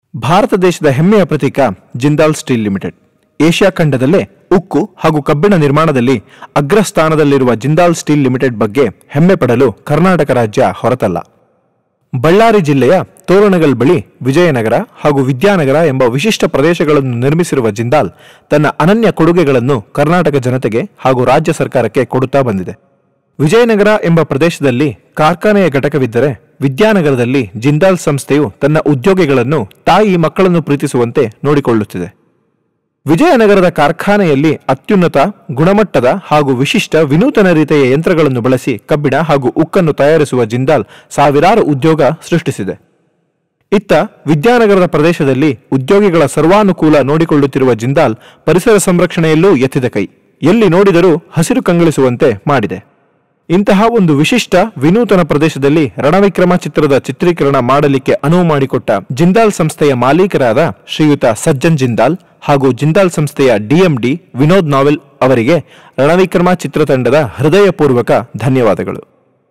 ಭಾರತ ದೇಶದ ಹೆಮ್ಮೆಯ ಪ್ರತೀಕ ಜಿಂದಾಲ್ ಸ್ಟೀಲ್ ಲಿಮಿಟೆಡ್ ಏಷ್ಯಾ ಖಂಡದಲ್ಲೇ ಉಕ್ಕು ಹಾಗೂ ಕಬ್ಬಿಣ ನಿರ್ಮಾಣದಲ್ಲಿ ಅಗ್ರಸ್ಥಾನದಲ್ಲಿರುವ ಜಿಂದಾಲ್ ಸ್ಟೀಲ್ ಲಿಮಿಟೆಡ್ ಬಗ್ಗೆ ಹೆಮ್ಮೆ ಪಡಲು ಕರ್ನಾಟಕ ರಾಜ್ಯ ಹೊರತಲ್ಲ ಬಳ್ಳಾರಿ ಜಿಲ್ಲೆಯ ತೋರಣಗಲ್ ಬಳಿ ವಿಜಯನಗರ ಹಾಗೂ ವಿದ್ಯಾನಗರ ಎಂಬ ವಿಶಿಷ್ಟ ಪ್ರದೇಶಗಳನ್ನು ನಿರ್ಮಿಸಿರುವ ಜಿಂದಾಲ್ ತನ್ನ ಅನನ್ಯ ಕೊಡುಗೆಗಳನ್ನು ಕರ್ನಾಟಕ ಜನತೆಗೆ ಹಾಗೂ ರಾಜ್ಯ ಸರ್ಕಾರಕ್ಕೆ ಕೊಡುತ್ತಾ ಬಂದಿದೆ ವಿಜಯನಗರ ಎಂಬ ಪ್ರದೇಶದಲ್ಲಿ ಕಾರ್ಖಾನೆಯ ಘಟಕವಿದ್ದರೆ ವಿದ್ಯಾನಗರದಲ್ಲಿ ಜಿಂದಾಲ್ ಸಂಸ್ಥೆಯು ತನ್ನ ಉದ್ಯೋಗಿಗಳನ್ನು ತಾಯಿ ಮಕ್ಕಳನ್ನು ಪ್ರೀತಿಸುವಂತೆ ನೋಡಿಕೊಳ್ಳುತ್ತಿದೆ ವಿಜಯನಗರದ ಕಾರ್ಖಾನೆಯಲ್ಲಿ ಅತ್ಯುನ್ನತ ಗುಣಮಟ್ಟದ ಹಾಗೂ ವಿಶಿಷ್ಟ ವಿನೂತನ ರೀತಿಯ ಯಂತ್ರಗಳನ್ನು ಬಳಸಿ ಕಬ್ಬಿಣ ಹಾಗೂ ಉಕ್ಕನ್ನು ತಯಾರಿಸುವ ಜಿಂದಾಲ್ ಸಾವಿರಾರು ಉದ್ಯೋಗ ಸೃಷ್ಟಿಸಿದೆ ಇತ್ತ ವಿದ್ಯಾನಗರದ ಪ್ರದೇಶದಲ್ಲಿ ಉದ್ಯೋಗಿಗಳ ಸರ್ವಾನುಕೂಲ ನೋಡಿಕೊಳ್ಳುತ್ತಿರುವ ಜಿಂದಾಲ್ ಪರಿಸರ ಸಂರಕ್ಷಣೆಯಲ್ಲೂ ಎತ್ತಿದ ಕೈ ಎಲ್ಲಿ ನೋಡಿದರೂ ಹಸಿರು ಕಂಗೊಳಿಸುವಂತೆ ಮಾಡಿದೆ ಇಂತಹ ಒಂದು ವಿಶಿಷ್ಟ ವಿನೂತನ ಪ್ರದೇಶದಲ್ಲಿ ರಣವಿಕ್ರಮ ಚಿತ್ರದ ಚಿತ್ರೀಕರಣ ಮಾಡಲಿಕ್ಕೆ ಅನುವು ಮಾಡಿಕೊಟ್ಟ ಜಿಂದಾಲ್ ಸಂಸ್ಥೆಯ ಮಾಲೀಕರಾದ ಶ್ರೀಯುತ ಸಜ್ಜನ್ ಜಿಂದಾಲ್ ಹಾಗೂ ಜಿಂದಾಲ್ ಸಂಸ್ಥೆಯ ಡಿಎಂಡಿ ವಿನೋದ್ ನಾವೆಲ್ ಅವರಿಗೆ ರಣವಿಕ್ರಮ ಚಿತ್ರತಂಡದ ಹೃದಯಪೂರ್ವಕ ಧನ್ಯವಾದಗಳು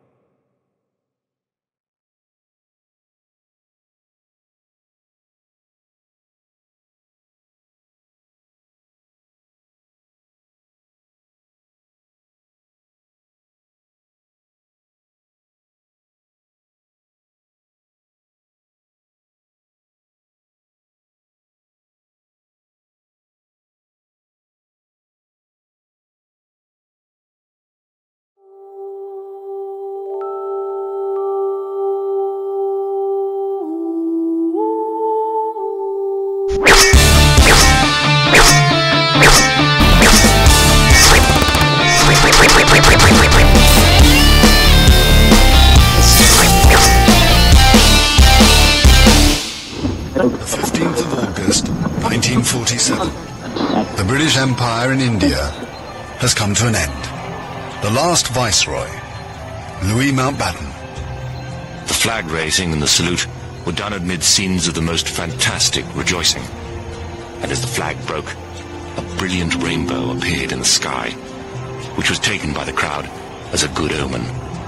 The 15th of August, 1947. The British Empire in India has come to an end. The last Viceroy, Louis Mountbatten, The flag raising and the salute were done amid scenes of the most fantastic rejoicing. And as the flag broke, a brilliant rainbow appeared in the sky, which was taken by the crowd as a good omen.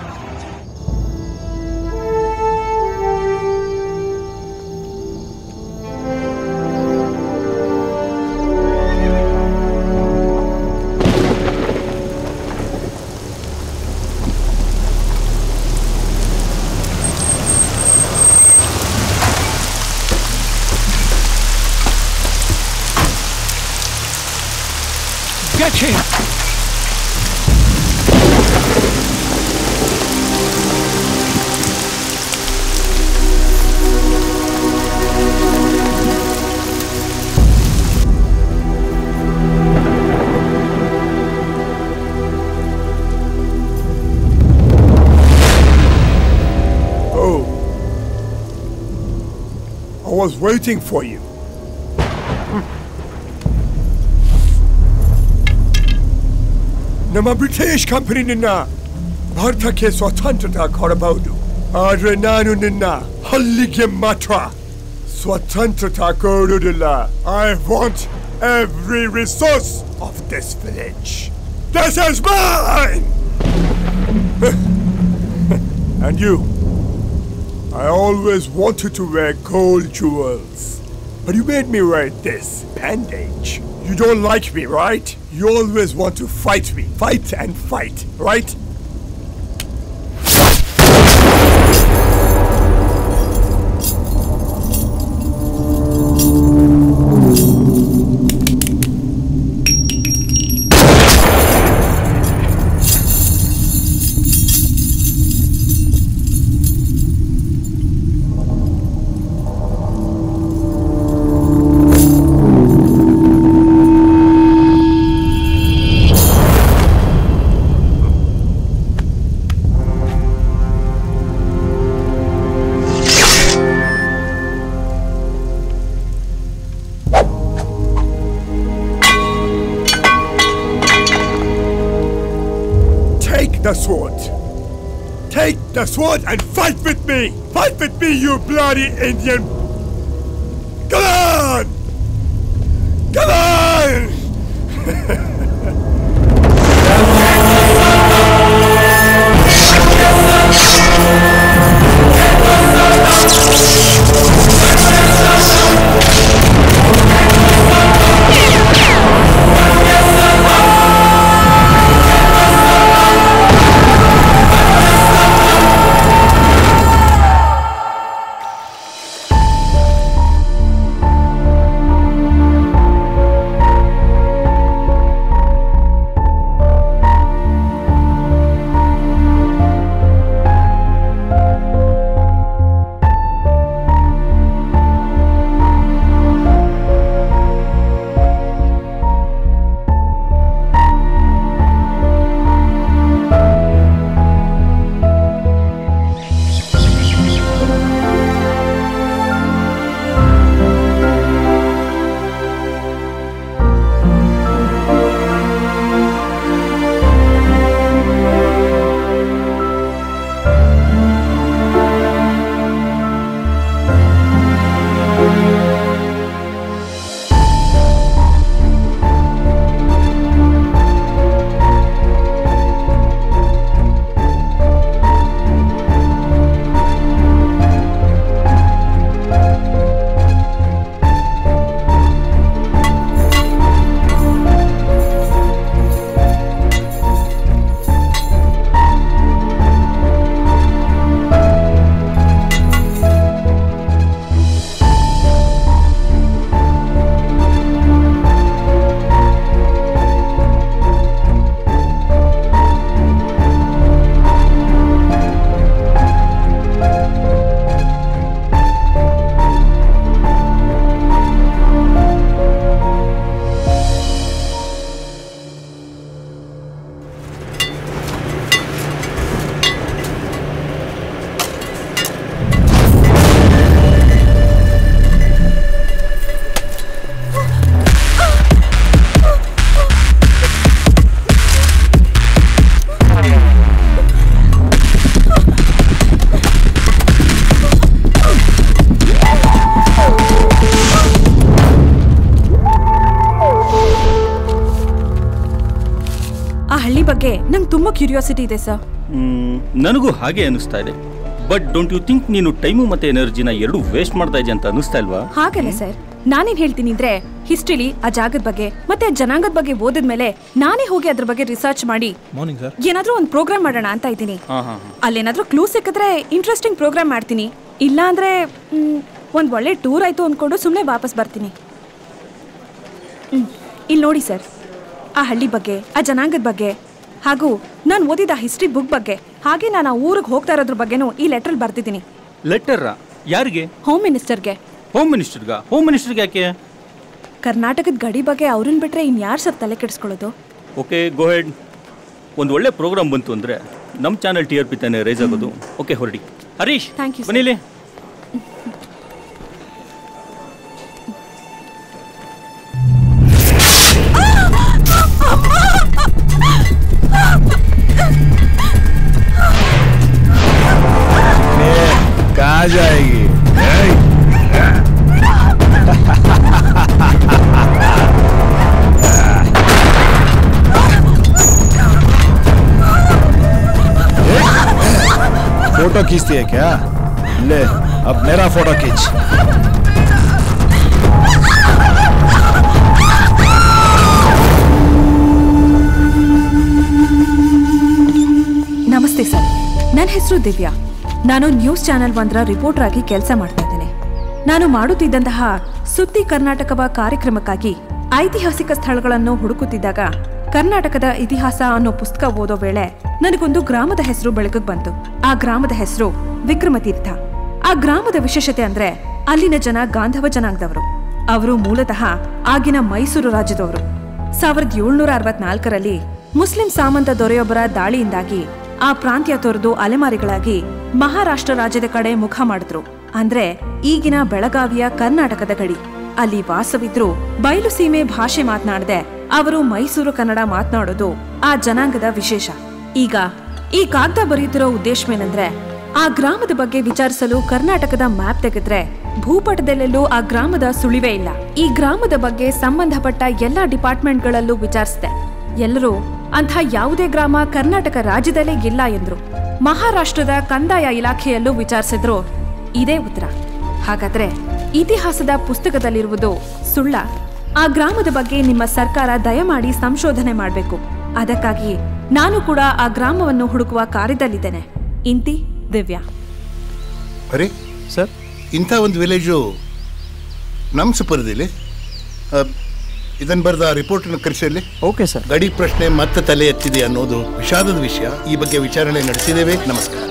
Get him! Oh. I was waiting for you. ನಮ್ಮ British company ನಿನ್ನ ಭಾರತಕ್ಕೆ ಸ್ವಾತಂತ್ರ್ಯ ಕೊಡಬಹುದು ಆದ್ರೆ ನಾನು ನಿನ್ನ ಹಲ್ಲಿಗೆ ಮಾತ್ರ ಸ್ವಾತಂತ್ರ್ಯ ಕೊಡುವುದಿಲ್ಲ I want every resource of this village this is mine and you I always wanted to wear gold jewels. But you made me wear this bandage. You don't like me, right? You always want to fight me. Fight and fight, right? Take the sword. Take the sword and fight with me! Fight with me, you bloody Indian! Come on! Come on! ತುಂಬಾ curiosity ಇದೆ sir ಮ್, ನನಗೂ ಹಾಗೆ ಅನಿಸ್ತಾ ಇದೆ but don't you think ನೀನು time ಮತ್ತೆ ಎನರ್ಜಿನ ಎರಡು ವೇಸ್ಟ್ ಮಾಡ್ತಾ ಇದೆಯಾ ಅಂತ ಅನಿಸ್ತಾ ಇಲ್ವಾ ಹಾಗಲ್ಲ ಸರ್ ನಾನೇನ್ ಹೇಳ್ತೀನಿ ಅಂದ್ರೆ ಹಿಸ್ಟ್ರಿಲಿ ಆ ಜಾಗದ ಬಗ್ಗೆ ಮತ್ತೆ ಆ ಜನಾಂಗದ ಬಗ್ಗೆ ಓದಿದ್ಮೇಲೆ ನಾನೇ ಹೋಗಿ ಅದ್ರ ಬಗ್ಗೆ ರಿಸರ್ಚ್ ಮಾಡಿ ಮಾರ್ನಿಂಗ್ ಸರ್ ಏನಾದ್ರೂ ಒಂದು ಪ್ರೋಗ್ರಾಮ್ ಮಾಡೋಣ ಅಂತ ಇದ್ದೀನಿ ಹಾ ಹಾ ಅಲ್ಲೇನಾದ್ರೂ ಕ್ಲೂ ಸಿಕ್ಕಿದ್ರೆ ಇಂಟ್ರೆಸ್ಟಿಂಗ್ ಪ್ರೋಗ್ರಾಮ್ ಮಾಡ್ತೀನಿ ಇಲ್ಲ ಅಂದ್ರೆ ಮ್, ಒಂದ್ ಒಳ್ಳೆ ಟೂರ್ ಆಯ್ತು ಅನ್ಕೊಂಡು ಸುಮ್ಮನೆ ವಾಪಸ್ ಬರ್ತೀನಿ ಇಲ್ಲಿ ನೋಡಿ ಸರ್ ಆ ಹಳ್ಳಿ ಬಗ್ಗೆ ಆ ಜನಾಂಗದ ಬಗ್ಗೆ ಹಾಗೂ ನಾನು ಓದಿದ ಹಿಸ್ಟ್ರಿ ಬುಕ್ ಬಗ್ಗೆ ಹಾಗೆ ನಾನು ಆ ಊರಿಗೆ ಹೋಗ್ತಾ ಇರೋದ್ರ ಬಗ್ಗೆನೂ ಈ ಲೆಟ್ರಲ್ಲಿ ಬರ್ತಿದ್ದೀನಿ ಲೆಟರ್ ಯಾರಿಗೆ ಹೋಮ್ ಮಿನಿಸ್ಟರ್ಗೆ ಹೋಮ್ ಮಿನಿಸ್ಟರ್ಗ ಹೋಮ್ ಮಿನಿಸ್ಟರ್ಗೆ ಯಾಕೆ ಕರ್ನಾಟಕದ ಗಡಿ ಬಗ್ಗೆ ಅವ್ರನ್ನ ಬಿಟ್ರೆ ಇನ್ಯಾರು ಸರ್ ತಲೆ ಕೆಡಿಸ್ಕೊಳ್ಳೋದು ಓಕೆ ಗೋ ಹೆಡ್ ಒಂದು ಒಳ್ಳೆ ಪ್ರೋಗ್ರಾಮ್ ಬಂತು ಅಂದರೆ ನಮ್ಮ ಚಾನಲ್ ಟಿ ಆರ್ ಪಿ ತಾನೇ ರೈಸ್ ಆಗೋದು ಓಕೆ ಹೊರಡಿ ಹರೀಶ್ Thank you, sir. ಬನ್ನಿಲಿ कहा जाएगी फोटो खींचती है क्या ले अब मेरा फोटो खींच ನಮಸ್ತೆ ಸರ್ ನನ್ನ ಹೆಸರು ದಿವ್ಯಾ ನಾನು ನ್ಯೂಸ್ ಚಾನೆಲ್ ಒಂದರ ರಿಪೋರ್ಟರ್ ಆಗಿ ಕೆಲಸ ಮಾಡ್ತಾ ಇದ್ದೇನೆ ನಾನು ಮಾಡುತ್ತಿದ್ದಂತಹ ಸುದ್ದಿ ಕರ್ನಾಟಕವ ಕಾರ್ಯಕ್ರಮಕ್ಕಾಗಿ ಐತಿಹಾಸಿಕ ಸ್ಥಳಗಳನ್ನು ಹುಡುಕುತ್ತಿದ್ದಾಗ ಕರ್ನಾಟಕದ ಇತಿಹಾಸ ಅನ್ನೋ ಪುಸ್ತಕ ಓದೋ ವೇಳೆ ನನಗೊಂದು ಗ್ರಾಮದ ಹೆಸರು ಬೆಳಕಿಗೆ ಬಂತು ಆ ಗ್ರಾಮದ ಹೆಸರು ವಿಕ್ರಮತೀರ್ಥ ಆ ಗ್ರಾಮದ ವಿಶೇಷತೆ ಅಂದ್ರೆ ಅಲ್ಲಿನ ಜನ ಗಾಂಧವ ಜನಾಂಗದವರು ಅವರು ಮೂಲತಃ ಆಗಿನ ಮೈಸೂರು ರಾಜ್ಯದವರು ಸಾವಿರದ ಏಳ್ನೂರ ಅರವತ್ನಾಲ್ಕರಲ್ಲಿ ಮುಸ್ಲಿಂ ಸಾಮಂತ ದೊರೆಯೊಬ್ಬರ ದಾಳಿಯಿಂದಾಗಿ ಆ ಪ್ರಾಂತ್ಯ ತೊರೆದು ಅಲೆಮಾರಿಗಳಾಗಿ ಮಹಾರಾಷ್ಟ್ರ ರಾಜ್ಯದ ಕಡೆ ಮುಖ ಮಾಡಿದ್ರು ಅಂದ್ರೆ ಈಗಿನ ಬೆಳಗಾವಿಯ ಕರ್ನಾಟಕದ ಗಡಿ ಅಲ್ಲಿ ವಾಸವಿದ್ರು ಬಯಲು ಸೀಮೆ ಭಾಷೆ ಮಾತನಾಡದೆ ಅವರು ಮೈಸೂರು ಕನ್ನಡ ಮಾತನಾಡೋದು ಆ ಜನಾಂಗದ ವಿಶೇಷ ಈಗ ಈ ಕಾಗ್ದ ಬರೆಯುತ್ತಿರೋ ಉದ್ದೇಶವೇನೆಂದ್ರೆ ಆ ಗ್ರಾಮದ ಬಗ್ಗೆ ವಿಚಾರಿಸಲು ಕರ್ನಾಟಕದ ಮ್ಯಾಪ್ ತೆಗೆದ್ರೆ ಭೂಪಟದಲ್ಲೆಲ್ಲೂ ಆ ಗ್ರಾಮದ ಸುಳಿವೇ ಇಲ್ಲ ಈ ಗ್ರಾಮದ ಬಗ್ಗೆ ಸಂಬಂಧಪಟ್ಟ ಎಲ್ಲಾ ಡಿಪಾರ್ಟ್ಮೆಂಟ್ಗಳಲ್ಲೂ ವಿಚಾರಿಸಿದೆ ಎಲ್ಲರೂ ಅಂಥ ಯಾವುದೇ ಗ್ರಾಮ ಕರ್ನಾಟಕ ರಾಜ್ಯದಲ್ಲೇ ಇಲ್ಲ ಎಂದ್ರು ಮಹಾರಾಷ್ಟ್ರದ ಕಂದಾಯ ಇಲಾಖೆಯಲ್ಲೂ ವಿಚಾರಿಸಿದ್ರು ಇದೇ ಉತ್ತರ ಹಾಗಾದ್ರೆ ಇತಿಹಾಸದ ಪುಸ್ತಕದಲ್ಲಿರುವುದು ಸುಳ್ಳ ಆ ಗ್ರಾಮದ ಬಗ್ಗೆ ನಿಮ್ಮ ಸರ್ಕಾರ ದಯಮಾಡಿ ಸಂಶೋಧನೆ ಮಾಡಬೇಕು ಅದಕ್ಕಾಗಿ ನಾನು ಕೂಡ ಆ ಗ್ರಾಮವನ್ನು ಹುಡುಕುವ ಕಾರ್ಯದಲ್ಲಿದ್ದೇನೆ ಇಂತಿ ದಿವ್ಯಾ ಅರೆ ಸರ್ ಇಂಥ ಒಂದು ವಿಲೇಜು ನಮ್ಮ ಸುಪರದಿಲ್ಲಿ ಇದನ್ನು ಬರೆದ ರಿಪೋರ್ಟನ್ನು ಕರೆಸಲಿ ಓಕೆ ಸರ್ ಗಡಿ ಪ್ರಶ್ನೆ ಮತ್ತೆ ತಲೆ ಎತ್ತಿದೆ ಅನ್ನೋದು ವಿಷಾದದ ವಿಷಯ ಈ ಬಗ್ಗೆ ವಿಚಾರಣೆ ನಡೆಸಿದ್ದೇವೆ ನಮಸ್ಕಾರ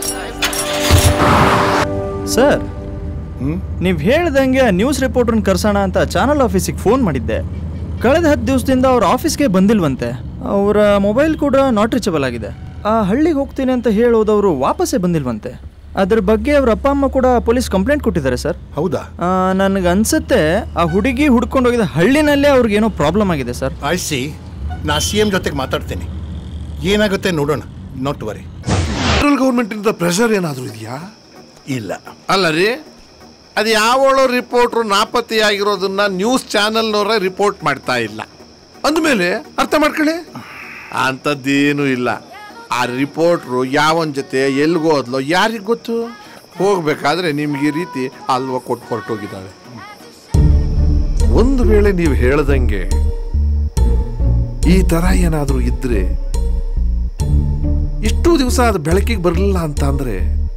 ಸರ್ ನೀವು ಹೇಳ್ದಂಗೆ ನ್ಯೂಸ್ ರಿಪೋರ್ಟ್ರನ್ನ ಕರ್ಸೋಣ ಅಂತ ಚಾನಲ್ ಆಫೀಸಿಗೆ ಫೋನ್ ಮಾಡಿದ್ದೆ ಕಳೆದ ಹತ್ತು ದಿವಸದಿಂದ ಅವ್ರ ಆಫೀಸ್ಗೆ ಬಂದಿಲ್ವಂತೆ ಅವರ ಮೊಬೈಲ್ ಕೂಡ ನಾಟ್ ರೀಚಬಲ್ ಆಗಿದೆ ಆ ಹಳ್ಳಿಗೆ ಹೋಗ್ತೀನಿ ಅಂತ ಹೇಳೋದವರು ವಾಪಸ್ಸೇ ಬಂದಿಲ್ವಂತೆ ಅದ್ರ ಬಗ್ಗೆ ಅವ್ರ ಅಪ್ಪ ಅಮ್ಮ ಕೂಡ ಪೊಲೀಸ್ ಕಂಪ್ಲೇಂಟ್ ಕೊಟ್ಟಿದ್ದಾರೆ ಸರ್ ಹೌದಾ ನನಗೆ ಅನ್ಸುತ್ತೆ ಆ ಹುಡುಗಿ ಹುಡ್ಕೊಂಡು ಹೋಗಿದ ಹಳ್ಳಿನಲ್ಲೇ ಅವ್ರಿಗೇನೋ ಪ್ರಾಬ್ಲಮ್ ಆಗಿದೆ ಸರ್ ಆಯ್ಸಿ ನಾ ಸಿ ಎಂ ಜೊತೆಗೆ ಮಾತಾಡ್ತೀನಿ ಏನಾಗುತ್ತೆ ನೋಡೋಣ ನಾಟ್ ವರಿ ಸೆಂಟ್ರಲ್ ಗೌರ್ಮೆಂಟಿಂದ ಪ್ರೆಷರ್ ಏನಾದರೂ ಇದೆಯಾ ಇಲ್ಲ ಅಲ್ಲ ರೀ ಅದು ಯಾವಳೋ ರಿಪೋರ್ಟ್ರು ನಾಪತ್ತೆಯಾಗಿರೋದನ್ನ ನ್ಯೂಸ್ ಚಾನೆಲ್ನವರೇ ರಿಪೋರ್ಟ್ ಮಾಡ್ತಾ ಇಲ್ಲ ಅಂದಮೇಲೆ ಅರ್ಥ ಮಾಡ್ಕೊಳ್ಳಿ ಅಂಥದ್ದೇನೂ ಇಲ್ಲ ಆ ರಿಪೋರ್ಟ್ರು ಯಾವನ ಜೊತೆ ಎಲ್ಗೋದ್ಲೋ ಯಾರಿಗೆ ಗೊತ್ತು ಹೋಗ್ಬೇಕಾದ್ರೆ ನಿಮ್ಗೆ ಈ ರೀತಿ ಅಲ್ವ ಕೊಟ್ಟು ಹೊರಟೋಗಿದ್ದಾವೆ ಒಂದು ವೇಳೆ ನೀವು ಹೇಳ್ದಂಗೆ ಈ ಥರ ಏನಾದರೂ ಇದ್ರೆ ಇಷ್ಟು ದಿವಸ ಅದು ಬೆಳಕಿಗೆ ಬರಲಿಲ್ಲ ಅಂತ ಅಂದ್ರೆ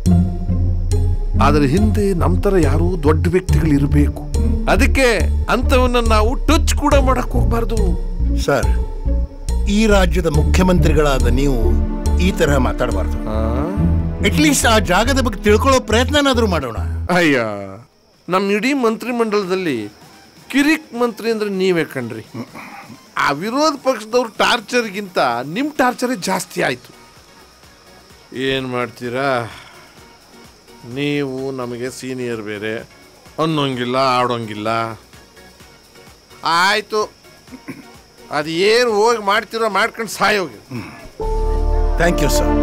ಅದರ ಹಿಂದೆ ನಮ್ಮ ಥರ ಯಾರೂ ದೊಡ್ಡ ವ್ಯಕ್ತಿಗಳು ಇರಬೇಕು ಅದಕ್ಕೆ ಅಂಥವನ್ನ ನಾವು ಟಚ್ ಕೂಡ ಮಾಡಕ್ ಹೋಗ್ಬಾರ್ದು ಸರ್ ಈ ರಾಜ್ಯದ ಮುಖ್ಯಮಂತ್ರಿಗಳಾದ ನೀವು ಈ ತರಹ ಮಾತಾಡಬಾರ್ದು ಅಟ್ಲೀಸ್ಟ್ ಆ ಜಾಗದ ಬಗ್ಗೆ ತಿಳ್ಕೊಳ್ಳೋ ಪ್ರಯತ್ನನಾದರೂ ಮಾಡೋಣ ಅಯ್ಯ ನಮ್ಮ ಇಡೀ ಮಂತ್ರಿಮಂಡಲದಲ್ಲಿ ಕಿರಿಕ್ ಮಂತ್ರಿ ಅಂದ್ರೆ ನೀವೇ ಕಣ್ರಿ ಆ ವಿರೋಧ ಪಕ್ಷದವ್ರ ಟಾರ್ಚರ್ಗಿಂತ ನಿಮ್ಮ ಟಾರ್ಚರೇ ಜಾಸ್ತಿ ಆಯ್ತು ಏನು ಮಾಡ್ತೀರಾ ನೀವು ನಮಗೆ ಸೀನಿಯರ್ ಬೇರೆ ಅನ್ನೋಂಗಿಲ್ಲ ಆಡೋಂಗಿಲ್ಲ ಆಯ್ತು ಅದು ಏನು ಹೋಗಿ ಮಾಡ್ತಿರೋ ಮಾಡ್ಕೊಂಡು ಸಾಯೋಗಿ thank you sir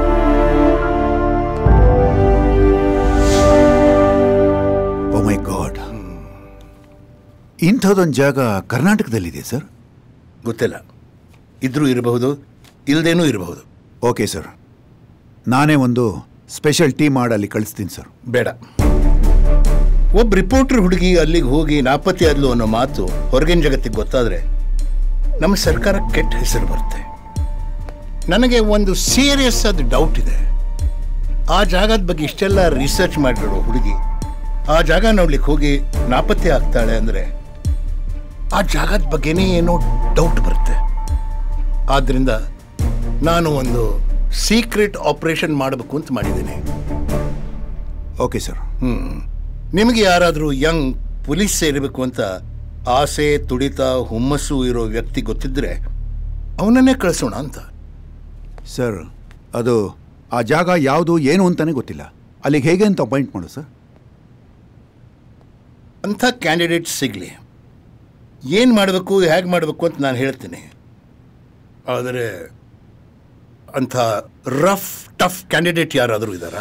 oh my god ಇಂಥದ್ದೊಂದು ಜಾಗ ಕರ್ನಾಟಕದಲ್ಲಿದೆ ಸರ್ ಗೊತ್ತಿಲ್ಲ ಇದ್ರೂ ಇರಬಹುದು ಇಲ್ಲದೇನೂ ಇರಬಹುದು ಓಕೆ ಸರ್ ನಾನೇ ಒಂದು ಸ್ಪೆಷಲ್ ಟೀಮ್ ಮಾಡಿ ಅಲ್ಲಿ ಕಳಿಸ್ತೀನಿ ಸರ್ ಬೇಡ ಒಬ್ಬ ರಿಪೋರ್ಟರ್ ಹುಡುಗಿ ಅಲ್ಲಿಗೆ ಹೋಗಿ ನಾಪತ್ತೆ ಆದ್ಲು ಅನ್ನೋ ಮಾತು ಹೊರಗಿನ ಜಗತ್ತಿಗೆ ಗೊತ್ತಾದ್ರೆ ನಮ್ಮ ಸರ್ಕಾರ ಕೆಟ್ಟ ಹೆಸರು ಬರುತ್ತೆ ನನಗೆ ಒಂದು ಸೀರಿಯಸ್ ಆದ ಡೌಟ್ ಇದೆ ಆ ಜಾಗದ ಬಗ್ಗೆ ಇಷ್ಟೆಲ್ಲ ರಿಸರ್ಚ್ ಮಾಡಿರೋ ಹುಡುಗಿ ಆ ಜಾಗ ನೋಡ್ಲಿಕ್ಕೆ ಹೋಗಿ ನಾಪತ್ತೆ ಆಗ್ತಾಳೆ ಅಂದ್ರೆ ಆ ಜಾಗದ ಬಗ್ಗೆನೇ ಏನೋ ಡೌಟ್ ಬರುತ್ತೆ ಆದ್ರಿಂದ ನಾನು ಒಂದು ಸೀಕ್ರೆಟ್ ಆಪರೇಷನ್ ಮಾಡಬೇಕು ಅಂತ ಮಾಡಿದ್ದೀನಿ ಓಕೆ ಸರ್ ಹ್ಮ್ ನಿಮಗೆ ಯಾರಾದರೂ ಯಂಗ್ ಪೊಲೀಸ್ ಸೇರಬೇಕು ಅಂತ ಆಸೆ ತುಡಿತ ಹುಮ್ಮಸ್ಸು ಇರೋ ವ್ಯಕ್ತಿ ಗೊತ್ತಿದ್ರೆ ಅವನನ್ನೇ ಕಳಿಸೋಣ ಅಂತ ಸರ್ ಅದು ಆ ಜಾಗ ಯಾವುದು ಏನು ಅಂತಾನೆ ಗೊತ್ತಿಲ್ಲ ಅಲ್ಲಿಗೆ ಹೇಗೆ ಅಂತ ಅಪಾಯಿಂಟ್ ಮಾಡು ಸರ್ ಅಂಥ ಕ್ಯಾಂಡಿಡೇಟ್ ಸಿಗಲಿ ಏನು ಮಾಡಬೇಕು ಹೇಗೆ ಮಾಡಬೇಕು ಅಂತ ನಾನು ಹೇಳ್ತೀನಿ ಆದರೆ ಅಂಥ ರಫ್ ಟಫ್ ಕ್ಯಾಂಡಿಡೇಟ್ ಯಾರಾದರೂ ಇದ್ದಾರಾ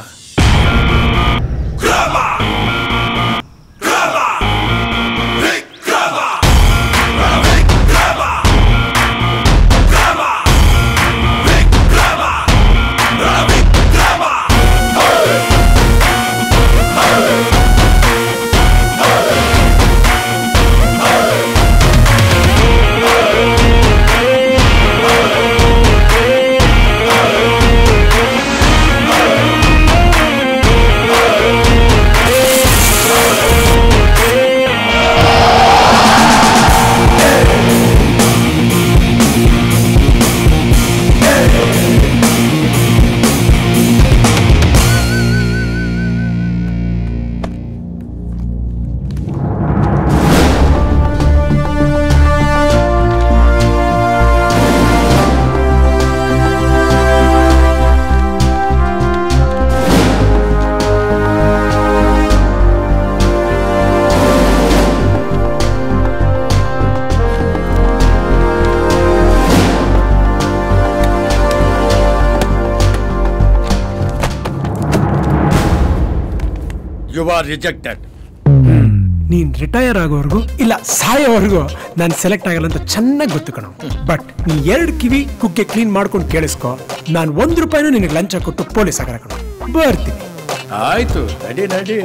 ಯು ಆರ್ ರಿಜೆಕ್ಟೆಡ್ ನೀನ್ ರಿಟೈರ್ ಆಗೋವರೆಗೂ ಇಲ್ಲ ಸಾಯೋವರೆಗೂ ನಾನು ಸೆಲೆಕ್ಟ್ ಆಗಲ್ಲ ಅಂತ ಚೆನ್ನಾಗಿ ಗೊತ್ತು ಕಣ ಬಟ್ ನೀ ಎರಡು ಕಿವಿ ಕುಕ್ಕೆ ಕ್ಲೀನ್ ಮಾಡ್ಕೊಂಡು ಕೇಳಿಸ್ಕೊ ನಾನು ಒಂದು ರೂಪಾಯಿನೂ ನಿನಗೆ ಲಂಚ ಕೊಟ್ಟು ಪೊಲೀಸ್ ಆಗಲ್ಲ ಕಣ ಬರ್ತೀನಿ ಆಯ್ತು ನಡಿ ನಡಿ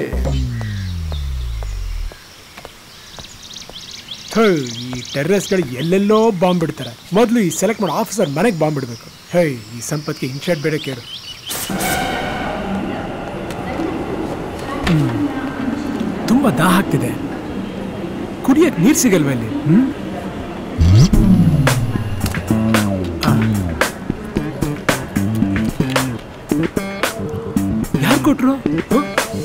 ಥು, ಈ ಟೆರ್ರಸ್ಗಳು ಎಲ್ಲೆಲ್ಲೋ ಬಾಂಬ್ ಬಿಡ್ತಾರೆ ಮೊದಲು ಈ ಸೆಲೆಕ್ಟ್ ಮಾಡೋ ಆಫೀಸರ್ ಮನೆಗೆ ಬಾಂಬ್ ಬಿಡಬೇಕು ಹೇ ಈ ಸಂಪತ್ಗೆ ಇನ್ಶರ್ಟ್ ಬೇಡ ಕೇಳು ಹ್ಮ್. ತುಂಬಾ ದಾಹ ಆಗ್ತಿದೆ ಕುಡಿಯಕ್ ನೀರ್ ಸಿಗಲ್ವಾ ಇಲ್ಲಿ ಹ್ಮ್ ಯಾರು ಕೊಟ್ರು ಹ?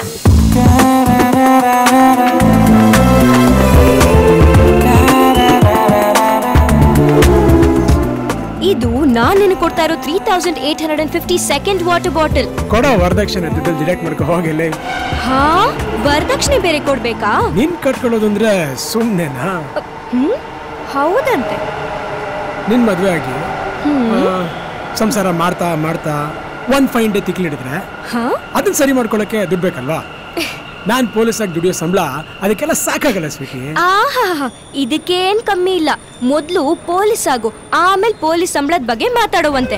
ಇದು ನಾನ್ ನಿನಗೆ ಕೊಡ್ತಾ ಇರೋ three thousand eight hundred and fifty second water bottle ಕೊಡೋ ವರದಕ್ಷಿಣೆ ದುಡ್ಡಲ್ಲಿ ಡಿಡಕ್ಟ್ ಮಾಡ್ಕೊ ಹೋಗಿಲ್ಲ ಹಾ ವರದಕ್ಷಿಣೆ ಬೇರೆ ಕೊಡ್ಬೇಕಾ ನಿನ್ ಕಟ್ಕೊಳ್ಳೋದು ಅಂದ್ರೆ ಸುಮ್ನೆನಾ ಹ್ಮ್ ಹೌದಂತೆ ನಿನ್ ಮದ್ವೆ ಆಗಿ ಆ, ಸಂಸಾರ ಮಾಡ್ತಾ ಮಾಡ್ತಾ ಒಂದ್ ಫೈನ್ ಡೇ ತಿಕ್ಲಿಡಿದ್ರೆ ಹಾ ಅದನ್ನ ಸರಿ ಮಾಡ್ಕೊಳಕ್ಕೆ ದುಡ್ಡು ಬೇಕಲ್ವಾ ನಾನ್ ಪೊಲೀಸ್ ಆಗಿ ದುಡಿಯೋ ಸಂಬಳ ಅದಕ್ಕೆಲ್ಲ ಸಾಕಾಗಲ್ಲ ಸ್ವೀಟಿ ಆಹಾ ಇದಕ್ಕೇನ್ ಕಮ್ಮಿ ಇಲ್ಲ ಮೊದ್ಲು ಪೊಲೀಸ್ ಆಗು ಆಮೇಲೆ ಪೊಲೀಸ್ ಸಂಬಳದ ಬಗ್ಗೆ ಮಾತಾಡುವಂತೆ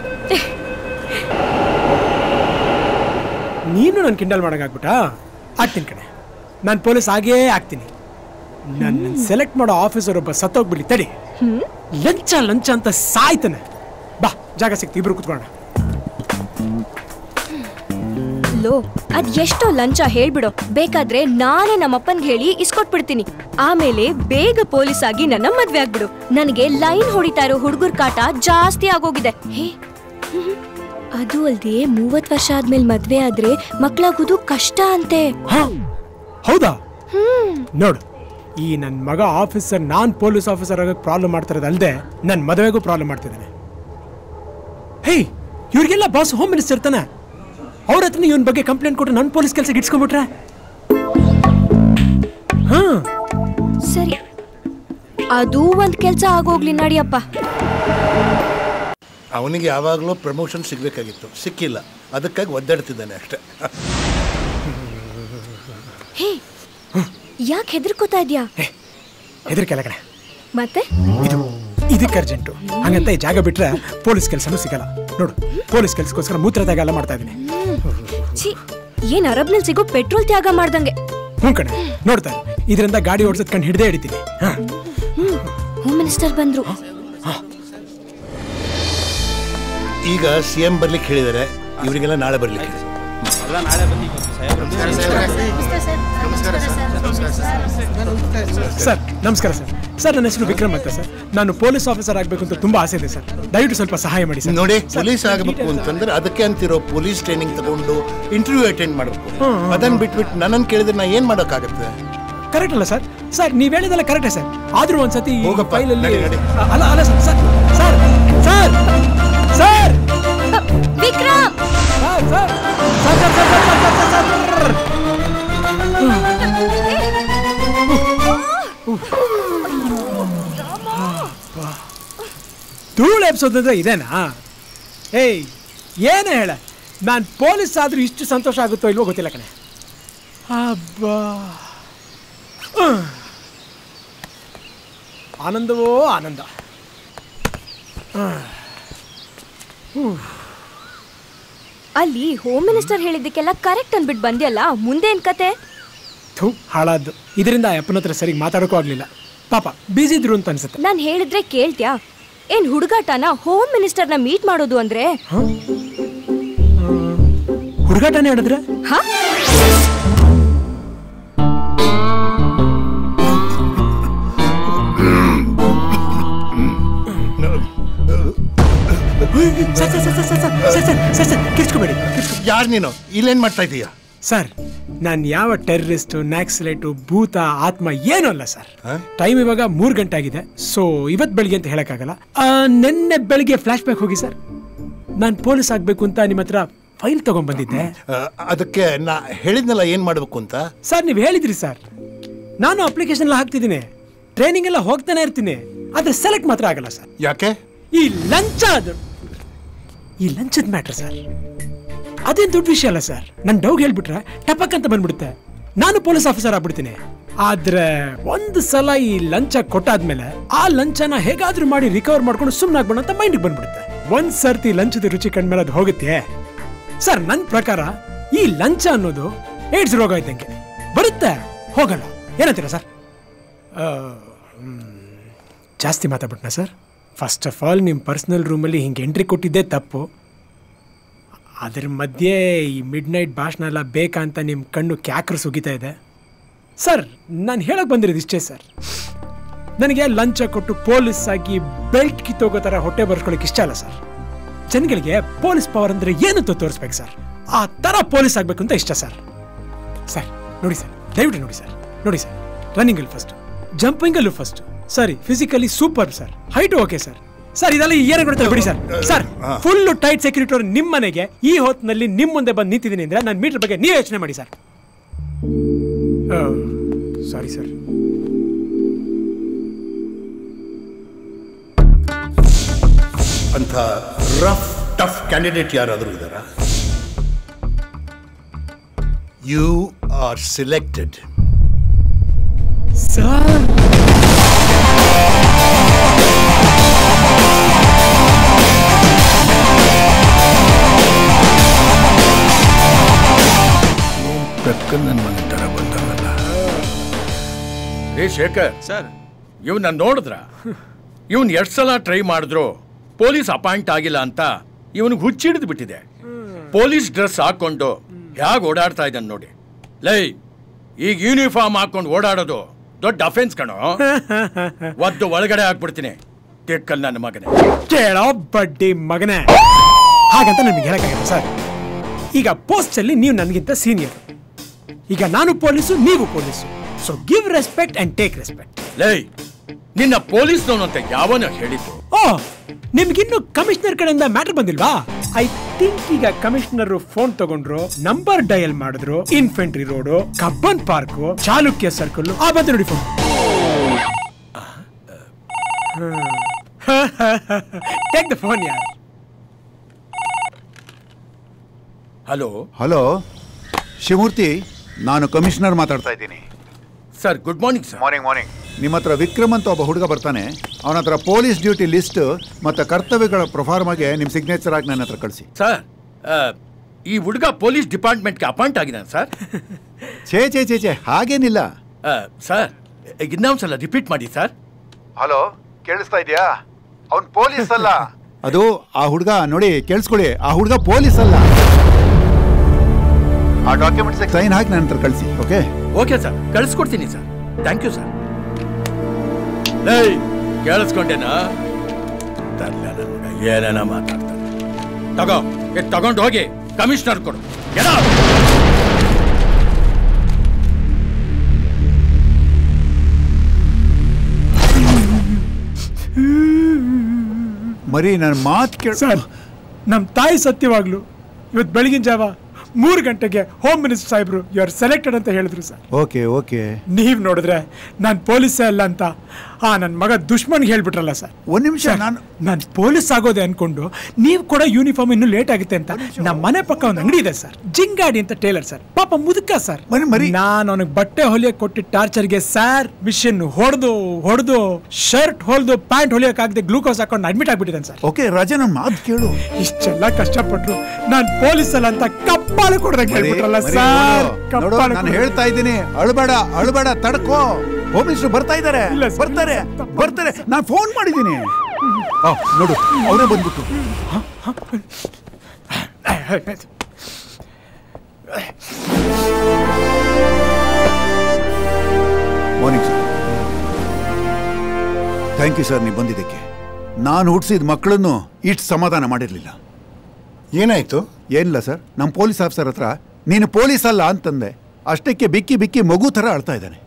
ನೀನು ನನ್ ಕಿಂಡಲ್ ಮಾಡಕ್ಕಾಗ್ಬಿಟ್ಟ ಆಗ್ತೀನಿ ಕಣೆ ನಾನು ಪೊಲೀಸ್ ಆಗೇ ಆಗ್ತೀನಿ ನನ್ನ ಸೆಲೆಕ್ಟ್ ಮಾಡೋ ಆಫೀಸರ್ ಒಬ್ಬ ಸತ್ತೋಗ್ಬಿಡ್ಲಿ ತಡಿ ಲಂಚ ಲಂಚ ಅಂತ ಸಾಯ್ತಾನೆ ಬಾ ಜಾಗ ಸಿಕ್ತು ಇಬ್ರು ಕುತ್ಕೊಳ್ಳೋಣ ಲೋ ಅದ್ ಎಷ್ಟೋ ಲಂಚ ಹೇಳ್ಬಿಡು ಬೇಕಾದ್ರೆ ನಾನೇ ನಮ್ಮಪ್ಪನ್ಗೆ ಹೇಳಿ ಇಸ್ಕೊಟ್ಬಿಡ್ತೀನಿ ಆಮೇಲೆ ಬೇಗ ಪೊಲೀಸ್ ಆಗಿ ನನ್ನ ಮದ್ವೆ ಆಗ್ಬಿಡು ನನಗೆ ಲೈನ್ ಹೊಡಿತಾ ಇರೋ ಹುಡುಗರ ಕಾಟ ಜಾಸ್ತಿ ಆಗೋಗಿದೆ ಹೇ ಹ್ಮ್. ಅದು ಅಲ್ದೆ ಮೂವತ್ ವರ್ಷ ಆದ್ಮೇಲೆ ಮದ್ವೆ ಆದ್ರೆ ಮಕ್ಳಾಗೋದು ಕಷ್ಟ ಅಂತೆ ಹೌದಾ ನೋಡು ಈ ನನ್ನ ಮಗ ಆಫೀಸರ್ ನಾನ್ ಪೊಲೀಸ್ ಆಫೀಸರ್ ಆಗಕ್ಕೆ ಪ್ರಾಬ್ಲಮ್ ಮಾಡ್ತಿರೋದು ಅಲ್ಲದೆ ನನ್ನ ಮದುವೆಗೂ ಪ್ರಾಬ್ಲಮ್ ಮಾಡ್ತಿದ್ದಾನೆ ಹೇ ಇವ್ರಿಗೆಲ್ಲ ಬಾಸ್ ಹೋಮ್ ಮಿನಿಸ್ಟರ್ ತಾನೆ ಅವ್ರ ಹತ್ರ ಇವನ್ ಬಗ್ಗೆ ಕಂಪ್ಲೇಂಟ್ ಕೊಟ್ಟು ನನ್ನ ಪೊಲೀಸ್ ಕೆಲಸ ಇಟ್ಸ್ಕೊಂಡ್ಬಿಟ್ರೆ ಹಾ ಸರಿ ಅದು ಒಂದ್ ಕೆಲ್ಸ ಆಗೋಗ್ಲಿ ನಡಿಯಪ್ಪ ಅವನಿಗೆ ಯಾವಾಗಲೂ ಪ್ರಮೋಷನ್ ಸಿಗಬೇಕಾಗಿತ್ತು ಸಿಕ್ಕಿಲ್ಲ ಅದಕ್ಕಾಗಿ ಒದ್ದಾಡ್ತಿದ್ದಾನೆ ಅಷ್ಟೇ ಹೇ ಯಾಕೆ ಹೆದರ್ಕೋತಾ ಇದ್ಯಾ ಹೆದರಿಕೆಲ್ಲ ಕಣೆ ಮತ್ತೆ ಇದು ಇದಕ್ಕೆ ಅರ್ಜೆಂಟು ಹಂಗಂತ ಈ ಜಾಗ ಬಿಟ್ರೆ ಪೊಲೀಸ್ ಕೆಲಸನೂ ಸಿಗಲ್ಲ ನೋಡು ಪೊಲೀಸ್ ಕೆಲ್ಸಕ್ಕೋಸ್ಕರ ಮೂತ್ರ ಎಲ್ಲ ಮಾಡ್ತಾ ಇದ್ದೀನಿ ಛೀ ಏನ್ ಅರಬ್ನಲ್ಲಿ ಸಿಗೋ ಪೆಟ್ರೋಲ್ ತ್ಯಾಗ ಮಾಡ್ದಂಗೆ ಹ್ಞೂ ಕಣೆ ನೋಡ್ತಾ ಇರು. ಇದರಿಂದ ಗಾಡಿ ಓಡಿಸೋದ್ ಕಣ್ ಹಿಡ್ದೇ ಹಿಡಿತೀನಿ ಹಾ ಹೋಮ್ ಮಿನಿಸ್ಟರ್ ಬಂದ್ರು ಈಗ ಸಿ ಎಂ ಬರ್ಲಿಕ್ಕೆ ಹೇಳಿದ್ದಾರೆ ಇವರಿಗೆಲ್ಲ ನಾಳೆ ಬರ್ಲಿಕ್ಕೆ ಹೇಳಿ. ಸರ್ ನಮಸ್ಕಾರ ಸರ್ ಸರ್ ನನ್ನ ಹೆಸರು ವಿಕ್ರಮ್ ಅಂತ ಸರ್ ನಾನು ಪೊಲೀಸ್ ಆಫೀಸರ್ ಆಗಬೇಕು ಅಂತ ತುಂಬಾ ಆಸೆ ಇದೆ ಸರ್ ದಯವಿಟ್ಟು ಸ್ವಲ್ಪ ಸಹಾಯ ಮಾಡಿ ಸರ್ ನೋಡಿ ಪೊಲೀಸ್ ಆಗಬೇಕು ಅಂತಂದ್ರೆ ಅದಕ್ಕೆ ಅಂತಿರೋ ಪೊಲೀಸ್ ಟ್ರೈನಿಂಗ್ ತಗೊಂಡು ಇಂಟರ್ವ್ಯೂ ಅಟೆಂಡ್ ಮಾಡಬೇಕು ಹ್ಮ್. ಅದನ್ನ ಬಿಟ್ಬಿಟ್ಟು ನನ್ನನ್ನು ಕೇಳಿದ್ರೆ ನಾ ಏನ್ ಮಾಡೋಕ್ಕಾಗತ್ತೆ ಕರೆಕ್ಟ್ ಅಲ್ಲ ಸರ್ ಸರ್ ನೀವ್ ಹೇಳಿದಲ್ಲ ಕರೆಕ್ಟೇ ಸರ್ ಆದ್ರೂ ಒಂದ್ಸತಿ ಈ ಹೋಗಪ್ಪ, ಫೈಲಲ್ಲಿ ನಡಿ, ನಡಿ. ಅಲ್ಲ ಅಲ್ಲ sir sir sir sir sir Vikram sir sir sir sir sir sir sir sir sir ಧೂಳು ಎಬ್ಸೋದಂದ್ರೆ ಇದೇನಾ ಏಯ್ ಏನೇ ಹೇಳ ನಾನು ಪೊಲೀಸ್ ಆದ್ರೂ ಇಷ್ಟು ಸಂತೋಷ ಆಗುತ್ತೋ ಇಲ್ವೋ ಗೊತ್ತಿಲ್ಲ ಕಣೆ ಅಬ್ಬಾ ಹ್ಮ್. ಆನಂದವೋ ಆನಂದ ಹ್ಮ್. ಹ್ಮ್. ಅಲ್ಲಿ ಹೋಮ್ ಮಿನಿಸ್ಟರ್ ಹೇಳಿದ್ದಕ್ಕೆಲ್ಲ ಕರೆಕ್ಟ್ ಅನ್ಬಿಟ್ಟು ಬಂದ್ಯಲ್ಲ ಮುಂದೆ ಏನ್ ಕತೆ ಥು ಹಾಳಾದ್ದು ಇದರಿಂದ ಆ ಅಪ್ಪನ ಹತ್ರ ಸರಿಗೆ ಮಾತಾಡೋಕ್ಕೂ ಆಗ್ಲಿಲ್ಲ ಪಾಪ ಬಿಸಿ ಇದ್ರು ಅಂತ ಅನ್ಸುತ್ತೆ ನಾನ್ ಹೇಳಿದ್ರೆ ಕೇಳ್ತ್ಯಾ ಏನ್ ಹುಡುಗಾಟನ ಹೋಮ್ ಮಿನಿಸ್ಟರ್ನ ಮೀಟ್ ಮಾಡೋದು ಅಂದ್ರೆ ಹುಡುಗಾಟನೇ ಹೇಳಿದ್ರೆ ಹಾ sir sir sir sir sir sir sir sir sir ಕಿರ್ಚ್ಕೋಬೇಡಿ ಯಾರು ನೀನು ಇಲ್ಲೇನ್ ಮಾಡ್ತಾ ಇದೀಯಾ ಸರ್ ನಾನು ಯಾವ ಟೆರರಿಸ್ಟ್ ನ್ಯಾಕ್ಸಲೇಟು ಭೂತ ಆತ್ಮ ಏನೂ ಅಲ್ಲ ಸರ್ ಟೈಮ್ ಇವಾಗ ಮೂರು ಗಂಟೆ ಆಗಿದೆ ಸೊ ಇವತ್ತು ಬೆಳಿಗ್ಗೆ ಅಂತ ಹೇಳಕ್ಕಾಗಲ್ಲ ಆ, ನಿನ್ನೆ ಬೆಳಿಗ್ಗೆ ಫ್ಲಾಶ್ ಬ್ಯಾಕ್ ಹೋಗಿ ಸರ್ ನಾನು ಪೊಲೀಸ್ ಆಗಬೇಕು ಅಂತ ನಿಮ್ಮ ಹತ್ರ ಫೈಲ್ ತಗೊಂಡ್ಬಂದಿದ್ದೆ ಆ, ಅದಕ್ಕೆ ನಾ ಹೇಳಿದ್ನಲ್ಲ ಏನ್ ಮಾಡ್ಬೇಕು ಅಂತ ಸರ್ ನೀವು ಹೇಳಿದ್ರಿ ಸರ್ ನಾನು ಅಪ್ಲಿಕೇಶನ್ ಎಲ್ಲ ಹಾಕ್ತಿದ್ದೀನಿ ಟ್ರೈನಿಂಗ್ ಎಲ್ಲ ಹೋಗ್ತಾನೆ ಇರ್ತೀನಿ ಆದ್ರೆ ಸೆಲೆಕ್ಟ್ ಮಾತ್ರ ಆಗಲ್ಲ ಸರ್ ಯಾಕೆ ಈ ಲಂಚ ಅದು ಈ ಲಂಚದ ಮ್ಯಾಟ್ರ್ ಸರ್ ಅದೇನ್ ದೊಡ್ಡ ವಿಷಯ ಅಲ್ಲ ಸರ್ ನನ್ ಡೌಗ್ ಹೇಳ್ಬಿಟ್ರೆ ಟಪಕ್ ಅಂತ ಬಂದ್ಬಿಡುತ್ತೆ ನಾನು ಪೊಲೀಸ್ ಆಫೀಸರ್ ಆಗ್ಬಿಡ್ತೀನಿ ಆದ್ರೆ ಒಂದು ಸಲ ಈ ಲಂಚ ಕೊಟ್ಟಾದ್ಮೇಲೆ ಆ ಲಂಚನ ಹೇಗಾದ್ರೂ ಮಾಡಿ ರಿಕವರ್ ಮಾಡ್ಕೊಂಡು ಸುಮ್ಮನಾಗ್ಬೇಡ ಅಂತ ಮೈಂಡ್ ಬಂದ್ಬಿಡುತ್ತೆ ಒಂದ್ ಸರ್ತಿ ಲಂಚದ ರುಚಿ ಕಂಡ್ಮೇಲೆ ಅದು ಹೋಗುತ್ತೆ ಸರ್ ನನ್ನ ಪ್ರಕಾರ ಈ ಲಂಚ ಅನ್ನೋದು ಏಡ್ಸ್ ರೋಗ ಇದ್ದಂಗೆ ಬರುತ್ತೆ ಹೋಗಲ್ಲ ಏನಂತೀರಾ ಸರ್ ಆ, ಹ್ಮ್, ಜಾಸ್ತಿ ಮಾತಾಡ್ಬಿಟ್ನಾ ಸರ್ ಫಸ್ಟ್ ಆಫ್ ಆಲ್ ನಿಮ್ಮ ಪರ್ಸ್ನಲ್ ರೂಮಲ್ಲಿ ಹಿಂಗೆ ಎಂಟ್ರಿ ಕೊಟ್ಟಿದ್ದೇ ತಪ್ಪು ಅದ್ರ ಮಧ್ಯೆ ಈ ಮಿಡ್ ನೈಟ್ ಭಾಷಣ ಎಲ್ಲ ಬೇಕಾ ಅಂತ ನಿಮ್ಮ ಕಣ್ಣು ಕ್ಯಾಕ್ರು ಸುಗಿತಾ ಇದೆ ಸರ್ ನಾನು ಹೇಳಕ್ ಬಂದಿರೋದು ಇಷ್ಟೇ ಸರ್ ನನಗೆ ಲಂಚ ಕೊಟ್ಟು ಪೊಲೀಸ್ ಆಗಿ ಬೆಲ್ಟ್ ಕಿತ್ತೋಗೋ ಥರ ಹೊಟ್ಟೆ ಬರ್ಸ್ಕೊಳಕ್ಕೆ ಇಷ್ಟ ಅಲ್ಲ ಸರ್ ಜನಗಳಿಗೆ ಪೊಲೀಸ್ ಪವರ್ ಅಂದ್ರೆ ಏನು ಅಂತ ತೋರಿಸ್ಬೇಕು ಸರ್ ಆ ಥರ ಪೊಲೀಸ್ ಆಗಬೇಕು ಅಂತ ಇಷ್ಟ ಸರ್ ಸರ್ ನೋಡಿ ಸರ್ ದಯವಿಟ್ಟು ನೋಡಿ ಸರ್ ನೋಡಿ ಸರ್ ರನ್ನಿಂಗ್ ಅಲ್ಲಿ ಫಸ್ಟ್ ಜಂಪಿಂಗ್ ಅಲ್ಲೂ ಫಸ್ಟ್ ಸರಿ physically super sir height okay sir sir ಇದೆಲ್ಲ ಏನು ಕೊಡ್ತಾರೆ ಬಿಡಿ sir sir full tight security ಅವ್ರು ನಿಮ್ಮ ಮನೆಗೆ ಈ ಹೊತ್ತಿನಲ್ಲಿ ನಿಮ್ಮ ಮುಂದೆ ಬಂದು ನಿಂತಿದ್ದೀನಿ ಅಂದ್ರೆ ನನ್ನ ಮೀಟರ್ ಬಗ್ಗೆ ನೀವು ಯೋಚನೆ ಮಾಡಿ ಸರ್ ಸಾರಿ ಸರ್ ಅಂತ ರಫ್ ಟಫ್ ಕ್ಯಾಂಡಿಡೇಟ್ ಯಾರಾದರೂ ಇದ್ದಾರಾ ಯು ಆರ್ ಸಿಲೆಕ್ಟೆಡ್ ಸರ್ ಬೆಕ್ಕಲ್ ನನ್ನ ಮನೆ ತರ ಬಂದಲ್ಲ ರೇ ಶೇಖರ್ ಸರ್ ಇವನ್ನ ನೋಡಿದ್ರ ಇವನ್ ಎಷ್ಟು ಸಲ ಟ್ರೈ ಮಾಡಿದ್ರು ಪೊಲೀಸ್ ಅಪಾಯಿಂಟ್ ಆಗಿಲ್ಲ ಅಂತ ಇವನಿಗೆ ಹುಚ್ಚಿಡಿದು ಬಿಟ್ಟಿದೆ ಪೊಲೀಸ್ ಡ್ರೆಸ್ ಹಾಕೊಂಡು ಹೇಗೆ ಓಡಾಡ್ತಾ ಇದ್ದಾನೆ ನೋಡಿ ಲೈ ಈಗ ಯೂನಿಫಾರ್ಮ್ ಹಾಕೊಂಡು ಓಡಾಡೋದು ದೊಡ್ಡ ಅಫೆನ್ಸ್ ಕಣೋ ಒದ್ದು ಒಳಗಡೆ ಹಾಕ್ಬಿಡ್ತೀನಿ ತಿಕ್ಕಲ್ ನನ್ನ ಮಗನೇ ಕೇಳೋ ಬಡ್ಡಿ ಮಗನೇ ಹಾಗಂತ ನನಗೆ ಹೇಳಕ್ಕಾಗಲ್ಲ ಸರ್ ಈಗ ಪೋಸ್ಟ್ ಅಲ್ಲಿ ನೀವು ನನಗಿಂತ ಸೀನಿಯರ್ ಈಗ ನಾನು ಪೊಲೀಸು ನೀವು police so give respect and take respect ಲೈ ನಿನ್ನ ಪೊಲೀಸ್ನವನು ಅಂತ ಯಾವನ ಹೇಳಿದ್ದು ಓ ನಿಮ್ಗಿನ್ನು ಕಮಿಷನರ್ ಕಡೆಯಿಂದ ಮ್ಯಾಟರ್ ಬಂದಿಲ್ವಾ ಐ ಥಿಂಕ್ ಈಗ ಕಮಿಷನರ್ ಫೋನ್ ತಗೊಂಡ್ರು ನಂಬರ್ ಡಯಲ್ ಮಾಡಿದ್ರು ಇನ್ಫೆಂಟ್ರಿ ರೋಡು ಕಬ್ಬನ್ ಪಾರ್ಕ್ ಚಾಲುಕ್ಯ ಸರ್ಕಲ್ ಆ ಬಂದು ನೋಡಿ ಫೋನ್ ಟೇಕ್ ದ ಫೋನ್ ಯಾರ್ ಹಲೋ ಹಲೋ ಶಿವಮೂರ್ತಿ ನಾನು ಕಮಿಷನರ್ ಮಾತಾಡ್ತಾ ಇದ್ದೀನಿ sir good morning sir morning morning ನಿಮ್ಮ ಹತ್ರ ವಿಕ್ರಮ್ ಅಂತ ಒಬ್ಬ ಹುಡುಗ ಬರ್ತಾನೆ ಅವನ ಹತ್ರ ಪೊಲೀಸ್ ಡ್ಯೂಟಿ ಲಿಸ್ಟ್ ಮತ್ತು ಕರ್ತವ್ಯಗಳ ಪ್ರೊಫಾರ್ಮಗೆ ನಿಮ್ಮ ಸಿಗ್ನೇಚರ್ ಆಗಿ ನನ್ನ ಹತ್ರ ಕಳಿಸಿ ಸರ್ ಆ, ಈ ಹುಡುಗ ಪೊಲೀಸ್ ಡಿಪಾರ್ಟ್ಮೆಂಟ್ಗೆ ಅಪಾಯಿಂಟ್ ಆಗಿದ್ದಾನೆ ಸರ್ ಛೇ ಛೇ ಛೇ ಛೇ ಹಾಗೇನಿಲ್ಲ ಆ, ಸರ್ ಇನ್ನೊಂದ್ಸಲ ರಿಪೀಟ್ ಮಾಡಿ ಸರ್ ಹಲೋ ಕೇಳಿಸ್ತಾ ಇದೆಯಾ ಅವನ್ ಪೊಲೀಸ್ ಅಲ್ಲ ಅದು ಆ ಹುಡುಗ ನೋಡಿ ಕೇಳಿಸ್ಕೊಳ್ಳಿ ಆ ಹುಡುಗ ಪೊಲೀಸ್ ಅಲ್ಲ ಆ ಡಾಕ್ಯುಮೆಂಟ್ಸ್ ಸೈನ್ ಹಾಕಿ ನನ್ನ ಹತ್ರ ಕಳಿಸಿ ಓಕೆ ಓಕೆ ಸರ್ ಕಳಿಸ್ಕೊಡ್ತೀನಿ ಸರ್ ಥ್ಯಾಂಕ್ ಯು ಸರ್ ಏಯ್ ಕೇಳಿಸ್ಕೊಂಡೇನಾ ತರ್ಲ ನನ್ ಮಗ ಏನೇನ ಮಾತಾಡ್ತಾನೆ ತಗೋ ಇದು ತಗೊಂಡು ಹೋಗಿ ಕಮಿಷನರ್ ಕೊಡು Get out! ಮರಿ ನನ್ನ ಮಾತು ಕೇಳ ಸರ್ ನಮ್ಮ ತಾಯಿ ಸತ್ಯವಾಗ್ಲು ಇವತ್ತು ಬೆಳಗಿನ ಜಾವ ಮೂರು ಗಂಟೆಗೆ ಹೋಮ್ ಮಿನಿಸ್ಟರ್ ಸಾಹೇಬ್ರು ಯು ಆರ್ ಸೆಲೆಕ್ಟೆಡ್ ಅಂತ ಹೇಳಿದ್ರು ಸರ್ ಓಕೆ ಓಕೆ ನೀವು ನೋಡಿದ್ರೆ ನಾನು ಪೊಲೀಸೇ ಅಲ್ಲ ಅಂತ ಆ ನನ್ನ ಮಗ ದುಶ್ಮನ್ಗೆ ಹೇಳ್ಬಿಟ್ರಲ್ಲ ಸರ್ ಒಂದ್ ನಿಮಿಷ ನಾನು ನಾನು ಪೊಲೀಸ್ ಆಗೋದೆ ಅನ್ಕೊಂಡು ನೀವು ಕೂಡ ಯೂನಿಫಾರ್ಮ್ ಇನ್ನೂ ಲೇಟ್ ಆಗುತ್ತೆ ಅಂತ ನಮ್ಮ ಮನೆ ಪಕ್ಕ ಒಂದು ಅಂಗಡಿ ಇದೆ ಸರ್ ಜಿಂಗಾಡಿ ಅಂತ ಟೇಲರ್ ಸರ್ ಪಾಪ ಮುದುಕ ಸರ್ ನಾನು ಅವನಿಗೆ ಬಟ್ಟೆ ಹೊಲಿಯಕ್ಕೆ ಕೊಟ್ಟಿದ್ದ ಟಾರ್ಚರ್ಗೆ ಸರ್ ಮಿಷಿನ್ ಹೊಡೆದು ಹೊಡೆದು ಶರ್ಟ್ ಹೊಲ್ದು ಪ್ಯಾಂಟ್ ಹೊಲಿಯೋಕ್ಕಾಗದೆ ಗ್ಲೂಕೋಸ್ ಹಾಕೊಂಡು ಅಡ್ಮಿಟ್ ಆಗ್ಬಿಟ್ಟಿದ್ದಾನೆ ಸರ್ ಓಕೆ ರಾಜ ನನ್ನ ಮಾತು ಕೇಳು ಇಷ್ಟೆಲ್ಲ ಕಷ್ಟಪಟ್ರು ನಾನು ಪೊಲೀಸ್ ಅಲ್ಲ ಅಂತ ಕಪ್ಪಾಳು ಕೊಡ್ದಂಗೆ ಮರಿ, ಹೇಳ್ಬಿಟ್ರಲ್ಲ ಮರಿ, ಸರ್ ನೋಡು, ನೋಡು, ನಾನು ಹೇಳ್ತಾ ಇದ್ದೀನಿ ಅಳಬೇಡ ಅಳಬೇಡ ತಡ್ಕೋ ಹೋಮ್ ಮಿನಿಸ್ಟರ್ ಬರ್ತಾ ಇದ್ದಾರೆ ಬರ್ತಾರೆ ಬರ್ತಾರೆ ನಾನು ಫೋನ್ ಮಾಡಿದ್ದೀನಿ ಆ, ನೋಡು ಅವರೇ ಬಂದ್ಬಿಟ್ಟು morning sir thank you sir ನೀವು ಬಂದಿದ್ದಕ್ಕೆ ನಾನು ಹುಟ್ಟಿಸಿದ ಮಕ್ಕಳನ್ನು ಇಷ್ಟು ಸಮಾಧಾನ ಮಾಡಿರಲಿಲ್ಲ ಏನಾಯ್ತು ಏನಿಲ್ಲ ಸರ್ ನಮ್ಮ ಪೊಲೀಸ್ ಆಫೀಸರ್ ಹತ್ರ ನೀನು ಪೊಲೀಸ್ ಅಲ್ಲ ಅಂತಂದೆ ಅಷ್ಟಕ್ಕೆ ಬಿಕ್ಕಿ ಬಿಕ್ಕಿ ಮಗು ಥರ ಅಳ್ತಾ ಇದ್ದಾನೆ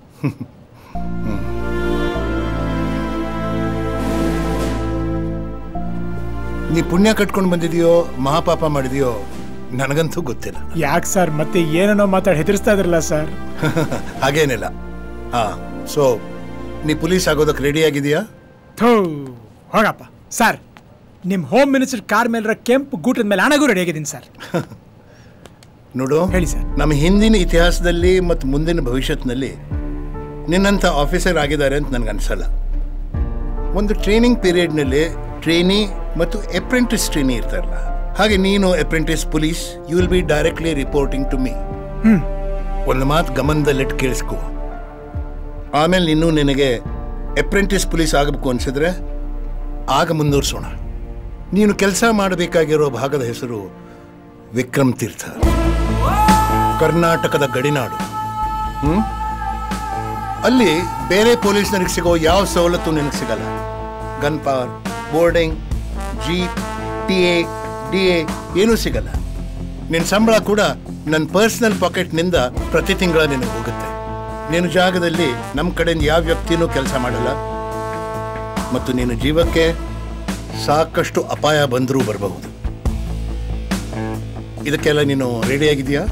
ನೀ ಪುಣ್ಯ ಕಟ್ಕೊಂಡು ಬಂದಿದೆಯೋ ಮಹಾಪಾಪ ಮಾಡಿದೆಯೋ ನನಗಂತೂ ಗೊತ್ತಿಲ್ಲ ಯಾಕೆ ಸರ್ ಮತ್ತೆ ಏನೇನೋ ಮಾತಾಡಿ ಹೆದರ್ಸ್ತಾ ಇದ್ರಲ್ಲ ಸರ್ ಹಾಗೇನಿಲ್ಲ ಹಾ ಸೊ ನೀ ಪೊಲೀಸ್ ಆಗೋದಕ್ಕೆ ರೆಡಿ ಆಗಿದೆಯಾ ಥೂ ಹೋಗಪ್ಪ ಸರ್ ನಿಮ್ಮ ಹೋಮ್ ಮಿನಿಸ್ಟರ್ ಕಾರ್ ಮೇಲಿರೋ ಕೆಂಪು ಗೂಟದ ಮೇಲೆ ಹಣಗೂ ರೆಡಿ ಆಗಿದ್ದೀನಿ ಸರ್ ನೋಡು ಹೇಳಿ ಸರ್ ನಮ್ಮ ಹಿಂದಿನ ಇತಿಹಾಸದಲ್ಲಿ ಮತ್ತು ಮುಂದಿನ ಭವಿಷ್ಯತ್ನಲ್ಲಿ ನಿನ್ನಂಥ ಆಫೀಸರ್ ಆಗಿದ್ದಾರೆ ಅಂತ ನನಗೆ ಅನ್ಸಲ್ಲ ಒಂದು ಟ್ರೈನಿಂಗ್ ಪೀರಿಯಡ್ನಲ್ಲಿ ಟ್ರೈನಿ ಮತ್ತು ಅಪ್ರೆಂಟಿಸ್ ಟ್ರೈನಿ ಇರ್ತಾರಲ್ಲ ಹಾಗೆ ನೀನು apprentice police you will be directly reporting to me hmm ಒಂದು ಮಾತು ಗಮನದಲ್ಲಿಟ್ಟು ಕೇಳಿಸ್ಕೊ ಆಮೇಲೆ ನೀನು ನಿನಗೆ ಅಪ್ರೆಂಟಿಸ್ ಪೊಲೀಸ್ ಆಗಬೇಕು ಅನ್ಸಿದ್ರೆ ಆಗ ಮುಂದುವರ್ಸೋಣ ನೀನು ಕೆಲಸ ಮಾಡಬೇಕಾಗಿರೋ ಭಾಗದ ಹೆಸರು ವಿಕ್ರಮ್ ತೀರ್ಥ ಕರ್ನಾಟಕದ ಗಡಿನಾಡು ಹ್ಮ್ ಅಲ್ಲಿ ಬೇರೆ ಪೊಲೀಸ್ನರಿಗೆ ಸಿಗೋ ಯಾವ ಸವಲತ್ತು ನಿನಗೆ ಸಿಗಲ್ಲ gun power boarding jeep T A D A ಏನೂ ಸಿಗಲ್ಲ ನಿನ್ನ ಸಂಬಳ ಕೂಡ ನನ್ನ ಪರ್ಸನಲ್ ಪಾಕೆಟ್ನಿಂದ ಪ್ರತಿ ತಿಂಗಳ ನಿನಗೆ ಹೋಗುತ್ತೆ ನಿನ್ನ ಜಾಗದಲ್ಲಿ ನಮ್ಮ ಕಡೆಯಿಂದ ಯಾವ ವ್ಯಕ್ತಿನೂ ಕೆಲಸ ಮಾಡಲ್ಲ ಮತ್ತು ನಿನ್ನ ಜೀವಕ್ಕೆ ಸಾಕಷ್ಟು ಅಪಾಯ ಬಂದರೂ ಬರಬಹುದು ಇದಕ್ಕೆಲ್ಲ ನೀನು ರೆಡಿ ಆಗಿದೆಯಾ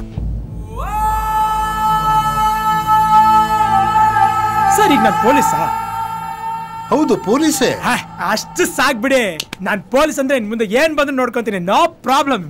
ಸರ್ ಈಗ ನಾನು ಪೊಲೀಸಾ ಹೌದು ಪೊಲೀಸೇ ಅಷ್ಟು ಸಾಕ್ಬಿಡಿ ನಾನು ಪೊಲೀಸ್ ಅಂದ್ರೆ ಇನ್ ಮುಂದೆ ಏನ್ ಬಂದ್ರು ನೋಡ್ಕೊಂತೀನಿ ನೋ ಪ್ರಾಬ್ಲಮ್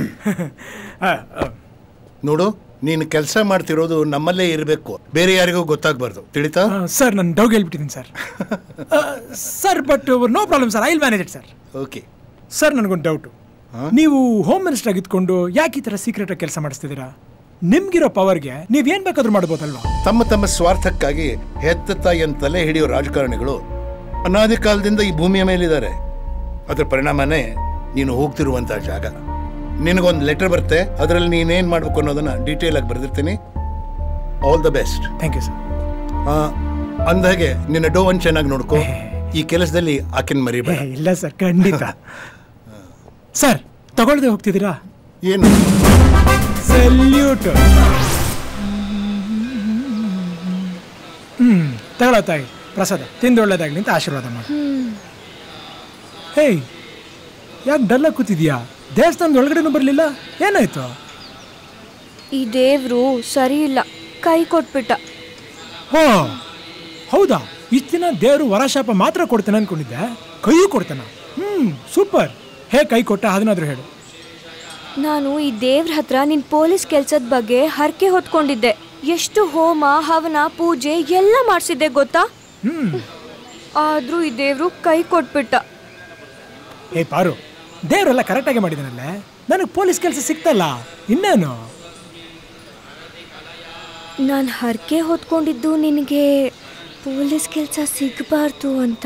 ನೋಡು ನೀನು ಕೆಲಸ ಮಾಡ್ತಿರೋದು ನಮ್ಮಲ್ಲೇ ಇರಬೇಕು ಬೇರೆ ಯಾರಿಗೂ ಗೊತ್ತಾಗಬಾರ್ದು ತಿಳಿತಾ ಸರ್ ನಾನು ಡೌಗ್ ಹೇಳ್ಬಿಟ್ಟಿದ್ದೀನಿ sir sir but no problem sir I will manage it sir okay sir ನನಗೊಂದು ಡೌಟು ನೀವು ಹೋಮ್ ಮಿನಿಸ್ಟರ್ ಆಗಿದ್ಕೊಂಡು ಯಾಕೆ ಈ ಥರ ಸೀಕ್ರೆಟ್ ಕೆಲಸ ಮಾಡಿಸ್ತಿದ್ದೀರಾ ನಿಮ್ಗಿರೋ ಪವರ್ಗೆ ನೀವೇನ್ ಬೇಕಾದ್ರೂ ಮಾಡ್ಬೋದಲ್ವಾ ತಮ್ಮ ತಮ್ಮ ಸ್ವಾರ್ಥಕ್ಕಾಗಿ ಹೆತ್ತ ತಾಯಿಯನ್ನು ತಲೆ ಹಿಡಿಯೋ ರಾಜಕಾರಣಿಗಳು ಅನಾದಿ ಕಾಲದಿಂದ ಈ ಭೂಮಿಯ ಮೇಲಿದ್ದಾರೆ ಅದರ ಪರಿಣಾಮನೇ ನೀನು ಹೋಗ್ತಿರುವಂತಹ ಜಾಗ ನಿನಗೊಂದು ಲೆಟರ್ ಬರುತ್ತೆ ಅದರಲ್ಲಿ ನೀನೇನು ಮಾಡ್ಬೇಕು ಅನ್ನೋದನ್ನ ಡೀಟೇಲ್ ಆಗಿ ಬರೆದಿರ್ತೀನಿ all the best thank you sir ಅಂದಾಗೆ ನಿನ್ನ ಡೋವನ್ ಚೆನ್ನಾಗಿ ನೋಡ್ಕೋ ಈ ಕೆಲಸದಲ್ಲಿ ಆಕಿನ ಮರಿಬೇಡ ಇಲ್ಲ ಸರ್ ಖಂಡಿತ ಸರ್ ತಗೊಳ್ದೆ ಹೋಗ್ತಿದ್ದೀರಾ ಏನು ಸಲ್ಯೂಟ್ ಹ್ಮ್ ತಗೊಳ ತಾಯಿ ಪ್ರಸಾದ ತಿಂದು ಒಳ್ಳೇದಾಗ್ಲಿ ಅಂತ ಆಶೀರ್ವಾದ ಮಾಡಿ ಹೇಯ್ ಯಾಕೆ ಡಲ್ಲ ಕೂತಿದ್ಯಾ ದೇವಸ್ಥಾನದ ಒಳಗಡೆನೂ ಬರಲಿಲ್ಲ ಏನಾಯ್ತು ಈ ದೇವ್ರು ಸರಿ ಇಲ್ಲ ಕೈ ಕೊಟ್ಬಿಟ್ಟ ಹೋ ಹೌದಾ ಇಷ್ಟು ದಿನ ದೇವರು ವರಶಾಪ ಮಾತ್ರ ಕೊಡ್ತಾನೆ ಅನ್ಕೊಂಡಿದ್ದೆ ಕೈಯೂ ಕೊಡ್ತಾನ ಹ್ಮ್ ಸೂಪರ್ ಹೇ ಕೈ ಕೊಟ್ಟ ಅದನ್ನಾದ್ರೂ ಹೇಳು ನಾನು ಈ ದೇವ್ರ ಹತ್ರ ನಿನ್ ಪೊಲೀಸ್ ಕೆಲ್ಸದ ಬಗ್ಗೆ ಹರಕೆ ಹೊತ್ಕೊಂಡಿದ್ದೆ ಎಷ್ಟು ಹೋಮ ಹವನ ಪೂಜೆ ಎಲ್ಲ ಮಾಡಿಸಿದ್ದೆ ಗೊತ್ತಾ ಆದ್ರೂ ಈ ದೇವ್ರು ಕೈ ಕೊಟ್ಬಿಟ್ಟ ಏ ಪಾರು ದೇವರೆಲ್ಲ ಕರೆಕ್ಟಾಗಿ ಮಾಡಿದಾನಲ್ಲ ನನಗೆ ಪೊಲೀಸ್ ಕೆಲಸ ಸಿಕ್ತಲ್ಲ ಇನ್ನೇನು ನಾನು ಹರಕೆ ಹೊತ್ಕೊಂಡಿದ್ದು ನಿನಗೆ ಪೊಲೀಸ್ ಕೆಲಸ ಸಿಗಬಾರ್ದು ಅಂತ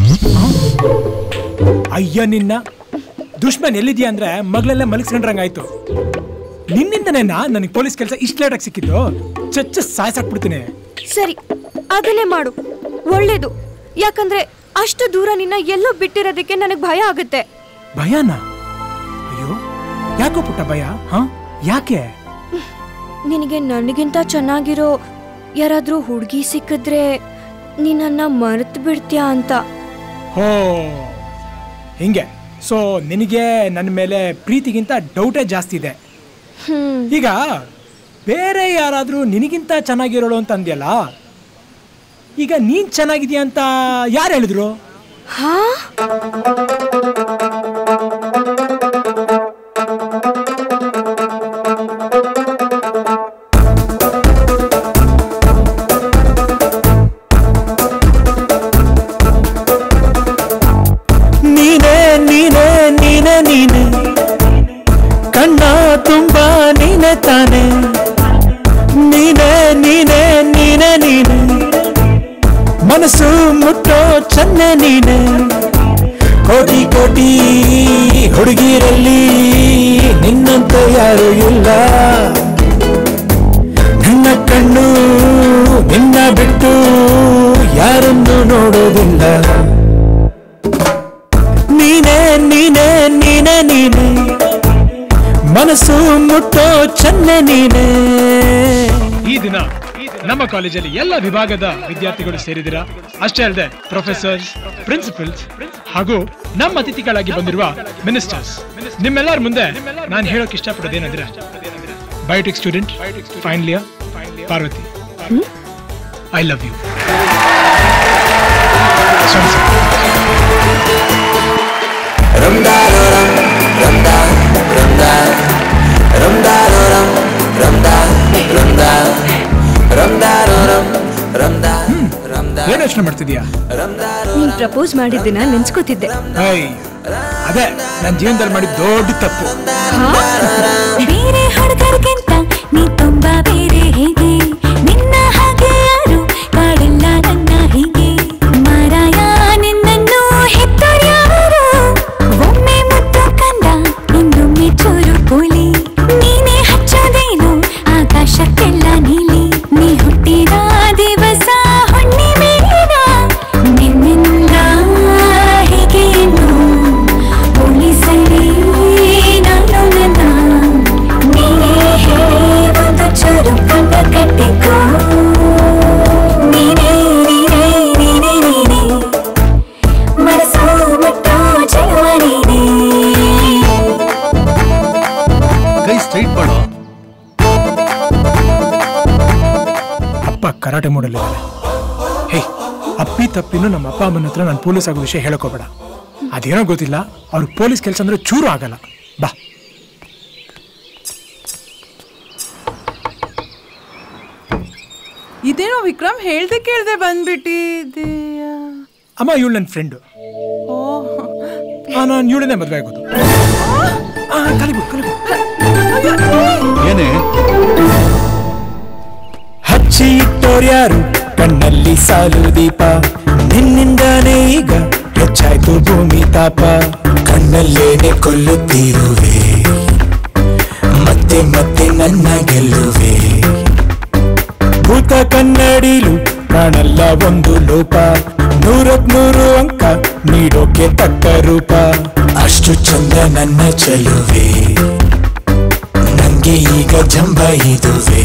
ಅಯ್ಯ ನಿನ್ನ ದುಶ್ಮನ್ ಎಲ್ಲಿದ್ಯಾ ಅಂದ್ರೆ ಮಗಳೆಲ್ಲ ಮಲಗಿಸ್ಕೊಂಡ್ರಂಗಾಯ್ತು ನಿನ್ನಿಂದನೇ ನನಗೆ ಪೊಲೀಸ್ ಕೆಲಸ ಇಷ್ಟು ಲೇಟಾಗಿ ಸಿಕ್ಕಿದ್ದು ಚಚ್ಚ ಸಾಯ್ಸಾಕ್ಬಿಡ್ತೀನಿ ಸರಿ ಅದನ್ನೇ ಮಾಡು ಒಳ್ಳೇದು ಯಾಕಂದ್ರೆ ಅಷ್ಟು ದೂರ ನಿನ್ನ ಎಲ್ಲೋ ಬಿಟ್ಟಿರೋದಕ್ಕೆ ನನಗೆ ಭಯ ಆಗುತ್ತೆ ಭಯನಾ ಅಯ್ಯೋ ಯಾಕೋ ಪುಟ್ಟ ಭಯ ಹಾ ಯಾಕೆ ನಿನಗೆ ನನಗಿಂತ ಚೆನ್ನಾಗಿರೋ ಯಾರಾದ್ರೂ ಹುಡುಗಿ ಸಿಕ್ಕಿದ್ರೆ ನೀನನ್ನ ಮರೆತು ಬಿಡ್ತೀಯಾ ಅಂತ ಹೋ ಹಿಂಗೆ ಸೊ ನಿನಗೆ ನನ್ನ ಮೇಲೆ ಪ್ರೀತಿಗಿಂತ ಡೌಟೇ ಜಾಸ್ತಿ ಇದೆ ಹ್ಮ್ ಈಗ ಬೇರೆ ಯಾರಾದರೂ ನಿನಗಿಂತ ಚೆನ್ನಾಗಿರೋಳು ಅಂತ ಅಂದ್ಯಲ್ಲ ಈಗ ನೀನ್ ಚೆನ್ನಾಗಿದ್ಯಾ ಅಂತ ಯಾರು ಹೇಳಿದ್ರು ಹಾ ನೀನೇ ನೀನೇ ನೀನೇ ನೀನೆ ಕಣ್ಣ ತುಂಬ ನೀನೆ ತಾನೆ ನೀನೇ ನೀನೇ ನೀನೇ ನೀನೆ ಮನಸ್ಸು ಮುಟ್ಟೋ ಚೆನ್ನ ನೀನೆ ಕೋಟಿ ಕೋಟಿ ಹುಡುಗಿರಲ್ಲಿ ನಿನ್ನಂತ ಯಾರು ಇಲ್ಲ ನನ್ನ ಕಣ್ಣು ನಿನ್ನ ಬಿಟ್ಟು ಯಾರನ್ನು ನೋಡೋದಿಲ್ಲ ನೀನೇ ನೀನೇ ನೀನೇ ನೀನೆ ಮನಸ್ಸು ಮುಟ್ಟೋ ಚೆನ್ನ ನೀನೆ ಈ ದಿನ ನಮ್ಮ ಕಾಲೇಜಲ್ಲಿ ಎಲ್ಲ ವಿಭಾಗದ ವಿದ್ಯಾರ್ಥಿಗಳು ಸೇರಿದಿರಾ ಅಷ್ಟೇ ಅಲ್ಲದೆ ಪ್ರೊಫೆಸರ್ಸ್ ಪ್ರಿನ್ಸಿಪಲ್ಸ್ ಹಾಗೂ ನಮ್ಮ ಅತಿಥಿಗಳಾಗಿ ಬಂದಿರುವ ಮಿನಿಸ್ಟರ್ಸ್ ನಿಮ್ಮೆಲ್ಲರ ಮುಂದೆ ನಾನು ಹೇಳೋಕೆ ಇಷ್ಟಪಡೋದೇನಂದ್ರೆ biotech student final year Parvati I love you ಏನ್ ಯೋಚನೆ ಮಾಡ್ತಿದ್ಯಾ ನೀನ್ ಪ್ರಪೋಸ್ ಮಾಡಿದ್ದನ್ನ ನೆನ್ಸ್ಕೊತಿದ್ದೆ ಐ ಅದೇ ನನ್ನ ಜೀವನದಲ್ಲಿ ಮಾಡಿದ ದೊಡ್ಡ ತಪ್ಪು ಬೇರೆ ಹುಡುಗರಿಗಿಂತ ನೀ ತುಂಬಾ ಬೇರೆ ಹೇಗೆ ನಿನ್ನ ಹಾಗೆ ಯಾರು ಕಾಡಿಲ್ಲ ನನ್ನ ಹೀಗೆ ಮಾರಾಯ ನಿನ್ನನ್ನು ಹೆತ್ತರ್ಯಾರು ಒಮ್ಮೆ ಮುತ್ತು ಕಂದ ಇನ್ನೊಮ್ಮೆ ಚೂರು ಪೋಲಿ ನೀನೇ ಹಚ್ಚೋದೇನು ಆಕಾಶಕ್ಕೆಲ್ಲ ನೀಲಿ ನೀ ಹುಟ್ಟಿದ ದಿವಸ ಹುಣ್ಣಿಮೆಯ ನಿನ್ನಿಂದ ಹೀಗೆ ಇನ್ನು ಪೊಲೀಸರೇ ನಾನು ನನ್ನ ನೀನೇ ಒಂದು ಚೂರು ಕಣ್ಣ ಕಟ್ಟಿಕೋ ನೀನೇ ನೀನೇ ನೀನೇ ನೀನೇ ಮನಸ್ಸು ಮುಟ್ಟೋ ಜನ್ಮ ನೀನೇ ಕೈ ಸ್ಟ್ರೈಟ್ ಮಾಡೋ ಅಪ್ಪ ಕರಾಟೆ ಮೂಡಲಿದ್ದಾರೆ ಹೇ ಅಪ್ಪಿ ತಪ್ಪಿನೂ ನಮ್ಮ ಅಪ್ಪ ಅಮ್ಮನ ಹತ್ರ ನಾನು ಪೊಲೀಸ್ ಆಗೋ ವಿಷಯ ಹೇಳಕೋಬೇಡ ಅದೇನೋ ಗೊತ್ತಿಲ್ಲ ಅವ್ರು ಪೊಲೀಸ್ ಕೆಲಸ ಅಂದ್ರೆ ಚೂರು ಆಗಲ್ಲ ಬಾ ಇದೇನೋ ವಿಕ್ರಮ್ ಹೇಳ್ದೆ ಕೇಳ್ದೆ ಬಂದ್ಬಿಟ್ಟಿದೀಯಾ ಅಮ್ಮ ಇವಳು ನನ್ನ ಫ್ರೆಂಡು ನಾನು ಇವಳನ್ನೇ ಮದುವೆ ಆಗೋದು ಆ, ಕಲಿಬು ಕಲಿಬು ಏನೇ ಹಚ್ಚಿ ಇಟ್ಟೋರ್ಯಾರು ಕಣ್ಣಲ್ಲಿ ಸಾಲು ದೀಪ ನಿನ್ನಿಂದಾನೇ ಈಗ ಹೆಚ್ಚಾಯ್ತು ಭೂಮಿ ತಾಪ ಕಣ್ಣಲ್ಲೇನೆ ಕೊಲ್ಲುತ್ತಿರುವೆ ಮತ್ತೆ ಮತ್ತೆ ನನ್ನ ಗೆಲ್ಲುವೆ ಭೂತ ಕನ್ನಡಿಲು ಕಾಣಲ್ಲ ಒಂದು ಲೋಪ ನೂರಕ್ ನೂರು ಅಂಕ ನೀಡೋಕೆ ತಕ್ಕ ರೂಪ ಅಷ್ಟು ಚಂದ ನನ್ನ ಚೆಲುವೆ ನಂಗೆ ಈಗ ಜಂಬ ಇದುವೆ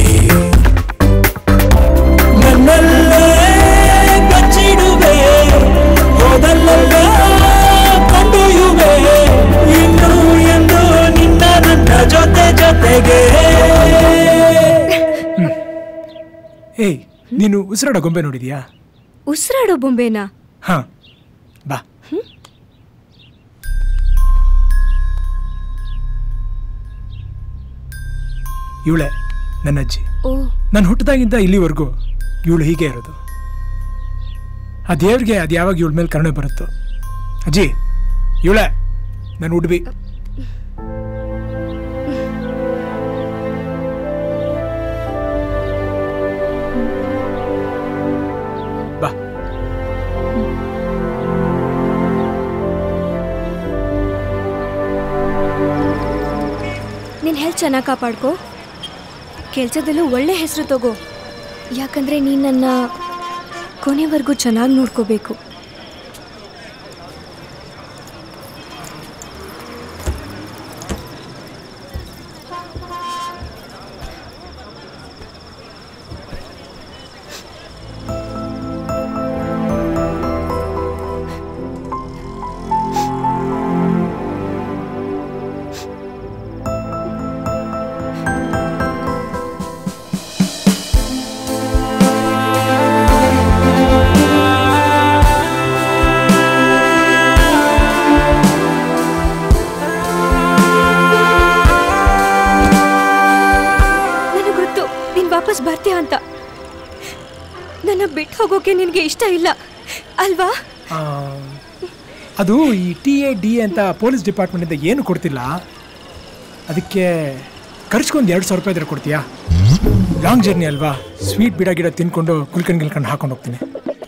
ನನ್ನಲ್ಲೇ ಬಚ್ಚಿಡುವೆ ಹೋದಲ್ಲೆಲ್ಲ ಕೊಂಡೊಯ್ಯುವೆ ಇನ್ನು ಎಂದು ನಿನ್ನ ನನ್ನ ಜೊತೆ ಜೊತೆಗೆ ಏಯ್ ನೀನು ಉಸಿರಾಡೋ ಗೊಂಬೆ ನೋಡಿದ್ಯಾ ಉಸಿರಾಡೋ ಬೊಂಬೆನಾ ಹಾ ಬಾ ಇವಳೆ ನನ್ನ ಅಜ್ಜಿ ಓ ನಾನು ಹುಟ್ಟಿದಾಗಿಂದ ಇಲ್ಲಿವರೆಗೂ ಇವಳು ಹೀಗೆ ಇರೋದು ಆ ದೇವ್ರಿಗೆ ಅದು ಯಾವಾಗ ಇವಳ ಮೇಲೆ ಕರುಣೆ ಬರುತ್ತೋ ಅಜ್ಜಿ ಇವಳೆ ನಾನು ಉಡ್ಬಿ ಬಾ ನಿನ್ ಹೆಲ್ತ್ ಚೆನ್ನಾಗಿ ಕಾಪಾಡ್ಕೋ ಕೆಲಸದಲ್ಲೂ ಒಳ್ಳೆ ಹೆಸರು ತಗೋ ಯಾಕಂದ್ರೆ ನೀನ್ ನನ್ನ ಕೊನೆವರೆಗೂ ಚೆನ್ನಾಗಿ ನೋಡ್ಕೋಬೇಕು ನನಗೆ ಗೊತ್ತು ನೀನ್ ವಾಪಸ್ ಬರ್ತೀಯ ಅಂತ ನನ್ನ ಬಿಟ್ಟು ಹೋಗೋಕೆ ನಿನಗೆ ಇಷ್ಟ ಇಲ್ಲ ಅಲ್ವಾ ಆ, ಅದು ಈ ಟಿ ಎ ಡಿ ಅಂತ ಪೊಲೀಸ್ ಡಿಪಾರ್ಟ್ಮೆಂಟಿಂದ ಏನು ಕೊಡ್ತಿಲ್ಲ ಅದಕ್ಕೆ ಖರ್ಚ್ಗೊಂದು ಎರಡು ಸಾವಿರ ರೂಪಾಯಿ ಇದ್ರೆ ಕೊಡ್ತೀಯಾ ಲಾಂಗ್ ಜರ್ನಿ ಅಲ್ವಾ ಸ್ವೀಟ್ ಬಿಡ ಗಿಡ ತಿನ್ಕೊಂಡು ಕುಲ್ಕಂಡ್ ಗಿಲ್ಕಂಡ್ ಹಾಕೊಂಡು ಹೋಗ್ತೀನಿ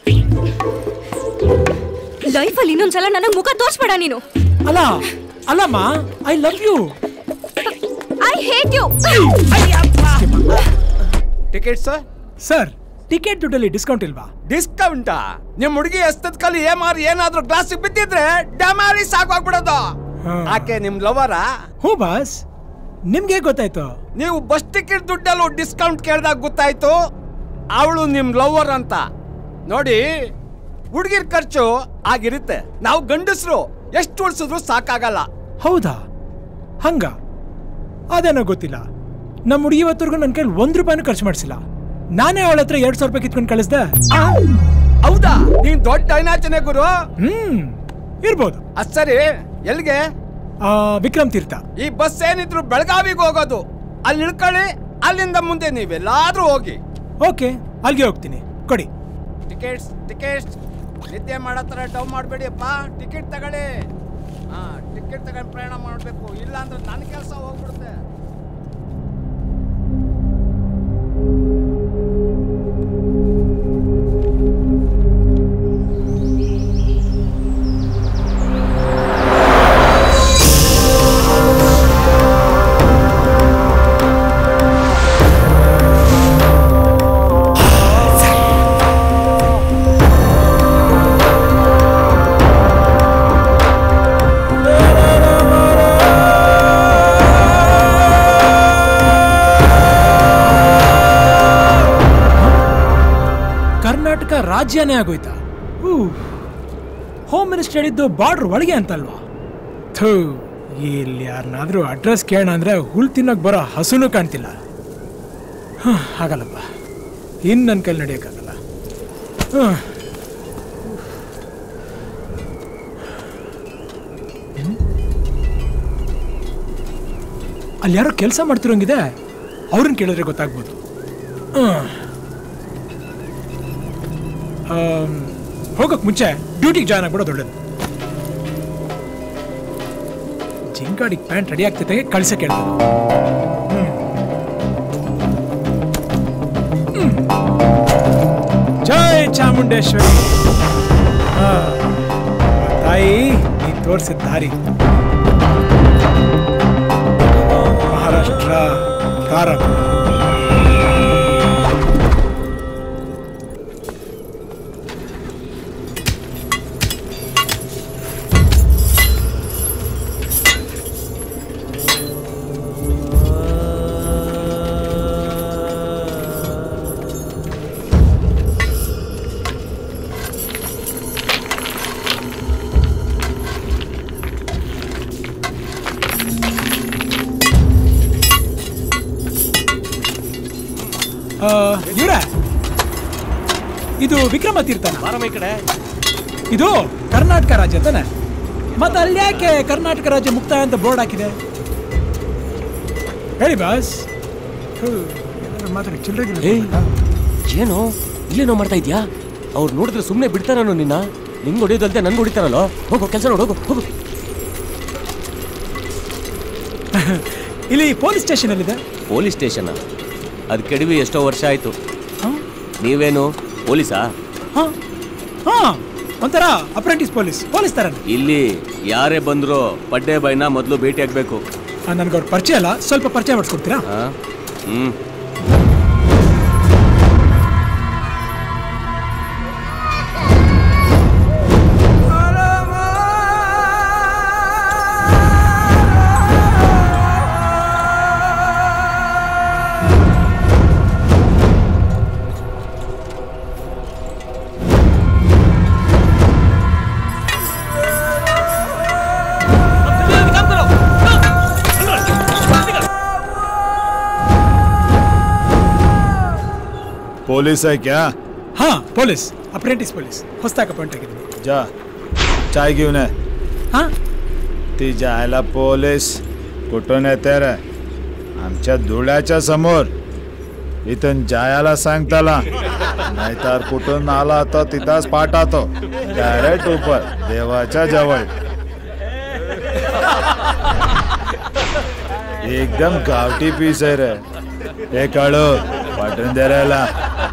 ಲೈಫಲ್ಲಿ ಇನ್ನೊಂದ್ಸಲ ನನಗೆ ಮುಖ ತೋರಿಸ್ಬೇಡ ನೀನು ಅಲ್ಲ ಅಲ್ಲಮ್ಮ I love you I hate you ticket sir sir ticket ದುಡ್ಡಲ್ಲಿ ಡಿಸ್ಕೌಂಟ್ ಇಲ್ವಾ ಡಿಸ್ಕೌಂಟಾ ನಿಮ್ ಹುಡುಗಿ ಎಸ್ತದ ಕಲಿ ಏಮಾರು ಏನಾದ್ರೂ ಗ್ಲಾಸ್ ಬಿದ್ದಿದ್ರೆ ಡಮಾರಿ ಸಾಕಾಗ್ಬಿಡೋದು ಆಕೆ ನಿಮ್ ಲವರಾ ಹ್ಞೂ ಬಾಸ್ ನಿಮ್ಗೆ ಗೊತ್ತಾಯ್ತು ನೀವು ಬಸ್ ಟಿಕೆಟ್ ದುಡ್ಡಲ್ಲೂ ಡಿಸ್ಕೌಂಟ್ ಕೇಳಿದಾಗ ಗೊತ್ತಾಯ್ತು ಅವಳು ನಿಮ್ ಲವರ್ ಅಂತ ನೋಡಿ ಹುಡುಗಿರ್ ಖರ್ಚು ಆಗಿರುತ್ತೆ ನಾವು ಗಂಡಸರು ಎಷ್ಟು ಉಳಿಸಿದ್ರು ಸಾಕಾಗಲ್ಲ ಹೌದಾ ಹಂಗ ಅದೇನೋ ಗೊತ್ತಿಲ್ಲ ನಮ್ಮ ಹುಡುಗಿ ಇವತ್ತರೆಗೂ ನನ್ನ ಕೈಲಿ ಒಂದ್ ರೂಪಾಯಿನೂ ಖರ್ಚು ಮಾಡಿಸಿಲ್ಲ ನಾನೇ ಅವಳ ಹತ್ರ ಎರಡ್ ಸಾವಿರ ರೂಪಾಯಿ ಕಿತ್ಕೊಂಡು ಕಳಿಸ್ದೆ ಹೌದಾ ನೀನ್ ದೊಡ್ಡ ಡೈನಾಚನೆ ಗುರು ಹ್ಮ್ ಇರ್ಬೋದು ಅದ್ ಸರಿ ಎಲ್ಲಿಗೆ ಆ, ವಿಕ್ರಮ್ ತೀರ್ಥ ಈ ಬಸ್ ಏನಿದ್ರು ಬೆಳಗಾವಿಗೆ ಹೋಗೋದು ಅಲ್ಲಿ ಇಳ್ಕೊಳ್ಳಿ ಅಲ್ಲಿಂದ ಮುಂದೆ ನೀವೆಲ್ಲಾದ್ರೂ ಹೋಗಿ ಓಕೆ ಅಲ್ಲಿಗೆ ಹೋಗ್ತೀನಿ ಕೊಡಿ ಟಿಕೆಟ್ಸ್ ಟಿಕೆಟ್ಸ್ ನಿದ್ದೆ ಮಾಡೋ ಥರ ಡೌ ಮಾಡಬೇಡಿಯಪ್ಪ ಟಿಕೆಟ್ ತಗೊಳ್ಳಿ ಹಾ ಟಿಕೆಟ್ ತಗೊಂಡು ಪ್ರಯಾಣ ಮಾಡಬೇಕು ಇಲ್ಲ ಅಂದ್ರೆ ನನ್ನ ಕೆಲಸ ಹೋಗ್ಬಿಡುತ್ತೆ ಕರ್ನಾಟಕ ರಾಜ್ಯನೇ ಆಗೋಯ್ತಾ ಹೋಮ್ ಮಿನಿಸ್ಟರ್ ಹೇಳಿದ್ದು ಬಾರ್ಡರ್ ಒಳಗೆ ಅಂತಲ್ವಾ ಥೂ ಇಲ್ಲಿ ಯಾರನ್ನಾದ್ರೂ ಅಡ್ರೆಸ್ ಕೇಳೋಣ ಅಂದ್ರೆ ಹುಲ್ ತಿನ್ನಕ್ ಬರೋ ಹಸುನು ಕಾಣ್ತಿಲ್ಲ ಹ್ಮ್, ಆಗಲ್ಲಪ್ಪ ಇನ್ನು ನನ್ನ ಕೈಲಿ ನಡೆಯೋಕ್ಕಾಗಲ್ಲ ಹ್ಮ್. ಹ್ಮ್? ಅಲ್ಲಿ ಯಾರೋ ಕೆಲಸ ಮಾಡ್ತಿರೋಂಗಿದೆ ಅವ್ರನ್ನ ಕೇಳಿದ್ರೆ ಗೊತ್ತಾಗ್ಬೋದು ಹ್ಮ್. ಆಮ್, ಹೋಗಕ್ ಮುಂಚೆ ಡ್ಯೂಟಿಗೆ ಜಾಯ್ನ್ ಆಗ್ಬಿಡೋದು ಒಳ್ಳೇದು ಜಿಂಗಾಡಿಗೆ ಪ್ಯಾಂಟ್ ರೆಡಿ ಆಗ್ತೈತೆ ಕಳ್ಸಕ್ಕೆ ಹೇಳ್ತಾರೆ ಜೈ ಚಾಮುಂಡೇಶ್ವರಿ ಆ, ತಾಯಿ ನೀ ತೋರಿಸಿದ ದಾರಿ ಮಹಾರಾಷ್ಟ್ರ ಪ್ರಾರಂಭ ಇವ್ರೆ ಇದು ವಿಕ್ರಮ ತೀರ್ಥನ ಈ ಕಡೆ ಇದು ಕರ್ನಾಟಕ ರಾಜ್ಯ ತಾನೆ ಮತ್ತೆ ಅಲ್ಲಿ ಯಾಕೆ ಕರ್ನಾಟಕ ರಾಜ್ಯ ಮುಕ್ತಾಯ ಅಂತ ಬೋರ್ಡ್ ಹಾಕಿದೆ ಹೇಳಿ ಬಾಸ್ ಹೂ, ಏನಾದ್ರು ಮಾತಾಡಿ ಚಿಲ್ಲರೆ ಏನು ಇಲ್ಲೇನೋ ಮಾಡ್ತಾ ಇದ್ಯಾ ಅವ್ರು ನೋಡಿದ್ರೆ ಸುಮ್ಮನೆ ಬಿಡ್ತಾನೋ ನಿನ್ನ ನಿಂಗೆ ಹೊಡಿಯೋದಲ್ದೆ ನನ್ಗೆ ಹೊಡಿತಾರಲ್ಲೋ ಹೋಗು ಕೆಲಸ ನೋಡು ಹೋಗು ಹೋಗು ಇಲ್ಲಿ ಪೊಲೀಸ್ ಸ್ಟೇಷನ್ ಅಲ್ಲಿದೆ ಪೊಲೀಸ್ ಸ್ಟೇಷನ್ ಅದು ಕೆಡವಿ ಎಷ್ಟೋ ವರ್ಷ ಆಯ್ತು ನೀವೇನು ಪೊಲೀಸಾ ಹಾ ಹಾ ಒಂಥರ ಅಪ್ರೆಂಟಿಸ್ ಪೊಲೀಸ್ ಪೊಲೀಸ್ ತರ ಇಲ್ಲಿ ಯಾರೇ ಬಂದ್ರು ಪಡ್ಡೆ ಬಾಯ್ನ ಮೊದಲು ಭೇಟಿ ಆಗ್ಬೇಕು ನನ್ಗೆ ಅವ್ರ ಪರಿಚಯ ಅಲ್ಲ ಸ್ವಲ್ಪ ಪರಿಚಯ ಮಾಡಿಸ್ಕೊಡ್ತೀರಾ ಹಾ ಹ್ಮ್ पोलिस है क्या ಹಾ ಪೊಲೀಸ್ ಅಪ್ರೆಂಟಿಸ್ ಪೊಲೀಸ್ ಹೊಸದಾಗಿ ಅಪಾಯಿಂಟ್ ಆಗಿದ್ದೀನಿ जा चाय घेऊन ये हा ती जायला पोलीस कुठून येते रे आमच्या धुळ्याच्या समोर इथून जायला सांग त्याला नाहीतर कुठून आला तर तिथंच पाठातो डायरेक्ट उपर देवाच्या जवळ एकदम गावठी पीस आहे रे हे काढू पाठवून दे रे याला.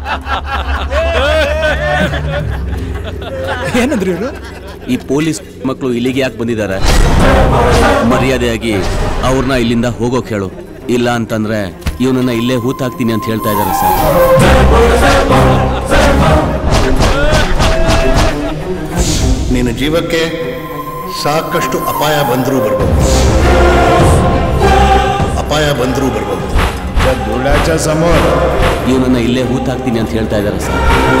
ಏನಂದ್ರಿ ಇವರು ಈ ಪೊಲೀಸ್ ಮಕ್ಕಳು ಇಲ್ಲಿಗೆ ಯಾಕೆ ಬಂದಿದ್ದಾರೆ ಮರ್ಯಾದೆಯಾಗಿ ಅವ್ರನ್ನ ಇಲ್ಲಿಂದ ಹೋಗೋಕ್ ಹೇಳು ಇಲ್ಲ ಅಂತಂದ್ರೆ ಇವನನ್ನ ಇಲ್ಲೇ ಹೂತಾಕ್ತೀನಿ ಅಂತ ಹೇಳ್ತಾ ಇದ್ದಾರೆ ಸರ್ ನಿನ್ನ ಜೀವಕ್ಕೆ ಸಾಕಷ್ಟು ಅಪಾಯ ಬಂದರೂ ಬರ್ಬೋದು ಅಪಾಯ ಬಂದರೂ ಬರ್ಬೋದು धुळ्याच्या समोर ಇವನನ್ನ ಇಲ್ಲೇ ಹೂತಾಕ್ತೀನಿ ಅಂತ ಹೇಳ್ತಾ ಇದ್ದಾರೆ ಸರ್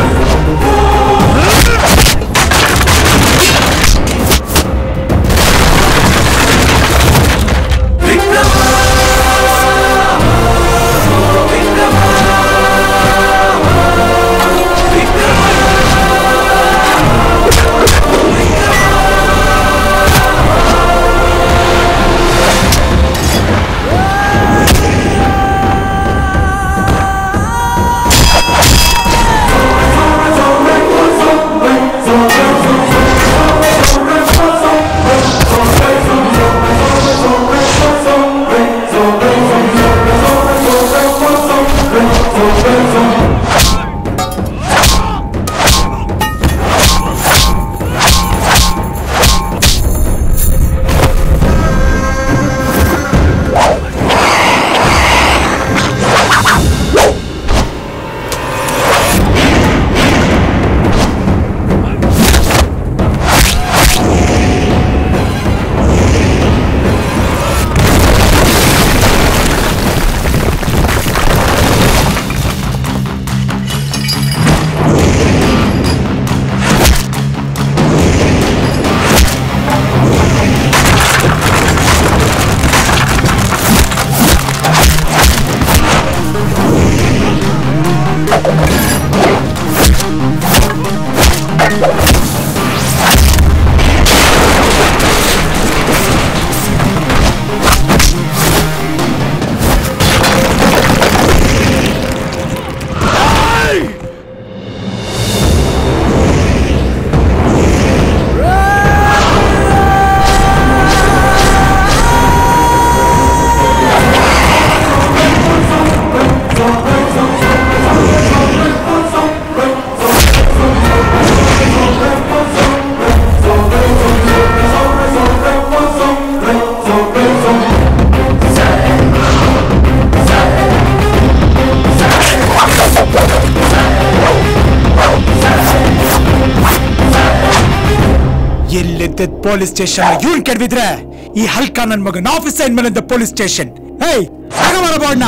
ಎಲ್ಲಿದ್ದ ಪೊಲೀಸ್ ಸ್ಟೇಷನ್ ಇವ್ನ್ ಕೆಡವಿದ್ರೆ ಈ ಹಲ್ಕ ನನ್ ಮಗನ ಆಫೀಸ್ ಸೈಡ್ ಮೇಲೆ ಪೊಲೀಸ್ ಸ್ಟೇಷನ್ ಹೇಯ್ ಸಾಗವಾರ ಬೋರ್ಡ್ನ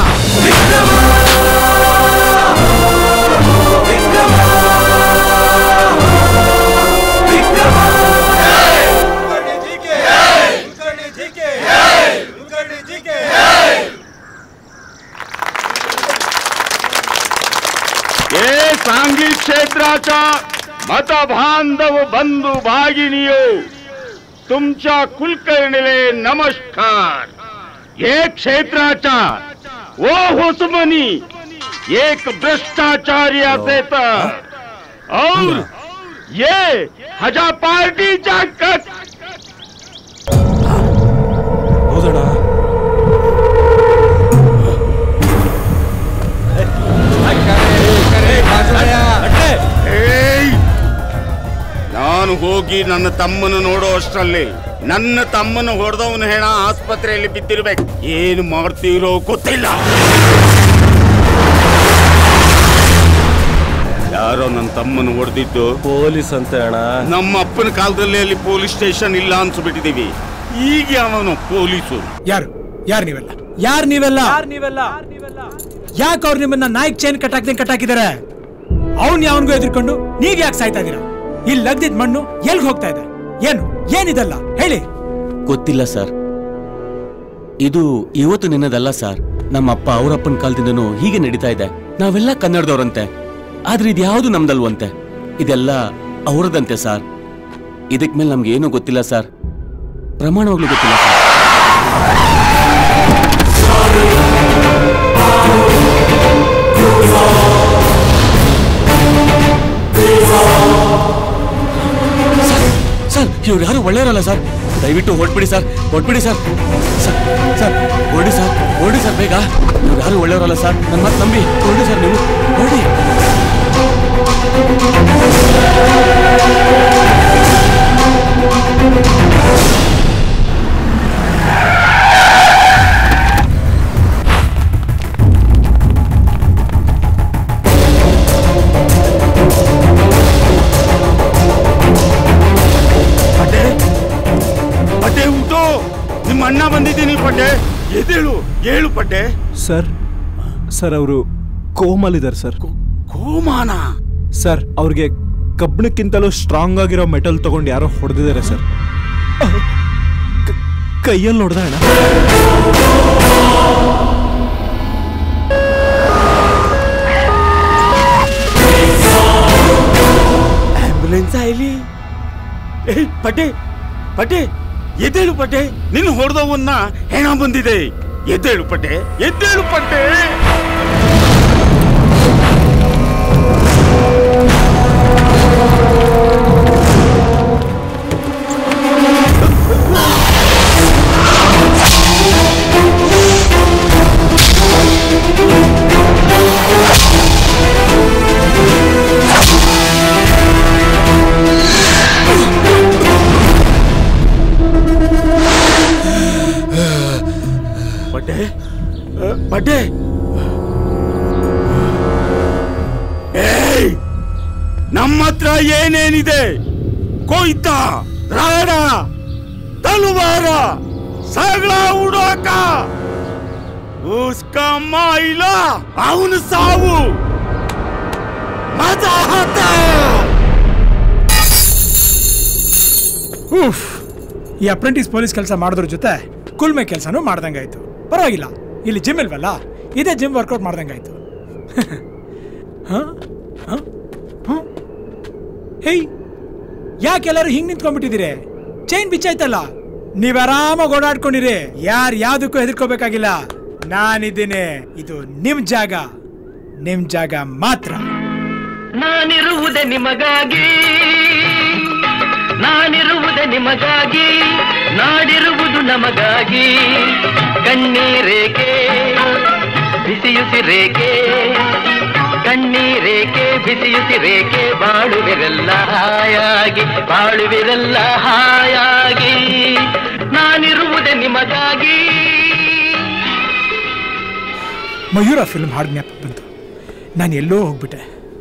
हे सांगली क्षेत्राच्या मतबांधव बंधू भागिनीयो तुमच्या कुलकर्णीले नमस्कार हे क्षेत्राच्या ओ हुसमनी एक भ्रष्टाचारी असे तर और ये हजा पार्टीचा कट ಹೌದಣ್ಣ ಏಯ್! ನಾನು ಹೋಗಿ ನನ್ನ ತಮ್ಮನ ನೋಡೋ ಅಷ್ಟರಲ್ಲಿ ನನ್ನ ತಮ್ಮನ ಹೊಡೆದವನ ಹೆಣ ಆಸ್ಪತ್ರೆಯಲ್ಲಿ ಬಿದ್ದಿರ್ಬೇಕು ಏನು ಮಾಡ್ತೀರೋ ಗೊತ್ತಿಲ್ಲ ಯಾರೋ ನನ್ನ ತಮ್ಮನ ಹೊಡೆದಿದ್ದು ಪೊಲೀಸ್ ಅಂತ ಅಣ್ಣ ನಮ್ಮ ಅಪ್ಪನ ಕಾಲದಲ್ಲಿ ಅಲ್ಲಿ ಪೊಲೀಸ್ ಸ್ಟೇಷನ್ ಇಲ್ಲ ಅನ್ಸ್ಬಿಟ್ಟಿದೀವಿ ಈಗ ಅವನು ಪೊಲೀಸು ಯಾರು ಯಾರು ನೀವೆಲ್ಲ ಯಾರು ನೀವೆಲ್ಲ ನೀವೆಲ್ಲ ಯಾಕೆ ಅವ್ರು ನಿಮ್ಮನ್ನ ನಾಯ್ಕ್ ಚೈನ್ ಕಟ್ಟಾಕ್ದಂಗೆ ಕಟ್ಟಾಕಿದ್ದಾರೆ ಅವ್ನ್ ಯಾವನ್ಗೂ ಎದ್ರಿಕೊಂಡು ನೀವ್ ಯಾಕೆ ಸಾಯ್ತಾ ಇದೀರಾ ಇಲ್ಲಿ ಲಗ್ದಿದ್ ಮಣ್ಣು ಎಲ್ಗ್ ಹೋಗ್ತಾ ಇದೆ ಏನು ಏನಿದಲ್ಲ ಹೇಳಿ ಗೊತ್ತಿಲ್ಲ ಸರ್ ಇದು ಇವತ್ತು ನಿನ್ನದಲ್ಲ ಸರ್ ನಮ್ಮ ಅಪ್ಪ ಅವರಪ್ಪನ ಕಾಲದಿಂದನೂ ಹೀಗೆ ನಡೀತಾ ಇದೆ ನಾವೆಲ್ಲ ಕನ್ನಡದವ್ರಂತೆ ಆದ್ರೆ ಇದ್ಯಾವುದು ನಮ್ದಲ್ವಂತೆ ಇದೆಲ್ಲ ಅವರದಂತೆ ಸರ್ ಇದಕ್ ಮೇಲೆ ನಮ್ಗೆ ಏನೂ ಗೊತ್ತಿಲ್ಲ ಸರ್ ಪ್ರಮಾಣವಾಗ್ಲೂ ಗೊತ್ತಿಲ್ಲ ಸರ್ ಸರ್ ಇವ್ರು ಯಾರು ಒಳ್ಳೆಯವರಲ್ಲ ಸರ್ ದಯವಿಟ್ಟು ಹೊಟ್ಬಿಡಿ ಸರ್ ಹೊಟ್ಬಿಡಿ ಸರ್ ಸರ್ ಸರ್ ಹೊರಡಿ ಸರ್ ಹೊರಡಿ ಸರ್ ಬೇಗ ಇವ್ರು ಯಾರು ಒಳ್ಳೆಯವರಲ್ಲ ಸರ್ ನನ್ನ ಮಾತು ನಂಬಿ ಹೊರಡಿ ಸರ್ ನೀವು ಹೊರಡಿ ಪಟೆ ಪಟೆ ಉಂಟು ನಿಮ್ಮ ಅಣ್ಣ ಬಂದಿದ್ದೀನಿ ಪಟೆ ಎದೇಳು ಏಳು ಪಟೆ ಸರ್ ಸರ್ ಅವರು ಕೋಮಲಿದ್ದಾರೆ ಸರ್ ಕೋಮಾನ ಸರ್ ಅವ್ರಿಗೆ ಕಬ್ಬಿಣಕ್ಕಿಂತಲೂ ಸ್ಟ್ರಾಂಗ್ ಆಗಿರೋ ಮೆಟಲ್ ತಗೊಂಡು ಯಾರೋ ಹೊಡೆದಿದ್ದಾರೆ ಸರ್ ಕ- ಕೈಯಲ್ಲಿ ಹೊಡೆದ ಅಣ್ಣ ಆಂಬುಲೆನ್ಸ್ ಆಯ್ಲಿ ಏಯ್ ಪಟೆ ಪಟೆ ಎದ್ದೇಳು ಪಟೆ ನಿನ್ನ ಹೊಡೆದವನ್ನ ಹೆಣ ಬಂದಿದೆ ಎದ್ದೇಳು ಪಟೆ ಎದ್ದೇಳು ಪಟೆ ಪಟೆ ಅ, ಪಟೆ ಏಯ್ ನಮ್ಮ ಹತ್ರ ಏನೇನಿದೆ ಕೊಯ್ತ ರಾಡ ತಲುವಾರ ಸಗಳ ಉಡಾಕ ಉಸ್ಕ ಮಾಯಿಲ ಅವನು ಸಾವು ಮಜಾ ಹತ ಉಫ್ ಈ ಅಪ್ರೆಂಟಿಸ್ ಪೊಲೀಸ್ ಕೆಲಸ ಮಾಡೋದ್ರ ಜೊತೆ ಕುಲ್ಮೆ ಕೆಲಸನೂ ಮಾಡ್ದಂಗಾಯ್ತು ಪರವಾಗಿಲ್ಲ ಇಲ್ಲಿ ಜಿಮ್ ಇಲ್ವಲ್ಲ ಇದೇ ಜಿಮ್ ವರ್ಕೌಟ್ ಮಾಡ್ದಂಗಾಯ್ತು ಹ? ಹ? ಹ? ಹೇಯ್ ಯಾಕೆಲ್ಲರೂ ಹಿಂಗ್ ನಿಂತ್ಕೊಂಡ್ಬಿಟ್ಟಿದ್ದೀರಿ ಚೈನ್ ಬಿಚ್ಚಾಯ್ತಲ್ಲ ನೀವ್ ಆರಾಮಾಗಿ ಓಡಾಡ್ಕೊಂಡಿರಿ ಯಾರ್ ಯಾವ್ದಕ್ಕೂ ಹೆದರ್ಕೋಬೇಕಾಗಿಲ್ಲ ನಾನಿದ್ದೀನಿ ಇದು ನಿಮ್ ಜಾಗ ನಿಮ್ ಜಾಗ ಮಾತ್ರ ನಾನಿರುವುದೇ ನಿಮಗಾಗಿ ನಾನಿರುವುದೇ ನಿಮಗಾಗಿ ನಾಡಿರುವುದು ನಮಗಾಗಿ ಕಣ್ಣೀರೇಕೆ ಬಿಸಿಯುಸಿರೇಕೆ ಕಣ್ಣೀರೇಕೆ ಬಿಸಿಯುಸಿರೇಕೆ ಬಾಳುವಿರೆಲ್ಲ ಹಾಯಾಗಿ ಬಾಳುವಿರೆಲ್ಲ ಹಾಯಾಗಿ ನಾನಿರುವುದೇ ನಿಮಗಾಗಿ ಮಯೂರ ಫಿಲ್ಮ್ ಹಾಡು ಜ್ಞಾಪಕ ಬಂತು ನಾನು ಎಲ್ಲೋ ಹೋಗ್ಬಿಟ್ಟೆ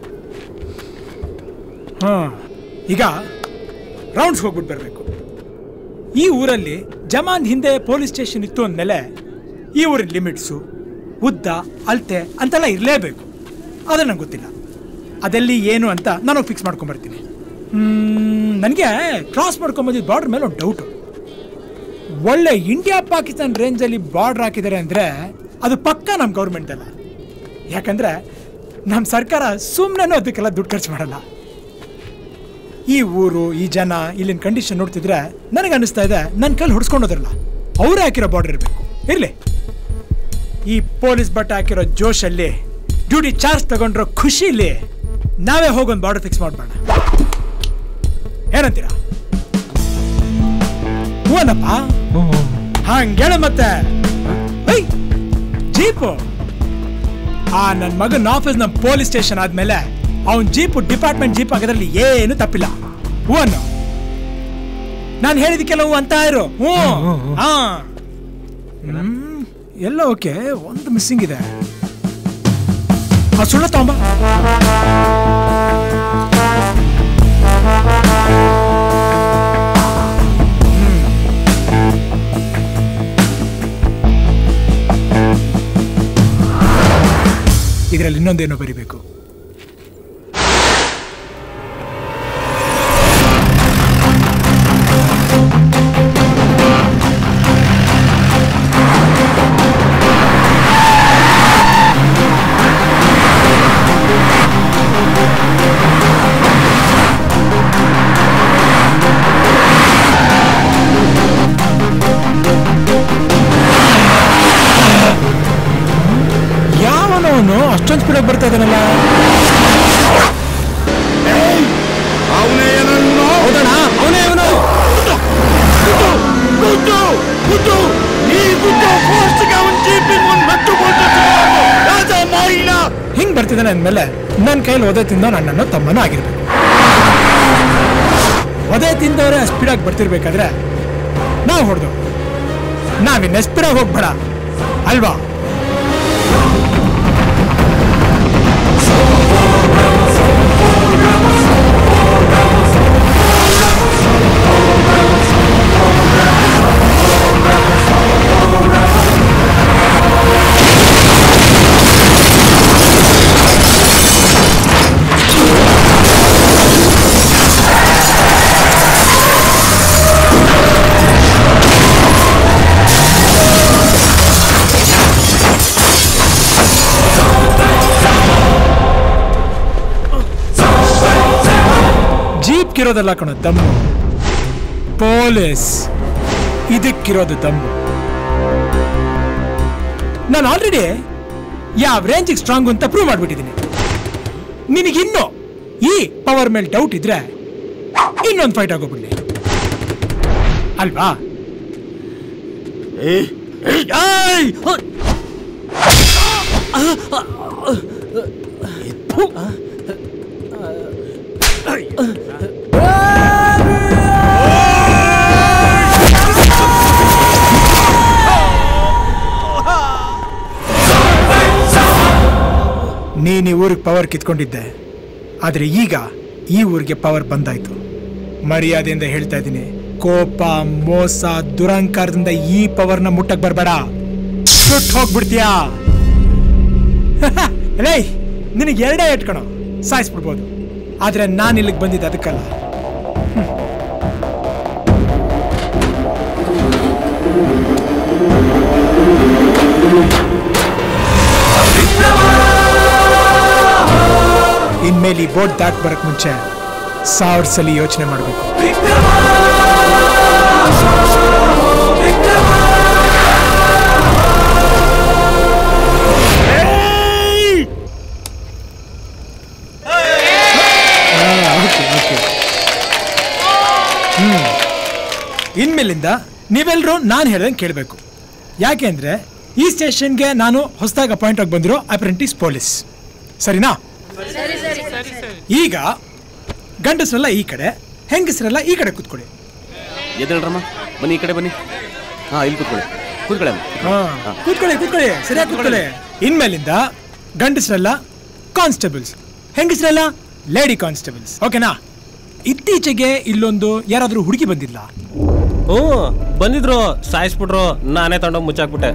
ಹಾ ಈಗ ರೌಂಡ್ಸ್ ಹೋಗ್ಬಿಟ್ಟು ಬರಬೇಕು ಈ ಊರಲ್ಲಿ ಜಮಾನ್ ಹಿಂದೆ ಪೊಲೀಸ್ ಸ್ಟೇಷನ್ ಇತ್ತು ಅಂದಮೇಲೆ ಈ ಊರಿನ ಲಿಮಿಟ್ಸು ಉದ್ದ ಅಳತೆ ಅಂತೆಲ್ಲ ಇರಲೇಬೇಕು ಅದು ನಂಗೆ ಗೊತ್ತಿಲ್ಲ ಅದೆಲ್ಲಿ ಏನು ಅಂತ ನಾನು ಫಿಕ್ಸ್ ಮಾಡ್ಕೊಂಬರ್ತೀನಿ ನನಗೆ ಕ್ರಾಸ್ ಮಾಡ್ಕೊಂಬಂದಿದ್ದು ಬಾರ್ಡರ್ ಮೇಲೆ ಒಂದು ಡೌಟು ಒಳ್ಳೆ ಇಂಡಿಯಾ ಪಾಕಿಸ್ತಾನ್ ರೇಂಜಲ್ಲಿ ಬಾರ್ಡರ್ ಹಾಕಿದ್ದಾರೆ ಅಂದರೆ ಅದು ಪಕ್ಕ ನಮ್ಮ ಗೌರ್ಮೆಂಟ್ದಲ್ಲ ಯಾಕಂದ್ರೆ ನಮ್ಮ ಸರ್ಕಾರ ಸುಮ್ಮನೆ ಅದಕ್ಕೆಲ್ಲ ದುಡ್ಡು ಖರ್ಚು ಮಾಡಲ್ಲ ಈ ಊರು ಈ ಜನ ಇಲ್ಲಿನ ಕಂಡೀಷನ್ ನೋಡ್ತಿದ್ರೆ ನನಗೆ ಅನಿಸ್ತಾ ಇದೆ ನನ್ನ ಕೈಲಿ ಹೊಡ್ಸ್ಕೊಂಡೋದ್ರಲ್ಲ ಅವರೇ ಹಾಕಿರೋ ಬಾರ್ಡರ್ ಇರಬೇಕು ಇರಲಿ ಈ ಪೊಲೀಸ್ ಬಟ್ಟೆ ಹಾಕಿರೋ ಜೋಶಲ್ಲಿ ಡ್ಯೂಟಿ ಚಾರ್ಜ್ ತಗೊಂಡಿರೋ ಖುಷಿಲಿ ನಾವೇ ಹೋಗೊಂದು ಬಾರ್ಡರ್ ಫಿಕ್ಸ್ ಮಾಡ್ಬೇಡ ಏನಂತೀರಾ ಹೂವನಪ್ಪ ಹಂಗೇಳ ಮತ್ತೆ ಐ, ಜೀಪು ಆ ನನ್ನ ಮಗನ ಆಫೀಸ್ ನಮ್ಮ ಪೊಲೀಸ್ ಸ್ಟೇಷನ್ ಆದ್ಮೇಲೆ ಅವನ್ ಜೀಪು ಡಿಪಾರ್ಟ್ಮೆಂಟ್ ಜೀಪ್ ಆಗೋದ್ರಲ್ಲಿ ಏನು ತಪ್ಪಿಲ್ಲ ಹೂವನ್ನು ನಾನು ಹೇಳಿದಕ್ಕೆಲ್ಲ ಹೂ ಅಂತ ಇರು ಹ್ಞೂ ಹಾ ಹ್ಮ್ ಎಲ್ಲ ಓಕೆ ಒಂದು ಮಿಸ್ಸಿಂಗ್ ಇದೆ ಆ ಸುಳ್ಳು ತಗೊಂಬ ಇದರಲ್ಲಿ ಇನ್ನೊಂದೇನೋ ಬರಿಬೇಕು ಯಾವನವನು ಅಷ್ಟೊಂದು ಸ್ಪೀಡಾಗಿ ಬರ್ತಾ ಇದ್ದಾನಲ್ಲ ಅವನೇ ಏನನ್ನು ಹೌದಣ್ಣ ಅವನೇ ಅವನು ಗುಡ್ಡು ಗುಡ್ಡು ಈ ಗುಡ್ಡು ಫೋರ್ಸ್ಗೆ ಅವನ್ ಜೀಪಿನ ಒಂದು ಮೆಟ್ಟು ರಾಜ ಮಾಯಿನ ಹಿಂಗ್ ಬರ್ತಿದ್ದಾನೆ ಅಂದ್ಮೇಲೆ ನನ್ನ ಕೈಯಲ್ಲಿ ಒದೆ ತಿಂದೋ ನನ್ನನ್ನು ತಮ್ಮನೂ ಆಗಿರ್ಬೇಕು ಒದೆ ತಿಂದವರೇ ಸ್ಪೀಡಾಗಿ ಬರ್ತಿರ್ಬೇಕಾದ್ರೆ ನಾವು ಹೊಡೆದು ನಾವಿನ್ನ ಸ್ಪೀಡಾಗಿ ಹೋಗ್ಬೇಡ ಅಲ್ವಾ ಜೀಪ್ಗಿರೋದಲ್ಲ ಕಣ ದಮ್ಮು ಪೊಲೀಸ್ ಇದಕ್ಕಿರೋದು ದಮ್ಮು ನಾನು ಆಲ್ರೆಡಿ ಯಾವ ರೇಂಜಿಗೆ ಸ್ಟ್ರಾಂಗ್ ಅಂತ ಪ್ರೂವ್ ಮಾಡ್ಬಿಟ್ಟಿದ್ದೀನಿ ನಿನಗಿನ್ನು ಈ ಪವರ್ ಮೇಲೆ ಡೌಟ್ ಇದ್ರೆ ಇನ್ನೊಂದು ಫೈಟ್ ಆಗೋಗ್ಬಿಡ್ಲಿ ಅಲ್ವಾ ಏಯ್! ನೀನು ಈ ಊರಿಗೆ ಪವರ್ ಕಿತ್ಕೊಂಡಿದ್ದೆ ಆದರೆ ಈಗ ಈ ಊರಿಗೆ ಪವರ್ ಬಂದಾಯ್ತು ಮರ್ಯಾದೆಯಿಂದ ಹೇಳ್ತಾ ಇದ್ದೀನಿ ಕೋಪ ಮೋಸ ದುರಹಂಕಾರದಿಂದ ಈ ಪವರ್ನ ಮುಟ್ಟಕ್ ಬರಬೇಡ ಸುಟ್ಟು ಹೋಗ್ಬಿಡ್ತೀಯಾ ಲೈ ನಿನಗೆ ಎರಡೇ ಇಟ್ಕೊಣ ಸಾಯಿಸ್ಬಿಡ್ಬೋದು ಆದ್ರೆ ನಾನು ಇಲ್ಲಿಗೆ ಬಂದಿದ್ದೆ ಅದಕ್ಕಲ್ಲ ಇನ್ಮೇಲೆ ಈ ಬೋಟ್ ದಾಟ್ ಬರಕ್ ಮುಂಚೆ ಸಾವಿರ ಸಲ ಯೋಚನೆ ಮಾಡಬೇಕು ಹ್ಮ್ ಇನ್ಮೇಲಿಂದ ನೀವೆಲ್ಲರೂ ನಾನು ಹೇಳ್ದಂಗೆ ಕೇಳಬೇಕು ಯಾಕೆ ಅಂದ್ರೆ ಈ ಸ್ಟೇಷನ್ಗೆ ನಾನು ಹೊಸದಾಗಿ ಅಪಾಯಿಂಟ್ ಆಗಿ ಬಂದಿರೋ ಅಪ್ರೆಂಟಿಸ್ ಪೊಲೀಸ್ ಸರಿನಾ ಈಗ ಗಂಡಸರೆಲ್ಲ ಈ ಕಡೆ ಹೆಂಗಸರೆಲ್ಲ ಈ ಕಡೆ ಕೂತ್ಕೊಳ್ಳಿ ಎದ್ದೇಳ್ರಮ್ಮ ಬನ್ನಿ ಈ ಕಡೆ ಬನ್ನಿ ಹಾ ಇಲ್ಲಿ ಕೂತ್ಕೊಳ್ಳಿ ಕೂತ್ಕೊಳ್ಳಿ ಅಮ್ಮ. ಹಾ, ಕೂತ್ಕೊಳ್ಳಿ ಕೂತ್ಕೊಳ್ಳಿ ಸರಿಯಾಗಿ ಕೂತ್ಕೊಳ್ಳಿ ಇನ್ಮೇಲಿಂದ ಗಂಡಸರೆಲ್ಲ ಕಾನ್ಸ್ಟೇಬಲ್ಸ್ ಹೆಂಗಸರೆಲ್ಲ ಲೇಡಿ ಕಾನ್ಸ್ಟೇಬಲ್ಸ್ ಓಕೆನಾ ಇತ್ತೀಚೆಗೆ ಇಲ್ಲೊಂದು ಯಾರಾದ್ರೂ ಹುಡುಗಿ ಬಂದಿಲ್ಲ ಹ್ಞೂ ಬಂದಿದ್ರು ಸಾಯಿಸ್ಬಿಟ್ರು ನಾನೇ ತಗೊಂಡೋಗಿ ಮುಚ್ಚಾಕ್ಬಿಟ್ಟೆ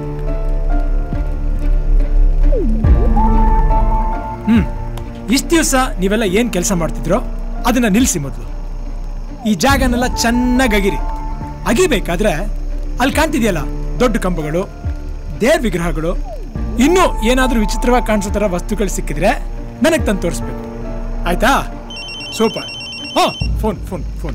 ಹ್ಮ್ ಇಷ್ಟ ದಿವಸ ನೀವೆಲ್ಲ ಏನ್ ಕೆಲಸ ಮಾಡ್ತಿದ್ರೋ ಅದನ್ನ ನಿಲ್ಸಿ ಮೊದಲು ಈ ಜಾಗನೆಲ್ಲ ಚೆನ್ನಾಗಿ ಅಗಿರಿ ಅಗಿಬೇಕಾದ್ರೆ ಅಲ್ಲಿ ಕಾಣ್ತಿದೆಯಲ್ಲ ದೊಡ್ಡ ಕಂಬಗಳು ದೇವ್ರ ವಿಗ್ರಹಗಳು ಇನ್ನೂ ಏನಾದ್ರೂ ವಿಚಿತ್ರವಾಗಿ ಕಾಣಿಸೋ ಥರ ವಸ್ತುಗಳು ಸಿಕ್ಕಿದ್ರೆ ನನಗೆ ತಂದು ತೋರಿಸ್ಬೇಕು ಆಯ್ತಾ ಸೂಪರ್ ಹೋ ಫೋನ್ ಫೋನ್ ಫೋನ್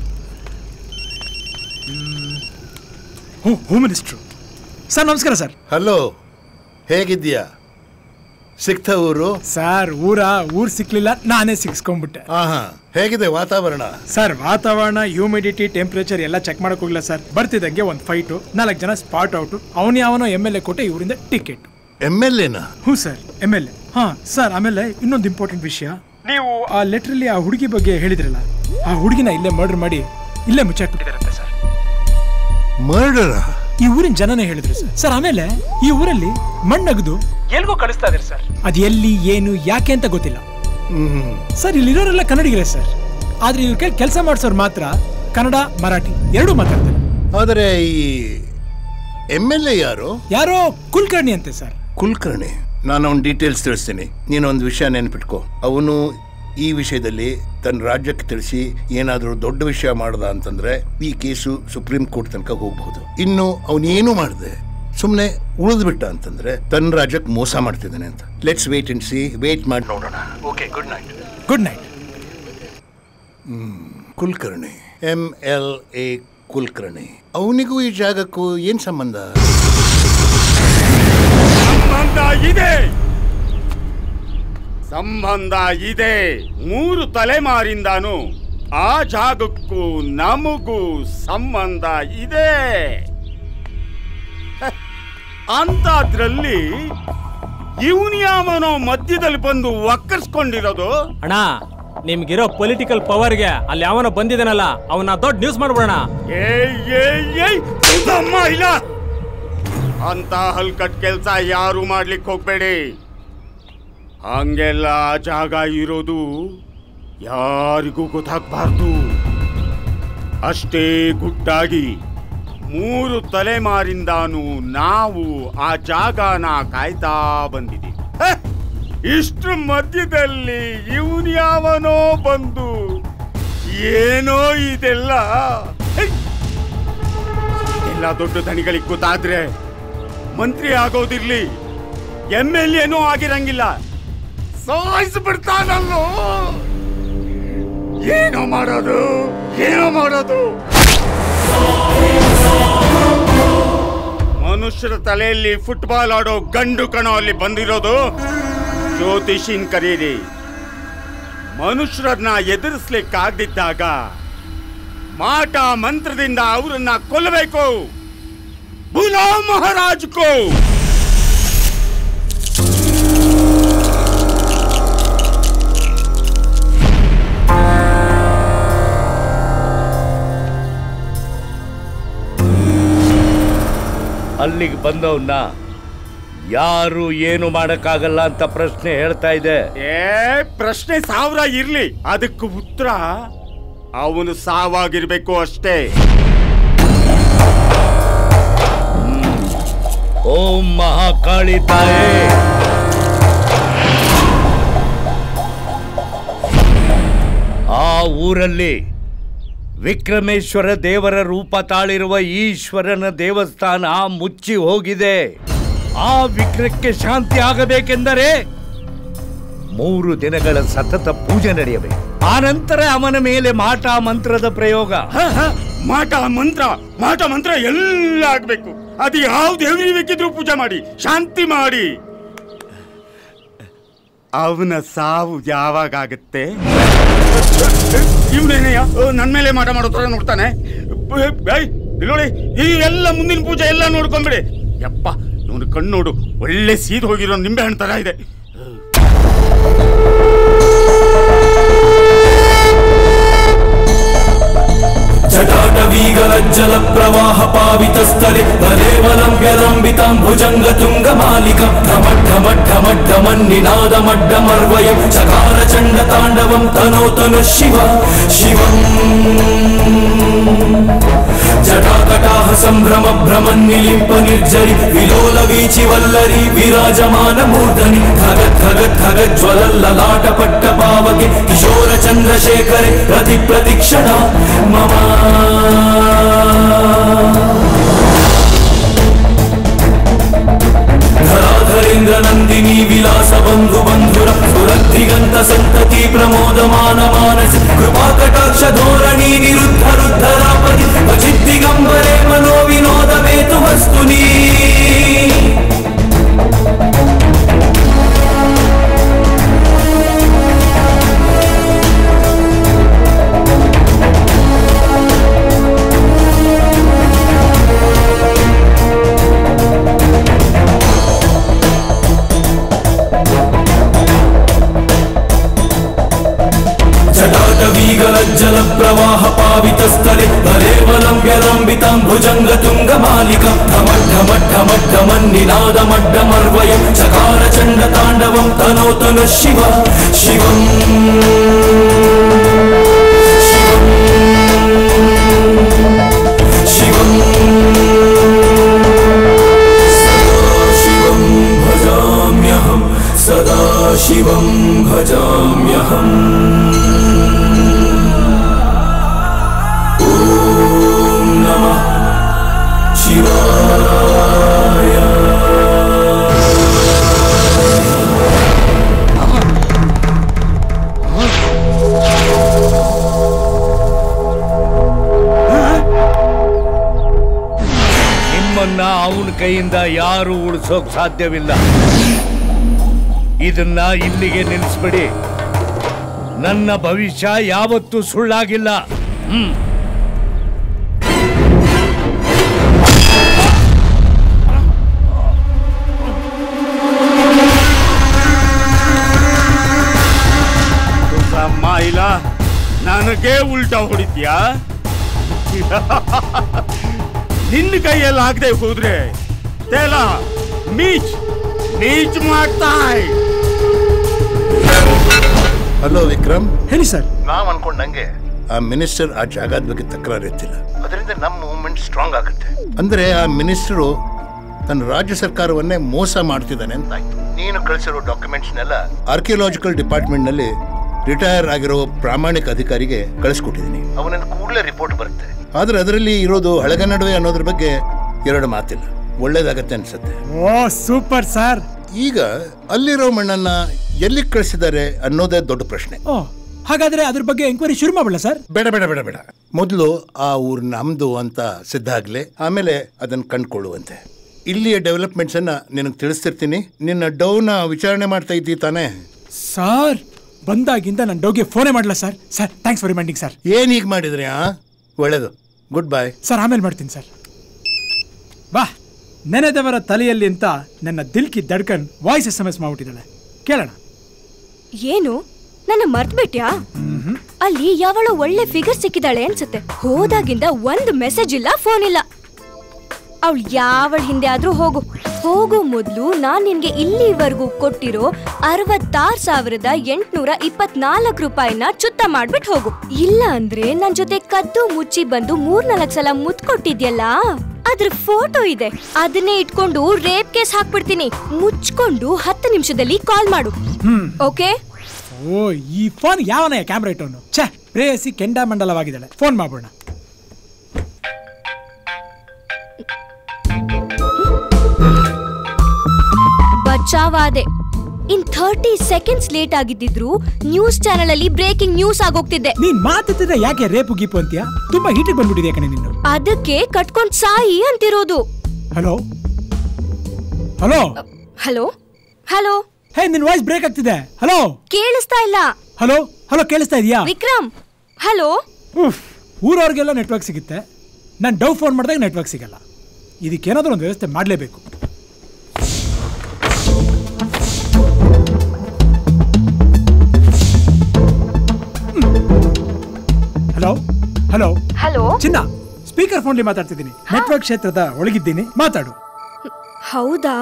ಹೋ ಹೋಮ್ ಮಿನಿಸ್ಟ್ರು ಸರ್ ನಮಸ್ಕಾರ ಸರ್ ಹಲೋ ಹೇಗಿದ್ದೀಯಾ ಸಿಕ್ತ ಊರು ಸರ್ ಊರ ಊರ್ ಸಿಕ್ಲಿಲ್ಲ ನಾನೇ ಸಿಕ್ಸ್ಕೊಂಡ್ಬಿಟ್ಟೆ ಆಹಾ ಹೇಗಿದೆ ವಾತಾವರಣ ಸರ್ ವಾತಾವರಣ ಹ್ಯೂಮಿಡಿಟಿ ಟೆಂಪರೇಚರ್ ಎಲ್ಲ ಚೆಕ್ ಮಾಡಕ್ ಹೋಗಿಲ್ಲ ಸರ್ ಬರ್ತಿದ್ದಂಗೆ ಒಂದು ಫೈಟು ನಾಲ್ಕು ಜನ ಸ್ಪಾಟ್ ಔಟು ಅವನ ಯಾವನೋ ಎಮ್ ಎಲ್ ಎ ಕೊಟ್ಟೆ ಇವರಿಂದ ಟಿಕೆಟ್ ಎಮ್ ಎಲ್ ಎನ ಹ್ಞೂ ಸರ್ ಎಮ್ ಎಲ್ ಎ ಹಾ ಸರ್ ಆಮೇಲೆ ಇನ್ನೊಂದು ಇಂಪಾರ್ಟೆಂಟ್ ವಿಷಯ ನೀವು ಆ ಲೆಟ್ರಲ್ಲಿ ಆ ಹುಡುಗಿ ಬಗ್ಗೆ ಹೇಳಿದ್ರಲ್ಲ ಆ ಹುಡುಗಿನ ಇಲ್ಲೇ ಮರ್ಡರ್ ಮಾಡಿ ಇಲ್ಲೇ ಮುಚ್ಚಾಕ್ಬಿಟ್ಟಿದಾರಂತೆ ಸರ್ ಮರ್ಡರ ಈ ಊರಿನ ಜನನೇ ಹೇಳಿದ್ರು ಸರ್ ಸರ್ ಆಮೇಲೆ ಈ ಊರಲ್ಲಿ ಮಣ್ಣಗದು ಎಲ್ಗೋ ಕಳಿಸ್ತಾ ಇದಾರೆ ಸರ್ ಅದು ಎಲ್ಲಿ ಏನು ಯಾಕೆ ಅಂತ ಗೊತ್ತಿಲ್ಲ ಸರ್ ಇಲ್ಲಿರೋರೆಲ್ಲ ಕನ್ನಡಿಗರೇ ಸರ್ ಆದ್ರೆ ಇವ್ರ ಕೈ ಕೆಲಸ ಮಾಡಿಸೋರು ಮಾತ್ರ ಕನ್ನಡ ಮರಾಠಿ ಎರಡೂ ಮಾತಾಡ್ತಾರೆ ಆದರೆ ಈ ಎಮ್ ಎಲ್ ಎ ಯಾರು ಯಾರೋ ಕುಲಕರ್ಣಿ ಅಂತೆ ಸರ್ ಕುಲಕರ್ಣಿ ನಾನು ಅವನ ಡೀಟೇಲ್ಸ್ ತಿಳಿಸ್ತೀನಿ ನೀನು ಒಂದು ವಿಷಯ ನೆನ್ಪಿಟ್ಕೋ ಅವನು ಈ ವಿಷಯದಲ್ಲಿ ತನ್ನ ರಾಜ್ಯಕ್ಕೆ ತಿಳಿಸಿ ಏನಾದರೂ ದೊಡ್ಡ ವಿಷಯ ಮಾಡ್ದ ಅಂತಂದ್ರೆ ಈ ಕೇಸು ಸುಪ್ರೀಂ ಕೋರ್ಟ್ ತನಕ ಹೋಗ್ಬಹುದು ಇನ್ನು ಅವನೇನು ಮಾಡಿದೆ ಸುಮ್ಮನೆ ಉಳಿದ್ಬಿಟ್ಟ ಅಂತಂದ್ರೆ ತನ್ನ ರಾಜ್ಯಕ್ಕೆ ಮೋಸ ಮಾಡ್ತಿದ್ದಾನೆ ಅಂತ let's wait and see wait ಮಾಡಿ ನೋಡೋಣ okay good night good night Kulkarni M L A Kulkarni ಅವನಿಗೂ ಈ ಜಾಗಕ್ಕೂ ಏನ್ ಸಂಬಂಧ ಸಂಬಂಧ ಇದೆ ಸಂಬಂಧ ಇದೆ ಮೂರು ತಲೆಮಾರಿಂದಾನು ಆ ಜಾಗಕ್ಕೂ ನಮಗೂ ಸಂಬಂಧ ಇದೆ ಹ, ಅಂತಾದ್ರಲ್ಲಿ ಇವನು ಯಾವನೋ ಮಧ್ಯದಲ್ಲಿ ಬಂದು ಒಕ್ಕರ್ಸ್ಕೊಂಡಿರೋದು ಅಣ್ಣ ನಿಮ್ಗಿರೋ ಪೊಲಿಟಿಕಲ್ ಪವರ್ಗೆ ಅಲ್ಲಿ ಯಾವನ ಬಂದಿದ್ದಾನಲ್ಲ ಅವನ್ನ ದೊಡ್ಡ ನ್ಯೂಸ್ ಮಾಡ್ಬಿಡೋಣ ಏಯ್ ಏಯ್ ಏಯ್ ಇದಮ್ಮ ಇಲ್ಲ ಅಂತ ಹಲ್ಕಟ್ ಕೆಲ್ಸ ಯಾರು ಮಾಡ್ಲಿಕ್ಕೆ ಹೋಗ್ಬೇಡಿ ಹಂಗೆಲ್ಲ ಆ ಜಾಗ ಇರೋದು ಯಾರಿಗೂ ಗೊತ್ತಾಗ್ಬಾರ್ದು ಅಷ್ಟೇ ಗುಟ್ಟಾಗಿ ಮೂರು ತಲೆಮಾರಿಂದಾನು ನಾವು ಆ ಜಾಗನ ಕಾಯ್ತಾ ಬಂದಿದ್ದೀವಿ ಹ! ಇಷ್ಟ್ರ ಮಧ್ಯದಲ್ಲಿ ಇವನ್ ಯಾವನೋ ಬಂದು ಏನೋ ಇದೆಲ್ಲ ಹೈ! ಎಲ್ಲ ದೊಡ್ಡ ದಣಿಗಳಿಗೆ ಗೊತ್ತಾದ್ರೆ ಮಂತ್ರಿ ಆಗೋದಿರ್ಲಿ ಎಮ್ ಎಲ್ ಏನೂ ಆಗಿರಂಗಿಲ್ಲ ಸಾಯಿಸ್ಬಿಡ್ತಾನಲ್ಲೋ ಏನೋ ಮಾಡೋದು ಏನೋ ಮಾಡೋದು ಮನುಷ್ಯರ ತಲೆಯಲ್ಲಿ ಫುಟ್ಬಾಲ್ ಆಡೋ ಗಂಡು ಕಣೋ ಅಲ್ಲಿ ಬಂದಿರೋದು ಜ್ಯೋತಿಷಿನ್ ಕರೀರಿ ಮನುಷ್ಯರನ್ನ ಎದುರಿಸ್ಲಿಕ್ಕಾಗ್ದಿದ್ದಾಗ ಮಾಟ ಮಂತ್ರದಿಂದ ಅವರನ್ನ ಕೊಲ್ಲಬೇಕು ಬುಲೋ ಮಹಾರಾಜ್ಕೋ ಅಲ್ಲಿಗೆ ಬಂದವನ್ನ ಯಾರು ಏನು ಮಾಡಕ್ಕಾಗಲ್ಲ ಅಂತ ಪ್ರಶ್ನೆ ಹೇಳ್ತಾ ಇದೆ ಏ ಪ್ರಶ್ನೆ ಸಾವಿರ ಇರ್ಲಿ ಅದಕ್ಕೆ ಉತ್ತರ ಅವನು ಸಾವಾಗಿರ್ಬೇಕು ಅಷ್ಟೇ ಓಂ ಮಹಾಕಾಳಿ ತಾಯೇ ಆ ಊರಲ್ಲಿ ವಿಕ್ರಮೇಶ್ವರ ದೇವರ ರೂಪ ತಾಳಿರುವ ಈಶ್ವರನ ದೇವಸ್ಥಾನ ಮುಚ್ಚಿ ಹೋಗಿದೆ ಆ ವಿಗ್ರಹಕ್ಕೆ ಶಾಂತಿ ಆಗಬೇಕೆಂದರೆ ಮೂರು ದಿನಗಳ ಸತತ ಪೂಜೆ ನಡೆಯಬೇಕು ಆ ನಂತರ ಅವನ ಮೇಲೆ ಮಾಟ ಮಂತ್ರದ ಪ್ರಯೋಗ ಹ, ಹ, ಮಾಟ ಮಂತ್ರ ಮಾಟ ಮಂತ್ರ ಎಲ್ಲ ಆಗ್ಬೇಕು ಅದು ಯಾವ ದೇವ್ರಿಗೆ ಬೇಕಿದ್ರು ಪೂಜೆ ಮಾಡಿ ಶಾಂತಿ ಮಾಡಿ ಅವನ ಸಾವು ಯಾವಾಗ ಆಗುತ್ತೆ ಇವನೇನಯ್ಯ ನನ್ನ ಮೇಲೆ ಮಾಟ ಮಾಡೋ ತರ ನೋಡ್ತಾನೆ ಏಯ್, ಇಲ್ಲಿ ನೋಡಿ ಈ ಎಲ್ಲ ಮುಂದಿನ ಪೂಜೆ ಎಲ್ಲ ನೋಡ್ಕೊಂಬಿಡಿ ಯಪ್ಪ ಇವನು ಕಣ್ಣು ನೋಡು ಒಳ್ಳೆ ಸೀದ್ ಹೋಗಿರೋ ನಿಂಬೆ ಹಣ್ಣು ತರ ಇದೆ जटाटवीगलज्जल प्रवाह पावितस्थले तदेवलम्ब्यलम्बितां भुजङ्गतुङ्गमालिकं ढमड्ढमड्ढमड्ढमन्निनादमड्डमर्वयं चकार चण्डताण्डवं तनोतनु शिव शिवम् जटाकटाः सम्भ्रम भ्रमन्निलिम्प निर्जरि विलोल वीचि वल्लरी विराजमान मूर्धनि खगत् खगत् खगज्ज्वलल्ललाटपट्ट पावके किशोर चन्द्रशेखरे प्रति प्रतिक्षणा मम धराधरेन्द्र नन्दिनी विलास बन्धु बन्धुर सुरद्दिगन्त सन्तति प्रमोदमान मानस कृपा कटाक्ष धोरणी निरुद्ध रुद्धरापति क्वचिद्दिगम्बरे मनो विनोदमेतु वस्तुनि प्रवाह पावितस्थले हरेवलम्ब्य लम्बितां भुजङ्गतुङ्गमालिकां ढमड्ढमड्ढमड्ढमन्निनादमड्ढमर्वयं चकार चण्डताण्डवं तनोतनु शिव शिवम् शिवं भजाम्यहं सदा शिवं भजाम्यहम् ॐ नमः शिवाय ನಿಮ್ಮನ್ನ ಅವನ ಕೈಯಿಂದ ಯಾರು ಉಳಿಸೋಕ್ ಸಾಧ್ಯವಿಲ್ಲ ಇದನ್ನ ಇಲ್ಲಿಗೆ ನಿಲ್ಲಿಸ್ಬಿಡಿ ನನ್ನ ಭವಿಷ್ಯ ಯಾವತ್ತೂ ಸುಳ್ಳಾಗಿಲ್ಲ ಹ್ಮ್ ಮಾಯಿಲ ನನಗೆ ಉಲ್ಟಾ ಹೊಡಿತೀಯಾ ನಿನ್ನ ಕೈಯಲ್ಲಿ ಆಗದೆ ಹೋದ್ರೆ ತೇಲ ಮೀಚ್ ಮೀಚ್ ಮಾಡ್ತಾ ಹಲೋ ವಿಕ್ರಮ್ ಹೇಳಿ ಸರ್ ನಾವ್ ಅನ್ಕೊಂಡಂಗೆ ಆ ಮಿನಿಸ್ಟರ್ ಆ ಜಾಗದ ಬಗ್ಗೆ ತಕರಾರು ಎತ್ತಿಲ್ಲ ಅದರಿಂದ ನಮ್ಮ ಮೂವ್ಮೆಂಟ್ ಸ್ಟ್ರಾಂಗ್ ಆಗುತ್ತೆ ಅಂದ್ರೆ ಆ ಮಿನಿಸ್ಟರು ತನ್ನ ರಾಜ್ಯ ಸರ್ಕಾರವನ್ನೇ ಮೋಸ ಮಾಡ್ತಿದ್ದಾನೆ ಅಂತ ಆಯ್ತು ನೀನು ಕಳಿಸಿರೋ ಡಾಕ್ಯುಮೆಂಟ್ಸ್ನೆಲ್ಲ ಆರ್ಕಿಯಾಲಜಿಕಲ್ ಡಿಪಾರ್ಟ್ಮೆಂಟ್ ನಲ್ಲಿ ರಿಟೈರ್ ಆಗಿರೋ ಪ್ರಾಮಾಣಿಕ ಅಧಿಕಾರಿಗೆ ಕಳಿಸ್ಕೊಟ್ಟಿದ್ದೀನಿ ಅವನನ್ನ ಕೂಡಲೇ ರಿಪೋರ್ಟ್ ಬರುತ್ತೆ ಆದ್ರೆ ಅದರಲ್ಲಿ ಇರೋದು ಹಳಗನ್ನಡವೆ ಅನ್ನೋದ್ರ ಬಗ್ಗೆ ಎರಡು ಮಾತಿಲ್ಲ ಒಳ್ಳೇದಾಗತ್ತೆ ಅನ್ಸುತ್ತೆ ಓ ಸೂಪರ್ ಸರ್ ಈಗ ಅಲ್ಲಿರೋ ಮಣ್ಣನ್ನ ಎಲ್ಲಿ ಕಳಿಸಿದ್ದಾರೆ ಅನ್ನೋದೇ ದೊಡ್ಡ ಪ್ರಶ್ನೆ ಓ ಹಾಗಾದ್ರೆ ಅದ್ರ ಬಗ್ಗೆ ಎಂಕ್ವೈರಿ ಶುರು ಮಾಡಲ್ಲ ಸರ್ ಬೇಡ ಬೇಡ ಬೇಡ ಬೇಡ ಮೊದಲು ಆ ಊರು ನಮ್ದು ಅಂತ ಸಿದ್ಧ ಆಗ್ಲಿ ಆಮೇಲೆ ಅದನ್ನ ಕಂಡ್ಕೊಳ್ಳುವಂತೆ ಇಲ್ಲಿಯ ಡೆವಲಪ್ಮೆಂಟ್ಸ್ ಅನ್ನ ನಿನಗೆ ತಿಳಿಸ್ತಿರ್ತೀನಿ ನಿನ್ನ ಡೌನ ವಿಚಾರಣೆ ಮಾಡ್ತಾ ಇದ್ದಿ ತಾನೇ ಸರ್ ಬಂದಾಗಿಂದ ನಾನು ಡೋಗೆ ಫೋನೇ ಮಾಡಲ್ಲ sir sir thanks for reminding sir ಏನ್ ಈಗ ಮಾಡಿದ್ರಿ ಆ ಒಳ್ಳೇದು ಗುಡ್ ಬೈ ಸರ್ ಆಮೇಲೆ ಮಾಡ್ತೀನಿ ಸರ್ ಬಾ ನೆನೆದವರ ತಲೆಯಲ್ಲಿ ಅಂತ ನನ್ನ ದಿಲ್ಕಿ ದಡ್ಕನ್ ವಾಯ್ಸ್ ಎಸ್ ಎಮ್ ಎಸ್ ಮಾಡ್ಬಿಟ್ಟಿದ್ದಾಳೆ ಕೇಳೋಣ ಏನು ನನ್ನ ಮರ್ತ್ಬಿಟ್ಯಾ ಅಲ್ಲಿ ಯಾವಳೋ ಒಳ್ಳೆ ಫಿಗರ್ ಸಿಕ್ಕಿದಾಳೆ ಅನ್ಸುತ್ತೆ ಹೋದಾಗಿಂದ ಒಂದ್ ಮೆಸೇಜ್ ಇಲ್ಲ ಫೋನ್ ಇಲ್ಲ ಅವಳು ಯಾವಳ ಹಿಂದೆ ಆದ್ರೂ ಹೋಗು ಹೋಗೋ ಮೊದ್ಲು ನಾನ್ ನಿನ್ಗೆ ಇಲ್ಲಿವರೆಗೂ ಕೊಟ್ಟಿರೋ ಅರವತ್ತಾರ್ ಸಾವಿರದ ಎಂಟ್ನೂರ ಇಪ್ಪತ್ನಾಲ್ಕು ರೂಪಾಯಿನ ಚುತ್ತ ಮಾಡ್ಬಿಟ್ ಹೋಗು ಇಲ್ಲ ಅಂದ್ರೆ ನನ್ ಜೊತೆ ಕದ್ದು ಮುಚ್ಚಿ ಬಂದು ಮೂರ್ನಾಲ್ಕು ಸಲ ಮುತ್ ಕೊಟ್ಟಿದ್ಯಲ್ಲ ಅದ್ರ ಫೋಟೋ ಇದೆ ಅದನ್ನೇ ಇಟ್ಕೊಂಡು ರೇಪ್ ಕೇಸ್ ಹಾಕ್ಬಿಡ್ತೀನಿ ಮುಚ್ಕೊಂಡು ಹತ್ತು ನಿಮಿಷದಲ್ಲಿ ಕಾಲ್ ಮಾಡು ಹ್ಮ್ ಓಕೆ ಓ ಈ ಫೋನ್ ಯಾವನ ಕ್ಯಾಮ್ರಾ ಇಟ್ಟವನು ಛೇ ಪ್ರೇಯಸಿ ಕೆಂಡಾಮಂಡಲವಾಗಿದ್ದಾಳೆ ಫೋನ್ ಮಾಡೋಣ ಬಚಾವಾದೆ ಇನ್ ಥರ್ಟಿ ಸೆಕೆಂಡ್ಸ್ ಲೇಟ್ ಆಗಿದ್ದಿದ್ರು ನ್ಯೂಸ್ ಚಾನೆಲ್ ಅಲ್ಲಿ ಬ್ರೇಕಿಂಗ್ ನ್ಯೂಸ್ ಆಗೋಗ್ತಿದ್ದೆ ನೀನ್ ಮಾತಾಡ್ತಿದ್ರೆ ಯಾಕೆ ರೇಪು ಗೀಪು ಅಂತೀಯ ತುಂಬಾ ಹೀಟಿಗೆ ಬಂದ್ಬಿಟ್ಟಿದೆ ಕಣೆ ನಿನ್ನು ಅದಕ್ಕೆ ಕಟ್ಕೊಂಡ್ ಸಾಯಿ ಅಂತಿರೋದು hello hello hello hello hey ನಿನ್ ವಾಯ್ಸ್ ಬ್ರೇಕ್ ಆಗ್ತಿದೆ ಹಲೋ ಕೇಳಿಸ್ತಾ ಇಲ್ಲ ಹಲೋ ಹಲೋ ಕೇಳಿಸ್ತಾ ಇದೆಯಾ ವಿಕ್ರಮ್ ಹಲೋ ಊರವ್ರಿಗೆಲ್ಲ ನೆಟ್ವರ್ಕ್ ಸಿಗುತ್ತೆ ನಾನು ಡವ್ ಫೋನ್ ಮಾಡಿದಾಗ ನೆಟ್ವರ್ಕ್ ಸಿಗಲ್ಲ ಇದಕ್ಕೇನಾದ್ರೂ ಒಂದು ವ್ಯವಸ್ಥೆ ಮಾಡಲೇಬೇಕು ಹಲೋ ಹಲೋ ಹಲೋ ಚಿನ್ನ ಸ್ಪೀಕರ್ ಫೋನ್ಲಿ ಮಾತಾಡ್ತಿದ್ದೀನಿ ನೆಟ್ವರ್ಕ್ ಕ್ಷೇತ್ರದ ಒಳಗಿದ್ದೀನಿ ಮಾತಾಡು ಹೌದಾ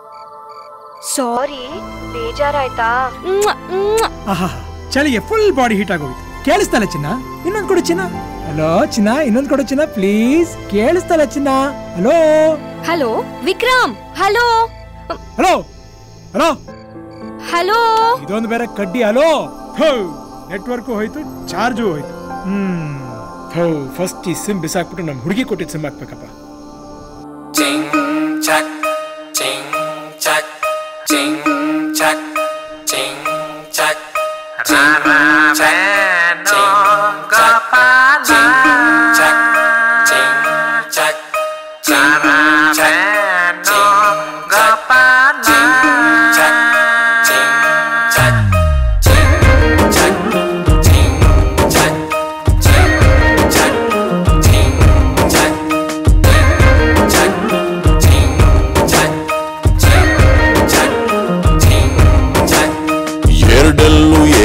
ಸಾರಿ ಬೇಜಾರಾಯ್ತಾ ಮ್ವಾ, ಮ್ವಾ. ಆಹಾ ಚಳಿಗೆ ಫುಲ್ ಬಾಡಿ ಹೀಟ್ ಆಗೋಯ್ತು ಕೇಳಿಸ್ತಲ್ಲ ಚಿನ್ನ ಇನ್ನೊಂದು ಕೊಡು ಚಿನ್ನ ಹಲೋ ಚಿನ್ನ ಇನ್ನೊಂದು ಕೊಡು ಚಿನ್ನ ಪ್ಲೀಸ್ ಕೇಳಿಸ್ತಲ್ಲ ಚಿನ್ನ hello hello Vikram hello hello hello hello ಇದೊಂದು ಬೇರೆ ಕಡ್ಡಿ ಹಲೋ ನೆಟ್ವರ್ಕು ಹೋಯ್ತು ಚಾರ್ಜು ಹೋಯ್ತು ಹ್ಮ್ ಹೌ ಫಸ್ಟ್ ಈ ಸಿಮ್ ಬಿಸಾಕ್ಬಿಟ್ಟು ನಮ್ಮ ಹುಡುಗಿ ಕೊಟ್ಟಿದ್ದು ಸಿಮ್ ಹಾಕ್ಬೇಕಪ್ಪ Ching chak, ching chak, ching chak, ching chak, ching chak, ching chak, ching chak, ching chak, ching chak, ching chak, ching chak, ching chak, ching chak, ching chak, ching chak, ching chak.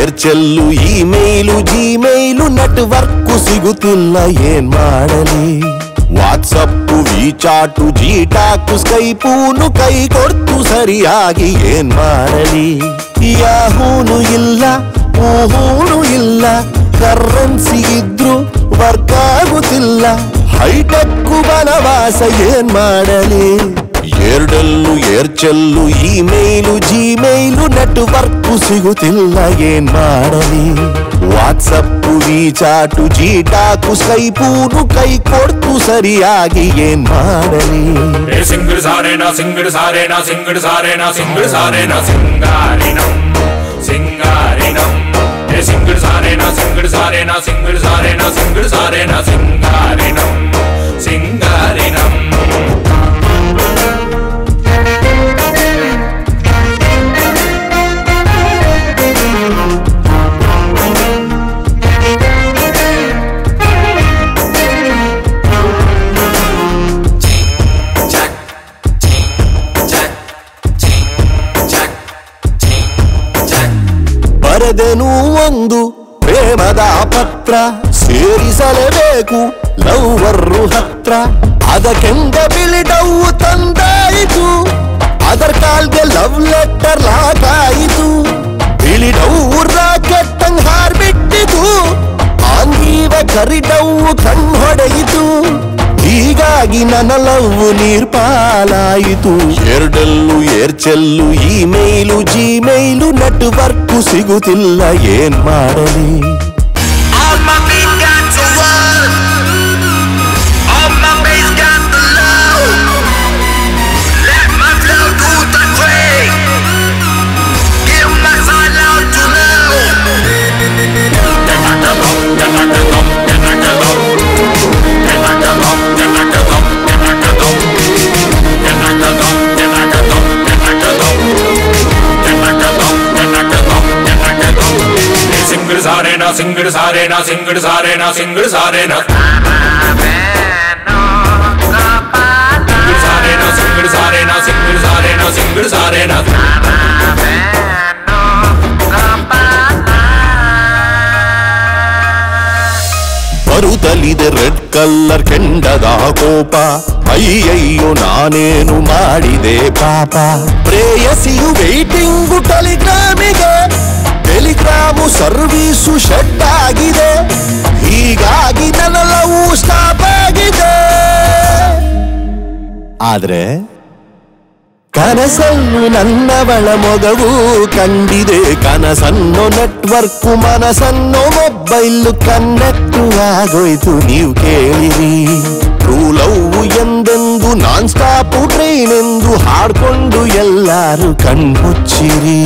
Aircel email Gmail network ಸಿಗುತ್ತಿಲ್ಲ ಏನ್ ಮಾಡಲಿ WhatsApp ವಿಚಾಟು ಜೀಟಾಕು ಸ್ಕೈಪೂನು ಕೈ ಕೊಡ್ತು ಸರಿಯಾಗಿ ಏನ್ ಮಾಡಲಿ ಯಾಹೂನು ಇಲ್ಲ ಊಹೂನು ಇಲ್ಲ ಕರೆನ್ಸಿ ಇದ್ರು ವರ್ಕ್ ಆಗುತ್ತಿಲ್ಲ ಹೈಟೆಕ್ಕು ಬನವಾಸ ಏನ್ ಮಾಡಲಿ Airtel Aircel email Gmail network ಸಿಗುತ್ತಿಲ್ಲ ಏನ್ ಮಾಡಲಿ ವಾಟ್ಸಪ್ ವಿಚಾಟು ಜೀಟಾಕು ಸ್ಕೈಪೂನು ಕೈ ಕೊಡ್ತು ಸರಿಯಾಗಿ ಏನ್ ಮಾಡಲಿ ఏ సింగిడి సారేనా సింగిడి సారేనా సింగిడి సారేనా సింగిడి సారేనా సింగారినం సింగారినం ఏ సింగిడి సారేనా సింగిడి సారేనా సింగిడి సారేనా సింగిడి సారేనా సింగారినం సింగారినం ಬರೆದೆನು ಒಂದು ಪ್ರೇಮದ ಪತ್ರ ಸೇರಿಸಲೇಬೇಕು ಲವ್ವರು ಹತ್ರ ಅದಕ್ಕೆಂದ ಬಿಳಿಡವು ತಂದಾಯಿತು ಅದರ ಕಾಲ್ಗೆ ಲವ್ ಲೆಟರ್ ಲಾಗಾಯಿತು ಬಿಳಿಡವು ರಾಕೆಟ್ಟಂಗ್ ಹಾರ್ಬಿಟ್ಟಿತು ಆಂಗೀವ ಕರಿಡವು ಕಣ್ ಹೊಡೆಯಿತು ಹೀಗಾಗಿ ನನ್ನ ಲವ್ ನೀರ್ಪಾಲಾಯಿತು ಎರಡಲ್ಲೂ ಏರ್ಚೆಲ್ಲು ಇಮೇಲು ಜಿಮೇಲು ನೆಟ್ವರ್ಕ್ ಸಿಗುತ್ತಿಲ್ಲ ಏನ್ ಮಾಡಲಿ All my beat got to work. All my bass got the low. Let my flow do the trick. Give my soul out to know. సింగిడి సారేనా సింగిడి సారేనా సింగిడి సారేనా సింగిడి సారేనా సింగిడి సారేనా సింగిడి సారేనా సింగిడి సారేనా సింగిడి సారేనా ಬರುತ್ತಲಿದೆ ರೆಡ್ ಕಲ್ಲರ್ ಕೆಂಡದ ಕೋಪ ಅಯ್ಯಯ್ಯೋ ನಾನೇನು ಮಾಡಿದೆ ಪಾಪ ಪ್ರೇಯಸಿಯು ವೇಟಿಂಗು ಟೆಲಿಗ್ರಾಮಿಗೆ ಟೆಲಿಗ್ರಾಮು ಸರ್ವೀಸು ಶೆಡ್ ಆಗಿದೆ ಹೀಗಾಗಿ ನನ್ನ ಲವ್ ಸ್ಟಾಪ್ ಆಗಿದೆ ಆದ್ರೆ ಕನಸನ್ನು ನನ್ನವಳ ಮೊಗವು ಕಂಡಿದೆ ಕನಸನ್ನು ನೆಟ್ವರ್ಕ್ ಮನಸ್ಸನ್ನು ಮೊಬೈಲ್ ಕನ್ನೆಕ್ಟು ಆಗೋಯ್ತು ನೀವು ಕೇಳಿರಿ ಟ್ರೂ ಲವ್ ಎಂದೆಂದು ನಾನ್ ಸ್ಟಾಪ್ ಟ್ರೈನ್ ಎಂದು ಹಾಡ್ಕೊಂಡು ಎಲ್ಲಾರು ಕಣ್ಮುಚ್ಚಿರಿ